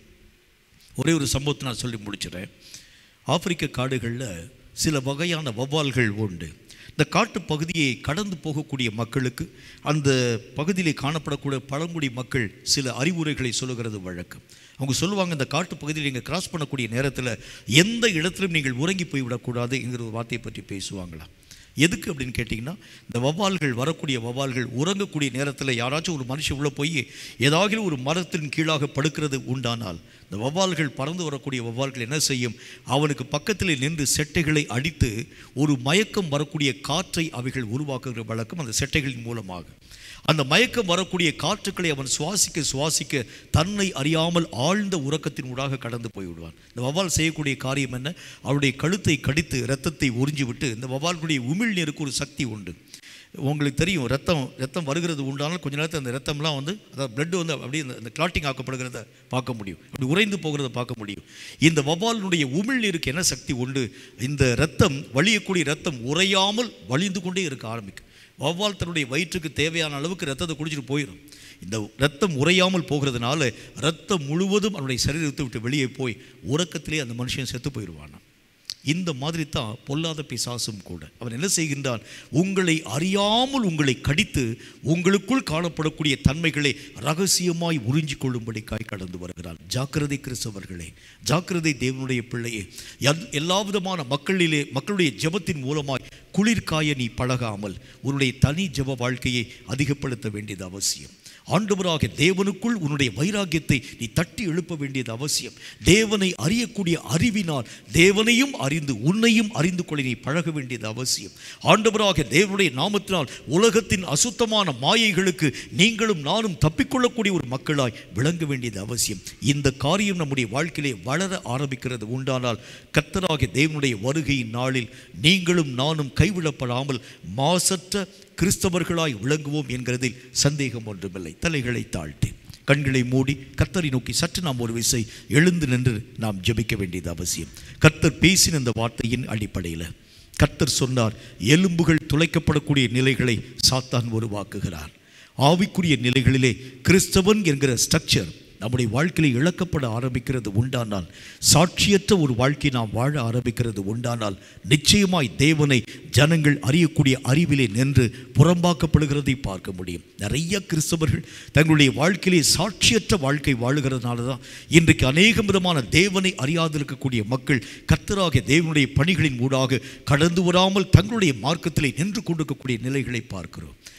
[SPEAKER 1] ஒரே ஒரு சம்பவத்தை நான் சொல்லி முடிச்சிடறேன் ஆப்பிரிக்க காடுகளில் சில வகையான வௌவால்கள் உண்டு இந்த காட்டு பகுதியை கடந்து போகக்கூடிய மக்களுக்கு அந்த பகுதியிலே காணப்படக்கூடிய பழங்குடி மக்கள் சில அறிவுரைகளை சொல்லுகிறது வழக்கம் அவங்க சொல்லுவாங்க இந்த காட்டு பகுதியில் நீங்கள் கிராஸ் பண்ணக்கூடிய நேரத்தில் எந்த இடத்திலும் நீங்கள் உறங்கி போய் விடக்கூடாது என்கிற ஒரு வார்த்தையை பற்றி பேசுவாங்களாம் எதுக்கு அப்படின்னு கேட்டிங்கன்னா இந்த வவ்வால்கள் வரக்கூடிய வவ்வால்கள் உறங்கக்கூடிய நேரத்தில் யாராச்சும் ஒரு மனுஷன் உள்ளே போய் ஏதாவது ஒரு மரத்தின் கீழாக படுக்கிறது உண்டானால் இந்த வவ்வால்கள் பறந்து வரக்கூடிய வவ்வால்கள் என்ன செய்யும் அவனுக்கு பக்கத்தில் நின்று செட்டைகளை அடித்து ஒரு மயக்கம் வரக்கூடிய காற்றை அவைகள் உருவாக்குகிற வழக்கம் அந்த செட்டைகளின் மூலமாக அந்த மயக்கம் வரக்கூடிய காற்றுக்களை அவன் சுவாசிக்க சுவாசிக்க தன்னை அறியாமல் ஆழ்ந்த உறக்கத்தின் ஊடாக கடந்து போய்விடுவான் இந்த வவ்வால் செய்யக்கூடிய காரியம் என்ன அவருடைய கழுத்தை கடித்து இரத்தத்தை உறிஞ்சி விட்டு இந்த வவ்வால்களுடைய உமிழ்நீருக்கு ஒரு சக்தி உண்டு உங்களுக்கு தெரியும் ரத்தம் ரத்தம் வருகிறது உண்டானால் கொஞ்ச நேரத்தில் அந்த ரத்தம்லாம் வந்து அதாவது பிளட் வந்து அப்படியே இந்த- இந்த கிளாட்டிங் ஆக்கப்படுகிறத பார்க்க முடியும் அப்படி உறைந்து போகிறத பார்க்க முடியும் இந்த வவ்வாலினுடைய உமிழ்நீருக்கு என்ன சக்தி உண்டு இந்த ரத்தம் வலியக்கூடிய ரத்தம் உறையாமல் வலிந்து கொண்டே இருக்க ஆரம்பிக்கும் வவ்வால் தன்னுடைய வயிற்றுக்கு தேவையான அளவுக்கு ரத்தத்தை குடிச்சிட்டு போயிடும் இந்த ரத்தம் உறையாமல் போகிறதுனால ரத்தம் முழுவதும் அவனுடைய சரீரத்தை விட்டு வெளியே போய் உறக்கத்திலே அந்த மனுஷன் செத்து போயிடுவானாம் இந்த மாதிரி தான் பொல்லாத பிசாசும் கூட அவன் என்ன செய்கின்றான் உங்களை அறியாமல் உங்களை கடித்து உங்களுக்குள் காணப்படக்கூடிய தன்மைகளை ரகசியமாய் உறிஞ்சி கொள்ளும்படிக்காய் கடந்து வருகிறான் ஜாக்கிரதை கிறிஸ்தவர்களே ஜாக்கிரதை தேவனுடைய பிள்ளையே எல்- எல்லா விதமான மக்களிலே மக்களுடைய ஜெபத்தின் மூலமாய் குளிர்காய நீ பழகாமல் உன்னுடைய தனி ஜெப வாழ்க்கையை அதிகப்படுத்த வேண்டியது அவசியம் ஆண்டவராக தேவனுக்குள் உன்னுடைய வைராக்கியத்தை நீ தட்டி எழுப்ப வேண்டியது அவசியம் தேவனை அறியக்கூடிய அறிவினால் தேவனையும் அறிந்து உன்னையும் அறிந்து கொள்ள நீ பழக வேண்டியது அவசியம் ஆண்டவராக தேவனுடைய நாமத்தினால் உலகத்தின் அசுத்தமான மாயைகளுக்கு நீங்களும் நானும் தப்பிக்கொள்ளக்கூடிய ஒரு மக்களாய் விளங்க வேண்டியது அவசியம் இந்த காரியம் நம்முடைய வாழ்க்கையிலே வளர ஆரம்பிக்கிறது உண்டானால் கர்த்தராகிய தேவனுடைய வருகையின் நாளில் நீங்களும் நானும் கைவிடப்படாமல் மாசற்ற கிறிஸ்தவர்களாய் விளங்குவோம் என்கிறதில் சந்தேகம் ஒன்றுமில்லை தலைகளை தாழ்த்தி கண்களை மூடி கர்த்தரை நோக்கி சற்று நாம் ஒரு விசை எழுந்து நின்று நாம் ஜெபிக்க வேண்டியது அவசியம் கர்த்தர் பேசின இந்த வார்த்தையின் அடிப்படையில் கர்த்தர் சொன்னார் எலும்புகள் துளைக்கப்படக்கூடிய நிலைகளை சாத்தான் உருவாக்குகிறார் ஆவிக்குரிய நிலைகளிலே கிறிஸ்தவன் என்கிற ஸ்ட்ரக்சர் நம்முடைய வாழ்க்கையில் இழக்கப்பட ஆரம்பிக்கிறது உண்டானால் சாட்சியற்ற ஒரு வாழ்க்கை நாம் வாழ ஆரம்பிக்கிறது உண்டானால் நிச்சயமாய் தேவனை ஜனங்கள் அறியக்கூடிய அறிவிலே நின்று புறம்பாக்கப்படுகிறதை பார்க்க முடியும் நிறைய கிறிஸ்தவர்கள் தங்களுடைய வாழ்க்கையிலே சாட்சியற்ற வாழ்க்கை வாழுகிறதுனால தான் இன்றைக்கு அநேக விதமான தேவனை அறியாதிருக்கக்கூடிய மக்கள் கர்த்தராகிய தேவனுடைய பணிகளின் ஊடாக கடந்து வராமல் தங்களுடைய மார்க்கத்திலே நின்று கொண்டிருக்கக்கூடிய நிலைகளை பார்க்கிறோம்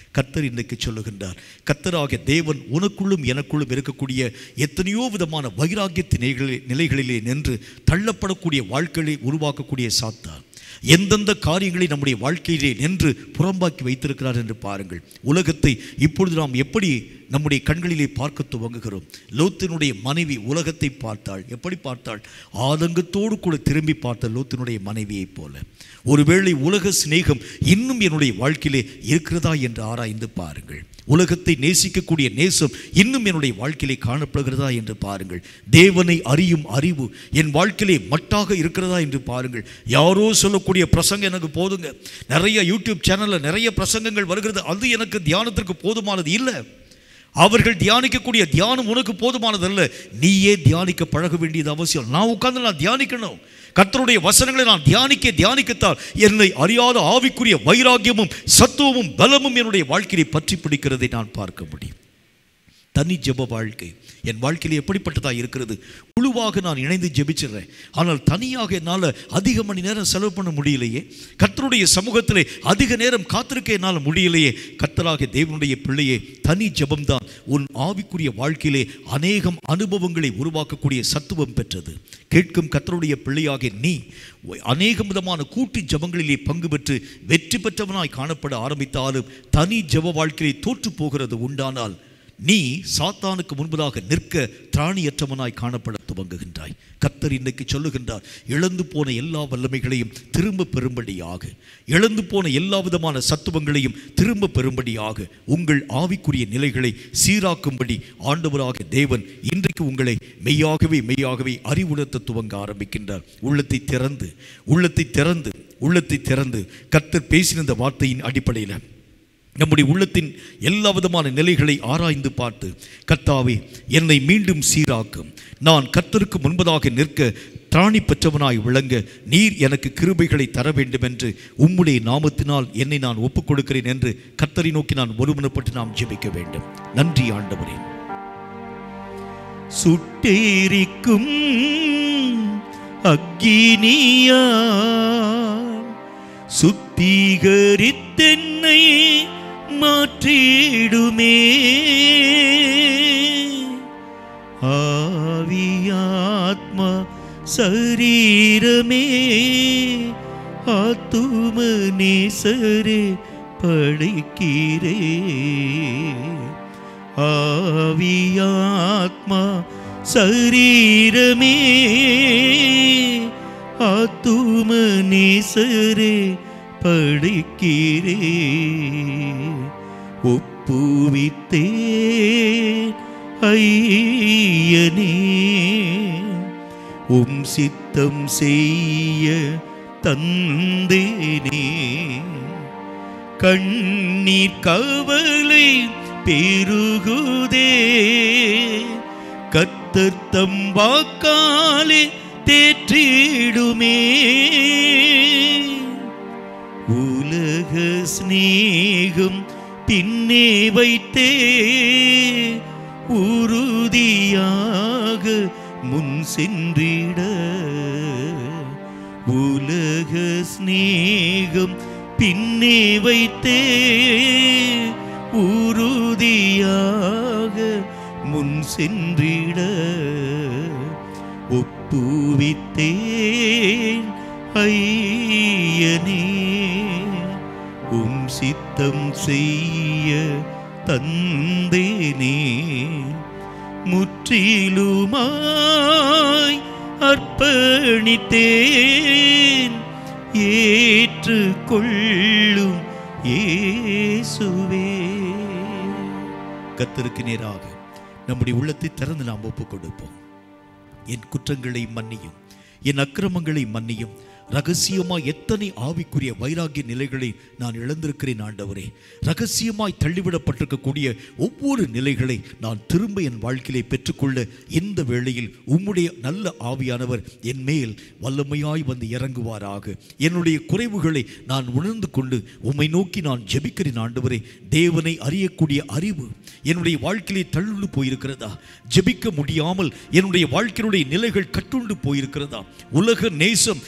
[SPEAKER 1] கர்த்தர் இன்றைக்கு சொல்லுகின்றார் கர்த்தராகிய தேவன் உனக்குள்ளும் எனக்குள்ளும் இருக்கக்கூடிய எத்தனையோ விதமான வைராக்கியத்தின் நிலைகளிலே நிலைகளிலே நின்று தள்ளப்படக்கூடிய வாழ்க்கையை உருவாக்கக்கூடிய சாத்தான் எந்தெந்த காரியங்களை நம்முடைய வாழ்க்கையிலே நின்று புறம்பாக்கி வைத்திருக்கிறார் என்று பாருங்கள் உலகத்தை இப்பொழுது நாம் எப்படி நம்முடைய கண்களிலே பார்க்க துவங்குகிறோம் லோத்தினுடைய மனைவி உலகத்தை பார்த்தாள் எப்படி பார்த்தாள் ஆதங்கத்தோடு கூட திரும்பி பார்த்த லோத்தினுடைய மனைவியைப் போல ஒருவேளை உலக சிநேகம் இன்னும் என்னுடைய வாழ்க்கையிலே இருக்கிறதா என்று ஆராய்ந்து பாருங்கள் உலகத்தை நேசிக்கக்கூடிய நேசம் இன்னும் என்னுடைய வாழ்க்கையிலே காணப்படுகிறதா என்று பாருங்கள் தேவனை அறியும் அறிவு என் வாழ்க்கையிலே மட்டாக இருக்கிறதா என்று பாருங்கள் யாரோ சொல்லக்கூடிய பிரசங்கம் எனக்கு போதுங்க நிறைய யூடியூப் சேனலில் நிறைய பிரசங்கங்கள் வருகிறது அது எனக்கு தியானத்திற்கு போதுமானது இல்லை அவர்கள் தியானிக்கக்கூடிய தியானம் உனக்கு போதுமானதல்ல நீயே தியானிக்க பழக வேண்டியது அவசியம் நான் உட்கார்ந்து நான் தியானிக்கணும் கர்த்தருடைய வசனங்களை நான் தியானிக்க தியானிக்கத்தால் என்னை அறியாத ஆவிக்குரிய வைராக்கியமும் சத்துவமும் பலமும் என்னுடைய வாழ்க்கையை பற்றி பிடிக்கிறதை நான் பார்க்க முடியும் தனி ஜெப வாழ்க்கை என் வாழ்க்கையில் எப்படிப்பட்டதா இருக்கிறது குழுவாக நான் இணைந்து ஜெபிச்சிடுறேன் ஆனால் தனியாக என்னால் அதிக மணி நேரம் செலவு பண்ண முடியலையே கர்த்தருடைய சமூகத்திலே அதிக நேரம் காத்திருக்க என்னால் முடியலையே கர்த்தராகிய தேவனுடைய பிள்ளையே தனி ஜெபம்தான் உன் ஆவிக்குரிய வாழ்க்கையிலே அநேகம் அனுபவங்களை உருவாக்கக்கூடிய சத்துவம் பெற்றது கேட்கும் கர்த்தருடைய பிள்ளையாகிய நீ அநேக விதமான கூட்டு ஜெபங்களிலே பங்கு பெற்று வெற்றி பெற்றவனாய் காணப்பட ஆரம்பித்தாலும் தனி ஜெப வாழ்க்கையை தோற்று போகிறது உண்டானால் நீ சாத்தானுக்கு முன்பதாக நிற்க திராணியற்றவனாய் காணப்பட துவங்குகின்றாய் கர்த்தர் இன்னைக்கு சொல்லுகின்றார் இழந்து போன எல்லா வல்லமைகளையும் திரும்ப பெறும்படியாக இழந்து போன எல்லா விதமான சத்துவங்களையும் திரும்ப பெறும்படியாக உங்கள் ஆவிக்குரிய நிலைகளை சீராக்கும்படி ஆண்டவராக தேவன் இன்றைக்கு உங்களை மெய்யாகவே மெய்யாகவே அறிவுணர்த்த துவங்க ஆரம்பிக்கின்றார் உள்ளத்தை திறந்து உள்ளத்தை திறந்து உள்ளத்தை திறந்து கர்த்தர் பேசின இந்த வார்த்தையின் அடிப்படையில் நம்முடைய உள்ளத்தின் எல்லா விதமான நிலைகளை ஆராய்ந்து பார்த்து கர்த்தாவே என்னை மீண்டும் சீராக்கும் நான் கர்த்தருக்கு முன்பதாக நிற்க திராணி பெற்றவனாய் விளங்க நீர் எனக்கு கிருபைகளை தர வேண்டும் என்று உம்முடைய நாமத்தினால் என்னை நான் ஒப்புக் கொடுக்கிறேன் என்று கர்த்தரை நோக்கி நான் ஒருமனப்பட்டு நாம் ஜெபிக்க வேண்டும் நன்றி ஆண்டவரே சுட்டேரிக்கும் அக்கினியா சுத்திகரித்தென்னை மாற்றிடுமே ஆவியாத்மா சரீரமே ஆத்தும நேசரே படைக்கிறே ஆவியாத்மா சரீரமே ஆத்தும நேசரே படைக்கிறே ஒப்புவித்தே ஐயனே உம் சித்தம் செய்ய தந்தேனே கண்ணீர் கவலை பெருகுதே கத்தர் தம் வாக்காலே தேற்றிடுமே உலக சிநேகம் பின்னே வைத்தே உறுதியாக முன் சென்றிட உலக சிநேகம் பின்னே வைத்தே உறுதியாக முன் சென்றிட ஒப்புவித்தேன் ஐயனே உம் சித்தம் செய்ய தந்தேனே முற்றிலுமாய் அர்ப்பணித்தேன் ஏற்றுக்கொள்ளும் இயேசுவே கத்தருக்கு நேராக நம்முடைய உள்ளத்தை திறந்து நாம் ஒப்புக் கொடுப்போம் என் குற்றங்களை மன்னியும் என் அக்கிரமங்களை மன்னியும் ரகசியமாய் எத்தனை ஆவிக்குரிய வைராகிய நிலைகளை நான் இழந்திருக்கிறேன் ஆண்டவரே ரகசியமாய் தள்ளிவிடப்பட்டிருக்கக்கூடிய ஒவ்வொரு நிலைகளை நான் திரும்ப என் வாழ்க்கையிலே பெற்றுக்கொள்ள இந்த வேளையில் உம்முடைய நல்ல ஆவியானவர் என் மேல் வல்லமையாய் வந்து இறங்குவாராக என்னுடைய குறைவுகளை நான் உணர்ந்து கொண்டு உம்மை நோக்கி நான் ஜெபிக்கிறேன் ஆண்டவரே தேவனை அறியக்கூடிய அறிவு என்னுடைய வாழ்க்கையிலே தள்ளுண்டு போயிருக்கிறதா ஜெபிக்க முடியாமல் என்னுடைய வாழ்க்கையினுடைய நிலைகள் கட்டுண்டு போயிருக்கிறதா உலக நேசம் இன்னும்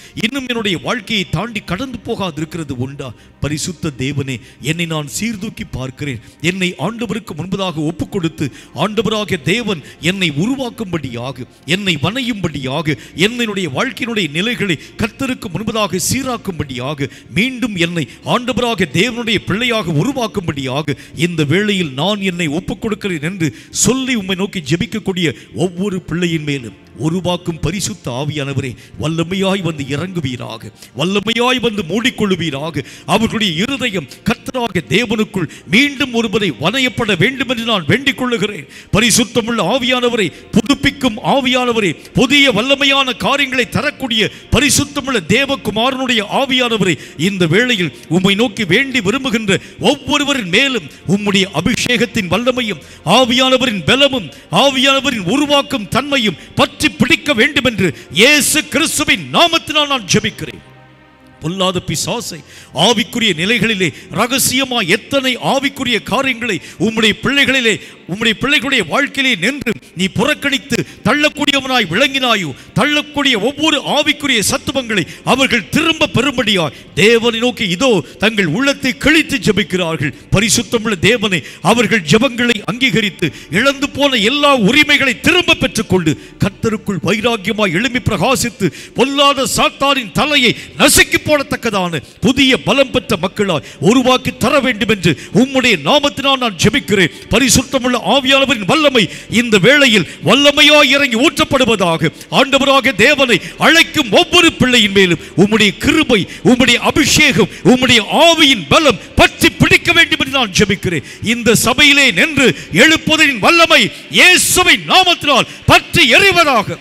[SPEAKER 1] என்னுடைய வாழ்க்கையை தாண்டி கடந்து போகாது இருக்கிறது உண்டா பரிசுத்த தேவனே என்னை நான் சீர்தூக்கி பார்க்கிறேன் என்னை ஆண்டவருக்கு முன்பதாக ஒப்புக் கொடுத்து ஆண்டவராகிய தேவன் என்னை உருவாக்கும்படியாக என்னை வணையும்படியாக என்னுடைய வாழ்க்கையினுடைய நிலைகளை கர்த்தருக்கு முன்பதாக சீராக்கும்படியாக மீண்டும் என்னை ஆண்டவராகிய தேவனுடைய பிள்ளையாக உருவாக்கும்படியாக இந்த வேளையில் நான் என்னை ஒப்புக் கொடுக்கிறேன் என்று சொல்லி உம்மை நோக்கி ஜெபிக்கக்கூடிய ஒவ்வொரு பிள்ளையின் மேலும் உருவாக்கும் பரிசுத்த ஆவியானவரே வல்லமையாய் வந்து இறங்குவீராக வல்லமையாய் வந்து மூடிக்கொள்ளுவீராக அவர்களுடைய இருதயம் கர்த்தராக தேவனுக்குள் மீண்டும் ஒருவரை வனையப்பட வேண்டும் என்று நான் வேண்டிக் கொள்ளுகிறேன் பரிசுத்தமுள்ள ஆவியானவரை புதுப்பிக்கும் ஆவியானவரே புதிய வல்லமையான காரியங்களை தரக்கூடிய பரிசுத்தமுள்ள தேவகுமாரனுடைய ஆவியானவரை இந்த வேளையில் உம்மை நோக்கி வேண்டி விரும்புகின்ற ஒவ்வொருவரின் மேலும் உம்முடைய அபிஷேகத்தின் வல்லமையும் ஆவியானவரின் பலமும் ஆவியானவரின் உருவாக்கும் தன்மையும் பற்றி பிடிக்க வேண்டும் என்று இயேசு கிறிஸ்துவின் நாமத்தினால் நான் ஜெபிக்கிறேன் பொல்லாத பிசாசை ஆவிக்குரிய நிலைகளிலே ரகசியமா எத்தனை ஆவிக்குரிய காரியங்களை உம்முடைய பிள்ளைகளிலே உம்முடைய பிள்ளைகளுடைய வாழ்க்கையிலே நின்று நீ புறக்கணித்து தள்ளக்கூடியவனாய் விளங்கினாயோ தள்ளக்கூடிய ஒவ்வொரு ஆவிக்குரிய சத்துவங்களை அவர்கள் திரும்ப பெறும்படியாய் தேவனை நோக்கி இதோ தங்கள் உள்ளத்தை கிழித்து ஜெபிக்கிறார்கள் பரிசுத்தமுள்ள தேவனை அவர்கள் ஜெபங்களை அங்கீகரித்து இழந்து போன எல்லா உரிமைகளை திரும்ப பெற்றுக்கொண்டு கர்த்தருக்குள் வைராக்கியமாய் எழும்பி பிரகாசித்து பொல்லாத சாத்தானின் தலையை நசுக்கி போடத்தக்கதான புதிய பலம் பெற்ற மக்களாய் உருவாக்கி தர வேண்டும் என்று உம்முடைய நாமத்தினால் நான் ஜெபிக்கிறேன் பரிசுத்தமுள்ள ஆவியானவரின் வல்லமை இந்த வேளையில் வல்லமையாய் இறங்கி ஊற்றப்படுவதாக ஆண்டவராக தேவனை அழைக்கும் ஒவ்வொரு பிள்ளையின் மேலும் உம்முடைய கிருபை உம்முடைய அபிஷேகம் உம்முடைய ஆவியின் பலம் பற்றி பிடிக்க வேண்டும் என்று நான் ஜெபிக்கிறேன் இந்த சபையிலே நின்று எழுப்புவதின் வல்லமை இயேசுவின் நாமத்தினால் பற்றி எறிவதாக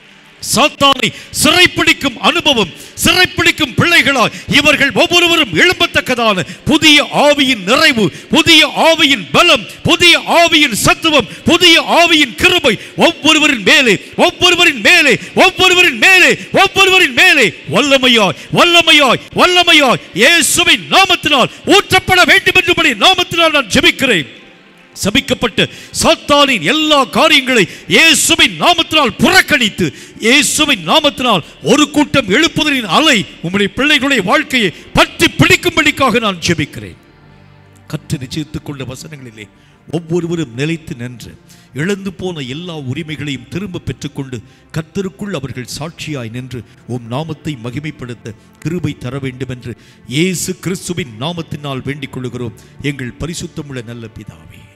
[SPEAKER 1] சாத்தானை சிறைப்பிடிக்கும் அனுபவம் சிறைப்பிடிக்கும் பிள்ளைகளாய் இவர்கள் ஒவ்வொருவரும் எழும்பத்தக்கதான புதிய ஆவியின் நிறைவு புதிய ஆவியின் பலம் புதிய ஆவியின் சத்துவம் புதிய ஆவியின் கிருபை ஒவ்வொருவரின் மேலே ஒவ்வொருவரின் மேலே ஒவ்வொருவரின் மேலே ஒவ்வொருவரின் மேலே வல்லமையாய் வல்லமையாய் வல்லமையாய் இயேசுவின் நாமத்தினால் ஊற்றப்பட வேண்டும் என்று நாமத்தினால் நான் ஜெபிக்கிறேன் சபிக்கப்பட்ட சாத்தானின் எல்லா காரியங்களை இயேசுவின் நாமத்தினால் புறக்கணித்து இயேசுவின் நாமத்தினால் ஒரு கூட்டம் எழுப்புதலின் அலை உம்முடைய பிள்ளைகளுடைய வாழ்க்கையை பற்றி பிடிக்கும்படிக்காக நான் ஜெபிக்கிறேன் கற்று நிச்சயித்துக் கொண்ட வசனங்களிலே ஒவ்வொருவரும் நிலைத்து நின்று இழந்து போன எல்லா உரிமைகளையும் திரும்ப பெற்றுக்கொண்டு கர்த்தருக்குள் அவர்கள் சாட்சியாய் நின்று உம் நாமத்தை மகிமைப்படுத்த கிருபை தர வேண்டும் என்று இயேசு கிறிஸ்துவின் நாமத்தினால் வேண்டிக் கொள்கிறோம் எங்கள் பரிசுத்தமுள்ள நல்ல பிதாவே